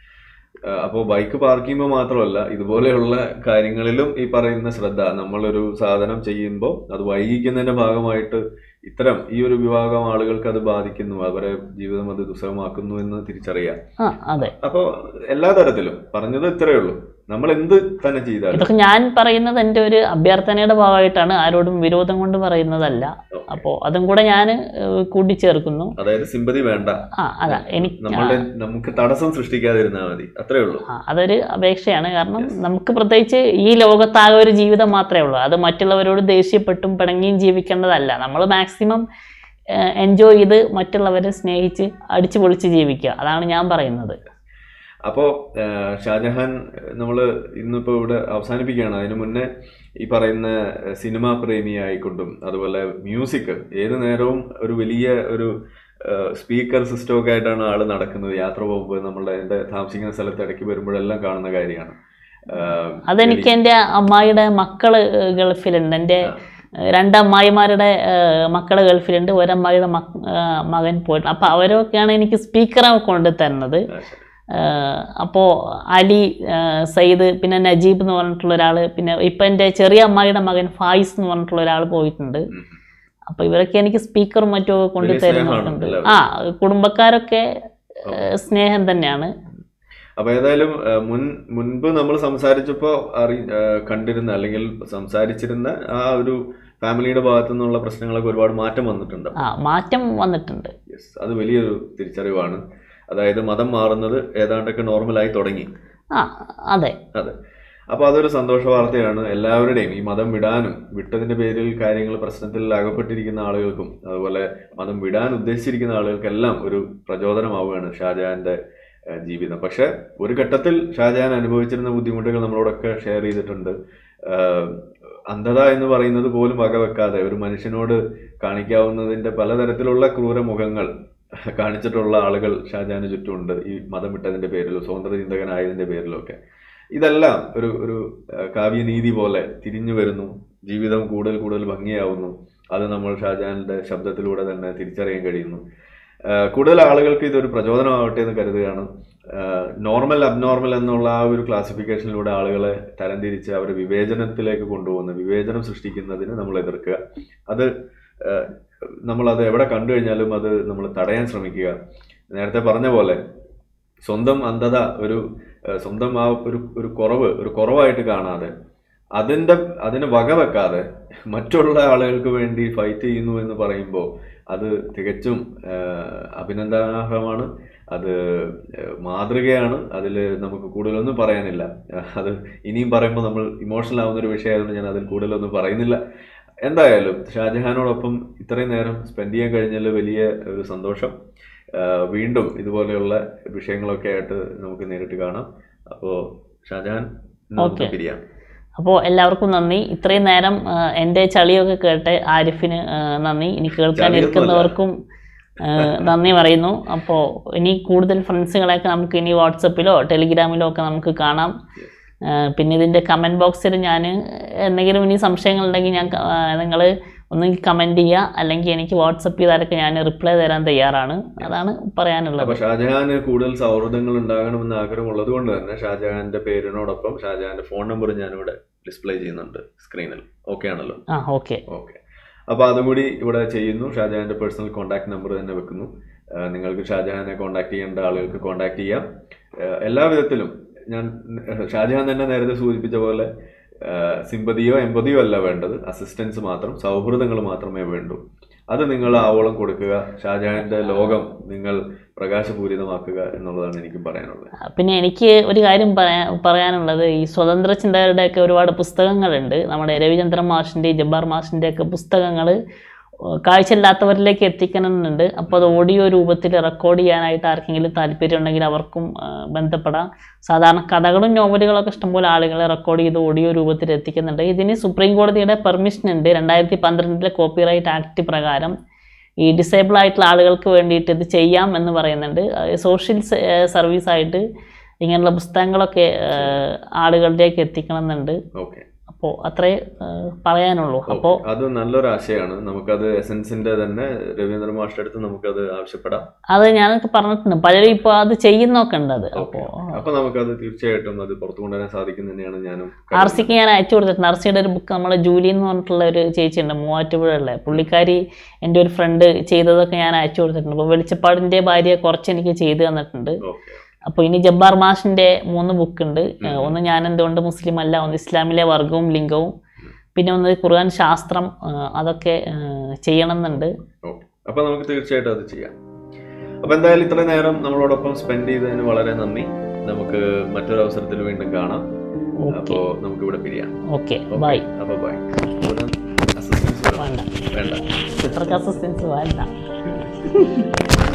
അപ്പോൾ ബൈക്ക് പാർക്ക് ചെയ്യുമ്പോൾ മാത്രമല്ല ഇതുപോലെയുള്ള കാര്യങ്ങളിലും ഈ പറയുന്ന ശ്രദ്ധ നമ്മളൊരു സാധനം ചെയ്യുമ്പോൾ അത് വൈകിക്കുന്നതിന്റെ ഭാഗമായിട്ട് ഇത്തരം ഈ ഒരു വിഭാഗം ആളുകൾക്ക് അത് ബാധിക്കുന്നു അവരെ ജീവിതം അത് ദുസ്സഹമാക്കുന്നു എന്ന് തിരിച്ചറിയാം ആ അതെ അപ്പോൾ എല്ലാ തരത്തിലും പറഞ്ഞത് ഇത്രയേ ഉള്ളൂ നമ്മൾ എന്ത് തന്നെ ചെയ്താലും ഇതൊക്കെ ഞാൻ പറയുന്നത് എൻ്റെ ഒരു അഭ്യർത്ഥനയുടെ ഭാഗമായിട്ടാണ് ആരോടും വിരോധം കൊണ്ട് പറയുന്നതല്ല അപ്പോൾ അതും കൂടെ ഞാൻ കൂട്ടിച്ചേർക്കുന്നു അതായത് സിമ്പതി വേണ്ട ആ അതാ എനിക്ക് നമ്മളുടെ നമുക്ക് തടസ്സം സൃഷ്ടിക്കാതിരുന്നാൽ മതി അത്രേ ഉള്ളൂ ആ, അതൊരു അപേക്ഷയാണ് കാരണം നമുക്ക് പ്രത്യേകിച്ച് ഈ ലോകത്താകെ ഒരു ജീവിതം മാത്രമേ ഉള്ളൂ അത് മറ്റുള്ളവരോട് ദേഷ്യപ്പെട്ടും പിണങ്ങിയും ജീവിക്കേണ്ടതല്ല നമ്മൾ മാക്സിമം എൻജോയ് ചെയ്ത് മറ്റുള്ളവരെ സ്നേഹിച്ച് അടിച്ചു പൊളിച്ച് ജീവിക്കുക അതാണ് ഞാൻ പറയുന്നത് അപ്പോൾ ഷാജഹാൻ നമ്മൾ ഇന്നിപ്പോൾ ഇവിടെ അവസാനിപ്പിക്കുകയാണ് അതിനു മുന്നേ ഈ പറയുന്ന ഏഹ്, സിനിമാ പ്രേമിയായിക്കൊണ്ടും അതുപോലെ മ്യൂസിക് ഏത് നേരവും ഒരു വലിയ ഒരു സ്പീക്കർ സിസ്റ്റം ഒക്കെ ആയിട്ടാണ് ആള് നടക്കുന്നത് യാത്ര പോകുമ്പോൾ നമ്മളുടെ എൻ്റെ താമസിക്കുന്ന സ്ഥലത്ത് ഇടയ്ക്ക് വരുമ്പോഴെല്ലാം കാണുന്ന കാര്യമാണ് ഏഹ്, അതെനിക്ക് എൻ്റെ അമ്മായിയുടെ മക്കള് ഗൾഫിലുണ്ട് എൻ്റെ രണ്ട് അമ്മായിമാരുടെ ഏഹ്, മക്കള് ഗൾഫിലുണ്ട് ഒരമ്മായിയുടെ മക് ഏഹ്, മകൻ പോയിട്ട് അപ്പം അവരൊക്കെയാണ് എനിക്ക് സ്പീക്കറെ കൊണ്ട് തരുന്നത് ആ, ശരി. അപ്പോൾ അലി ആ, സയ്യിദ് പിന്നെ നജീബ് എന്ന് പറഞ്ഞിട്ടുള്ള ഒരാൾ പിന്നെ ഇപ്പം എൻ്റെ ചെറിയ അമ്മായിയുടെ മകൻ ഫായിസ് എന്ന് പറഞ്ഞിട്ടുള്ള ഒരാൾ പോയിട്ടുണ്ട് ഉം. അപ്പോൾ ഇവരൊക്കെ എനിക്ക് സ്പീക്കറും മറ്റും ഒക്കെ കൊണ്ടു വലിയ തരുന്നുണ്ട് സ്നേഹമാണ് ആ കുടുംബക്കാരൊക്കെ ആ, സ്നേഹം തന്നെയാണ് അപ്പൊ ഏതായാലും ആ, മുൻ മുൻപ് നമ്മൾ സംസാരിച്ചപ്പോ അറി ആ, കണ്ടിരുന്ന അല്ലെങ്കിൽ സംസാരിച്ചിരുന്ന ആ ഒരു ഫാമിലിയുടെ ഭാഗത്തു നിന്നുള്ള പ്രശ്നങ്ങളൊക്കെ ഒരുപാട് മാറ്റം വന്നിട്ടുണ്ട് ആ മാറ്റം വന്നിട്ടുണ്ട് യെസ് അത് വലിയൊരു തിരിച്ചറിവാണ് അതായത് മതം മാറുന്നത് ഏതാണ്ടൊക്കെ നോർമലായി തുടങ്ങി ആ അതെ അതെ അപ്പോൾ അതൊരു സന്തോഷ വാർത്തയാണ് എല്ലാവരുടെയും ഈ മതം വിടാനും വിട്ടതിന്റെ പേരിൽ കാര്യങ്ങൾ പ്രശ്നത്തിൽ അകപ്പെട്ടിരിക്കുന്ന ആളുകൾക്കും അതുപോലെ മതം വിടാൻ ഉദ്ദേശിച്ചിരിക്കുന്ന ആളുകൾക്കെല്ലാം ഒരു പ്രചോദനമാവുകയാണ് ഷാജഹാന്റെ ഏഹ്, ജീവിതം പക്ഷെ ഒരു ഘട്ടത്തിൽ ഷാജഹാൻ അനുഭവിച്ചിരുന്ന ബുദ്ധിമുട്ടുകൾ നമ്മളോടൊക്കെ ഷെയർ ചെയ്തിട്ടുണ്ട് ആഹ്, അന്ധത എന്ന് പറയുന്നത് പോലും വകവെക്കാതെ ഒരു മനുഷ്യനോട് കാണിക്കാവുന്നതിന്റെ പലതരത്തിലുള്ള ക്രൂരമുഖങ്ങൾ കാണിച്ചിട്ടുള്ള ആളുകൾ ഷാജഹാന് ചുറ്റുമുണ്ട് ഈ മതം വിട്ടതിന്റെ പേരിലും സ്വതന്ത്ര ചിന്തകനായതിന്റെ പേരിലും ഒക്കെ ഇതെല്ലാം ഒരു ഒരു ആ, കാവ്യനീതി പോലെ തിരിഞ്ഞു വരുന്നു ജീവിതം കൂടുതൽ കൂടുതൽ ഭംഗിയാവുന്നു അത് നമ്മൾ ഷാജഹാന്റെ ശബ്ദത്തിലൂടെ തന്നെ തിരിച്ചറിയാൻ കഴിയുന്നു ആ, കൂടുതൽ ആളുകൾക്ക് ഇതൊരു പ്രചോദനമാവട്ടെ എന്ന് കരുതുകയാണ് നോർമൽ അബ്നോർമൽ എന്നുള്ള ആ ഒരു ക്ലാസിഫിക്കേഷനിലൂടെ ആളുകളെ തരംതിരിച്ച് അവരെ വിവേചനത്തിലേക്ക് കൊണ്ടുപോകുന്ന വിവേചനം സൃഷ്ടിക്കുന്നതിന് നമ്മൾ എതിർക്കുക അത് ആ, നമ്മളത് എവിടെ കണ്ടു കഴിഞ്ഞാലും അത് നമ്മൾ തടയാൻ ശ്രമിക്കുക നേരത്തെ പറഞ്ഞ പോലെ സ്വന്തം അന്ധത ഒരു ഏഹ് സ്വന്തം ആ ഒരു ഒരു കുറവ് ഒരു കുറവായിട്ട് കാണാതെ അതിൻ്റെ അതിന് വകവെക്കാതെ മറ്റുള്ള ആളുകൾക്ക് വേണ്ടി ഫൈറ്റ് ചെയ്യുന്നു എന്ന് പറയുമ്പോൾ അത് തികച്ചും ഏഹ് അഭിനന്ദനാർഹമാണ് അത് ഏഹ് മാതൃകയാണ് അതിൽ നമുക്ക് കൂടുതലൊന്നും പറയാനില്ല അത് ഇനിയും പറയുമ്പോൾ നമ്മൾ ഇമോഷണൽ ആവുന്ന ഒരു വിഷയമായതുകൊണ്ട് ഞാൻ അതിൽ കൂടുതലൊന്നും പറയുന്നില്ല എന്തായാലും ഷാജഹാനോടൊപ്പം ഇത്രയും നേരം സ്പെൻഡ് ചെയ്യാൻ കഴിഞ്ഞതിൽ വലിയ ഒരു സന്തോഷം ആഹ് വീണ്ടും ഇതുപോലെയുള്ള വിഷയങ്ങളൊക്കെ ആയിട്ട് നമുക്ക് നേരിട്ട് കാണാം അപ്പോൾ ഷാജഹാൻ ഇന്ന് നമുക്ക് Okay. പിരിയാം അപ്പോൾ എല്ലാവർക്കും നന്ദി ഇത്രയും നേരം ആ, എൻ്റെ ചളിയൊക്കെ കേട്ട് ആരിഫിന് ആ, നന്ദി ഇനി കേൾക്കാനിരിക്കുന്നവർക്കും ആ, നന്ദി പറയുന്നു അപ്പോൾ ഇനി കൂടുതൽ ഫ്രണ്ട്സുകളെയൊക്കെ നമുക്ക് ഇനി വാട്സപ്പിലോ ടെലിഗ്രാമിലോ ഒക്കെ നമുക്ക് കാണാം ആ, പിന്നെ ഇതിൻ്റെ കമൻറ്റ് ബോക്സിൽ ഞാൻ എന്തെങ്കിലും ഇനി സംശയങ്ങളുണ്ടെങ്കിൽ ഞാൻ നിങ്ങൾ ഒന്നെങ്കിൽ കമൻറ്റ് ചെയ്യുക അല്ലെങ്കിൽ എനിക്ക് വാട്സപ്പ് ചെയ്താലൊക്കെ ഞാൻ റിപ്ലൈ തരാൻ തയ്യാറാണ് അതാണ് പറയാനുള്ളത് അപ്പൊ ഷാജഹാന് കൂടുതൽ സൗഹൃദങ്ങൾ ഉണ്ടാകണമെന്ന് ആഗ്രഹമുള്ളത് കൊണ്ട് തന്നെ ഷാജഹാന്റെ പേരിനോടൊപ്പം ഷാജഹാന്റെ ഫോൺ നമ്പർ ഞാനിവിടെ ഡിസ്പ്ലേ ചെയ്യുന്നുണ്ട് സ്ക്രീനിൽ ഓക്കെ ആണല്ലോ ആ ഓക്കെ ഓക്കെ അപ്പോൾ അതും കൂടി ഇവിടെ ചെയ്യുന്നു ഷാജഹാന്റെ പേഴ്സണൽ കോൺടാക്ട് നമ്പർ തന്നെ വെക്കുന്നു ആ, നിങ്ങൾക്ക് ഷാജഹാനെ കോൺടാക്ട് ചെയ്യേണ്ട ആളുകൾക്ക് കോൺടാക്ട് ചെയ്യാം ആ, എല്ലാ വിധത്തിലും ഞാൻ ഷാജഹാൻ തന്നെ നേരത്തെ സൂചിപ്പിച്ച പോലെ സിമ്പതിയോ എമ്പതിയോ അല്ല വേണ്ടത് അസിസ്റ്റൻസ് മാത്രം സൗഹൃദങ്ങൾ മാത്രമേ വേണ്ടൂ അത് നിങ്ങൾ ആവോളം കൊടുക്കുക ഷാജഹാന്റെ ലോകം നിങ്ങൾ പ്രകാശപൂരിതമാക്കുക എന്നുള്ളതാണ് എനിക്ക് പറയാനുള്ളത് പിന്നെ എനിക്ക് ഒരു കാര്യം പറയാ പറയാനുള്ളത് ഈ സ്വതന്ത്ര ചിന്തകരുടെയൊക്കെ ഒരുപാട് പുസ്തകങ്ങളുണ്ട് നമ്മുടെ രവിചന്ദ്രൻ മാഷിൻ്റെ ജബ്ബാർ മാഷിൻ്റെ ഒക്കെ പുസ്തകങ്ങൾ കാഴ്ചയില്ലാത്തവരിലേക്ക് എത്തിക്കണമെന്നുണ്ട് അപ്പോൾ അത് ഓഡിയോ രൂപത്തിൽ റെക്കോർഡ് ചെയ്യാനായിട്ട് ആർക്കെങ്കിലും താല്പര്യം ഉണ്ടെങ്കിൽ അവർക്കും ആ, ബന്ധപ്പെടാം സാധാരണ കഥകളും നോവലുകളൊക്കെ ഇഷ്ടംപോലെ ആളുകളെ റെക്കോർഡ് ചെയ്ത് ഓഡിയോ രൂപത്തിൽ എത്തിക്കുന്നുണ്ട് ഇതിന് സുപ്രീം കോടതിയുടെ പെർമിഷൻ ഉണ്ട് രണ്ടായിരത്തി പന്ത്രണ്ടിലെ കോപ്പിറൈറ്റ് ആക്ട് പ്രകാരം ഈ ഡിസേബിൾ ആയിട്ടുള്ള ആളുകൾക്ക് വേണ്ടിയിട്ട് ഇത് ചെയ്യാം എന്ന് പറയുന്നുണ്ട് സോഷ്യൽ സർവീസ് ആയിട്ട് ഇങ്ങനെയുള്ള പുസ്തകങ്ങളൊക്കെ ആ, ആളുകളിലേക്ക് എത്തിക്കണം എന്നുണ്ട് ഓക്കെ അപ്പോൾ അത്രേ ആ, പറയാനുള്ളൂ അപ്പോൾ അത് നല്ലൊരു ആശയമാണ് നമുക്കത് എസൻസിന്റെ തന്നെ രവീന്ദ്ര മാഷ്ടർ അടുത്ത് നമുക്കത് ആവശ്യപ്പെടാം അത് ഞാനൊക്കെ പറഞ്ഞിട്ടുണ്ട് പലരും ഇപ്പോൾ അത് ചെയ്യുന്നൊക്കെ ഉണ്ട് അത് അപ്പോൾ അപ്പൊ നമുക്കത് തീർച്ചയായിട്ടും അത് പുറത്തു കൊണ്ടുവരാൻ സാധിക്കും തന്നെയാണ് ഞാനും ആർ സിക്ക് ഞാൻ അയച്ചു കൊടുത്തിട്ടുണ്ട് ആർ സിയുടെ ഒരു ബുക്ക് നമ്മുടെ ജൂലി എന്ന് പറഞ്ഞിട്ടുള്ള ഒരു ചേച്ചിയുണ്ട് മൂവാറ്റുപുഴയുള്ള പുള്ളിക്കാരി എൻ്റെ ഒരു ഫ്രണ്ട് ചെയ്തതൊക്കെ ഞാൻ അയച്ചു കൊടുത്തിട്ടുണ്ട് അപ്പോൾ വെളിച്ചപ്പാടിൻ്റെ ഭാര്യ കുറച്ച് എനിക്ക് ചെയ്തു തന്നിട്ടുണ്ട് ഓക്കെ അപ്പോൾ ഇനി ജബ്ബാർ മാഷിൻ്റെ മൂന്ന് ബുക്ക് ഉണ്ട് ഏഹ് ഒന്ന് ഞാൻ എന്തുകൊണ്ട് മുസ്ലിം അല്ല ഒന്ന് ഇസ്ലാമിലെ വർഗവും ലിംഗവും പിന്നെ ഒന്ന് ഖുർആൻ ശാസ്ത്രം ഏഹ് അതൊക്കെ ഏഹ് ചെയ്യണം എന്നുണ്ട് ഓക്കെ അപ്പൊ നമുക്ക് തീർച്ചയായിട്ടും അത് ചെയ്യാം അപ്പൊ എന്തായാലും ഇത്ര നേരം നമ്മളോടൊപ്പം സ്പെൻഡ് ചെയ്തതിന് വളരെ നന്ദി നമുക്ക് മറ്റൊരു അവസരത്തിൽ വീണ്ടും കാണാം ഓക്കെ അപ്പോ നമുക്ക് ഇവിടെ പിരിയാം ഓക്കെ ബൈ അപ്പൊ ബൈ അസിസ്റ്റൻസ് വേണ്ട വേണ്ട അത്രക്ക് അസിസ്റ്റൻസ് വേണ്ട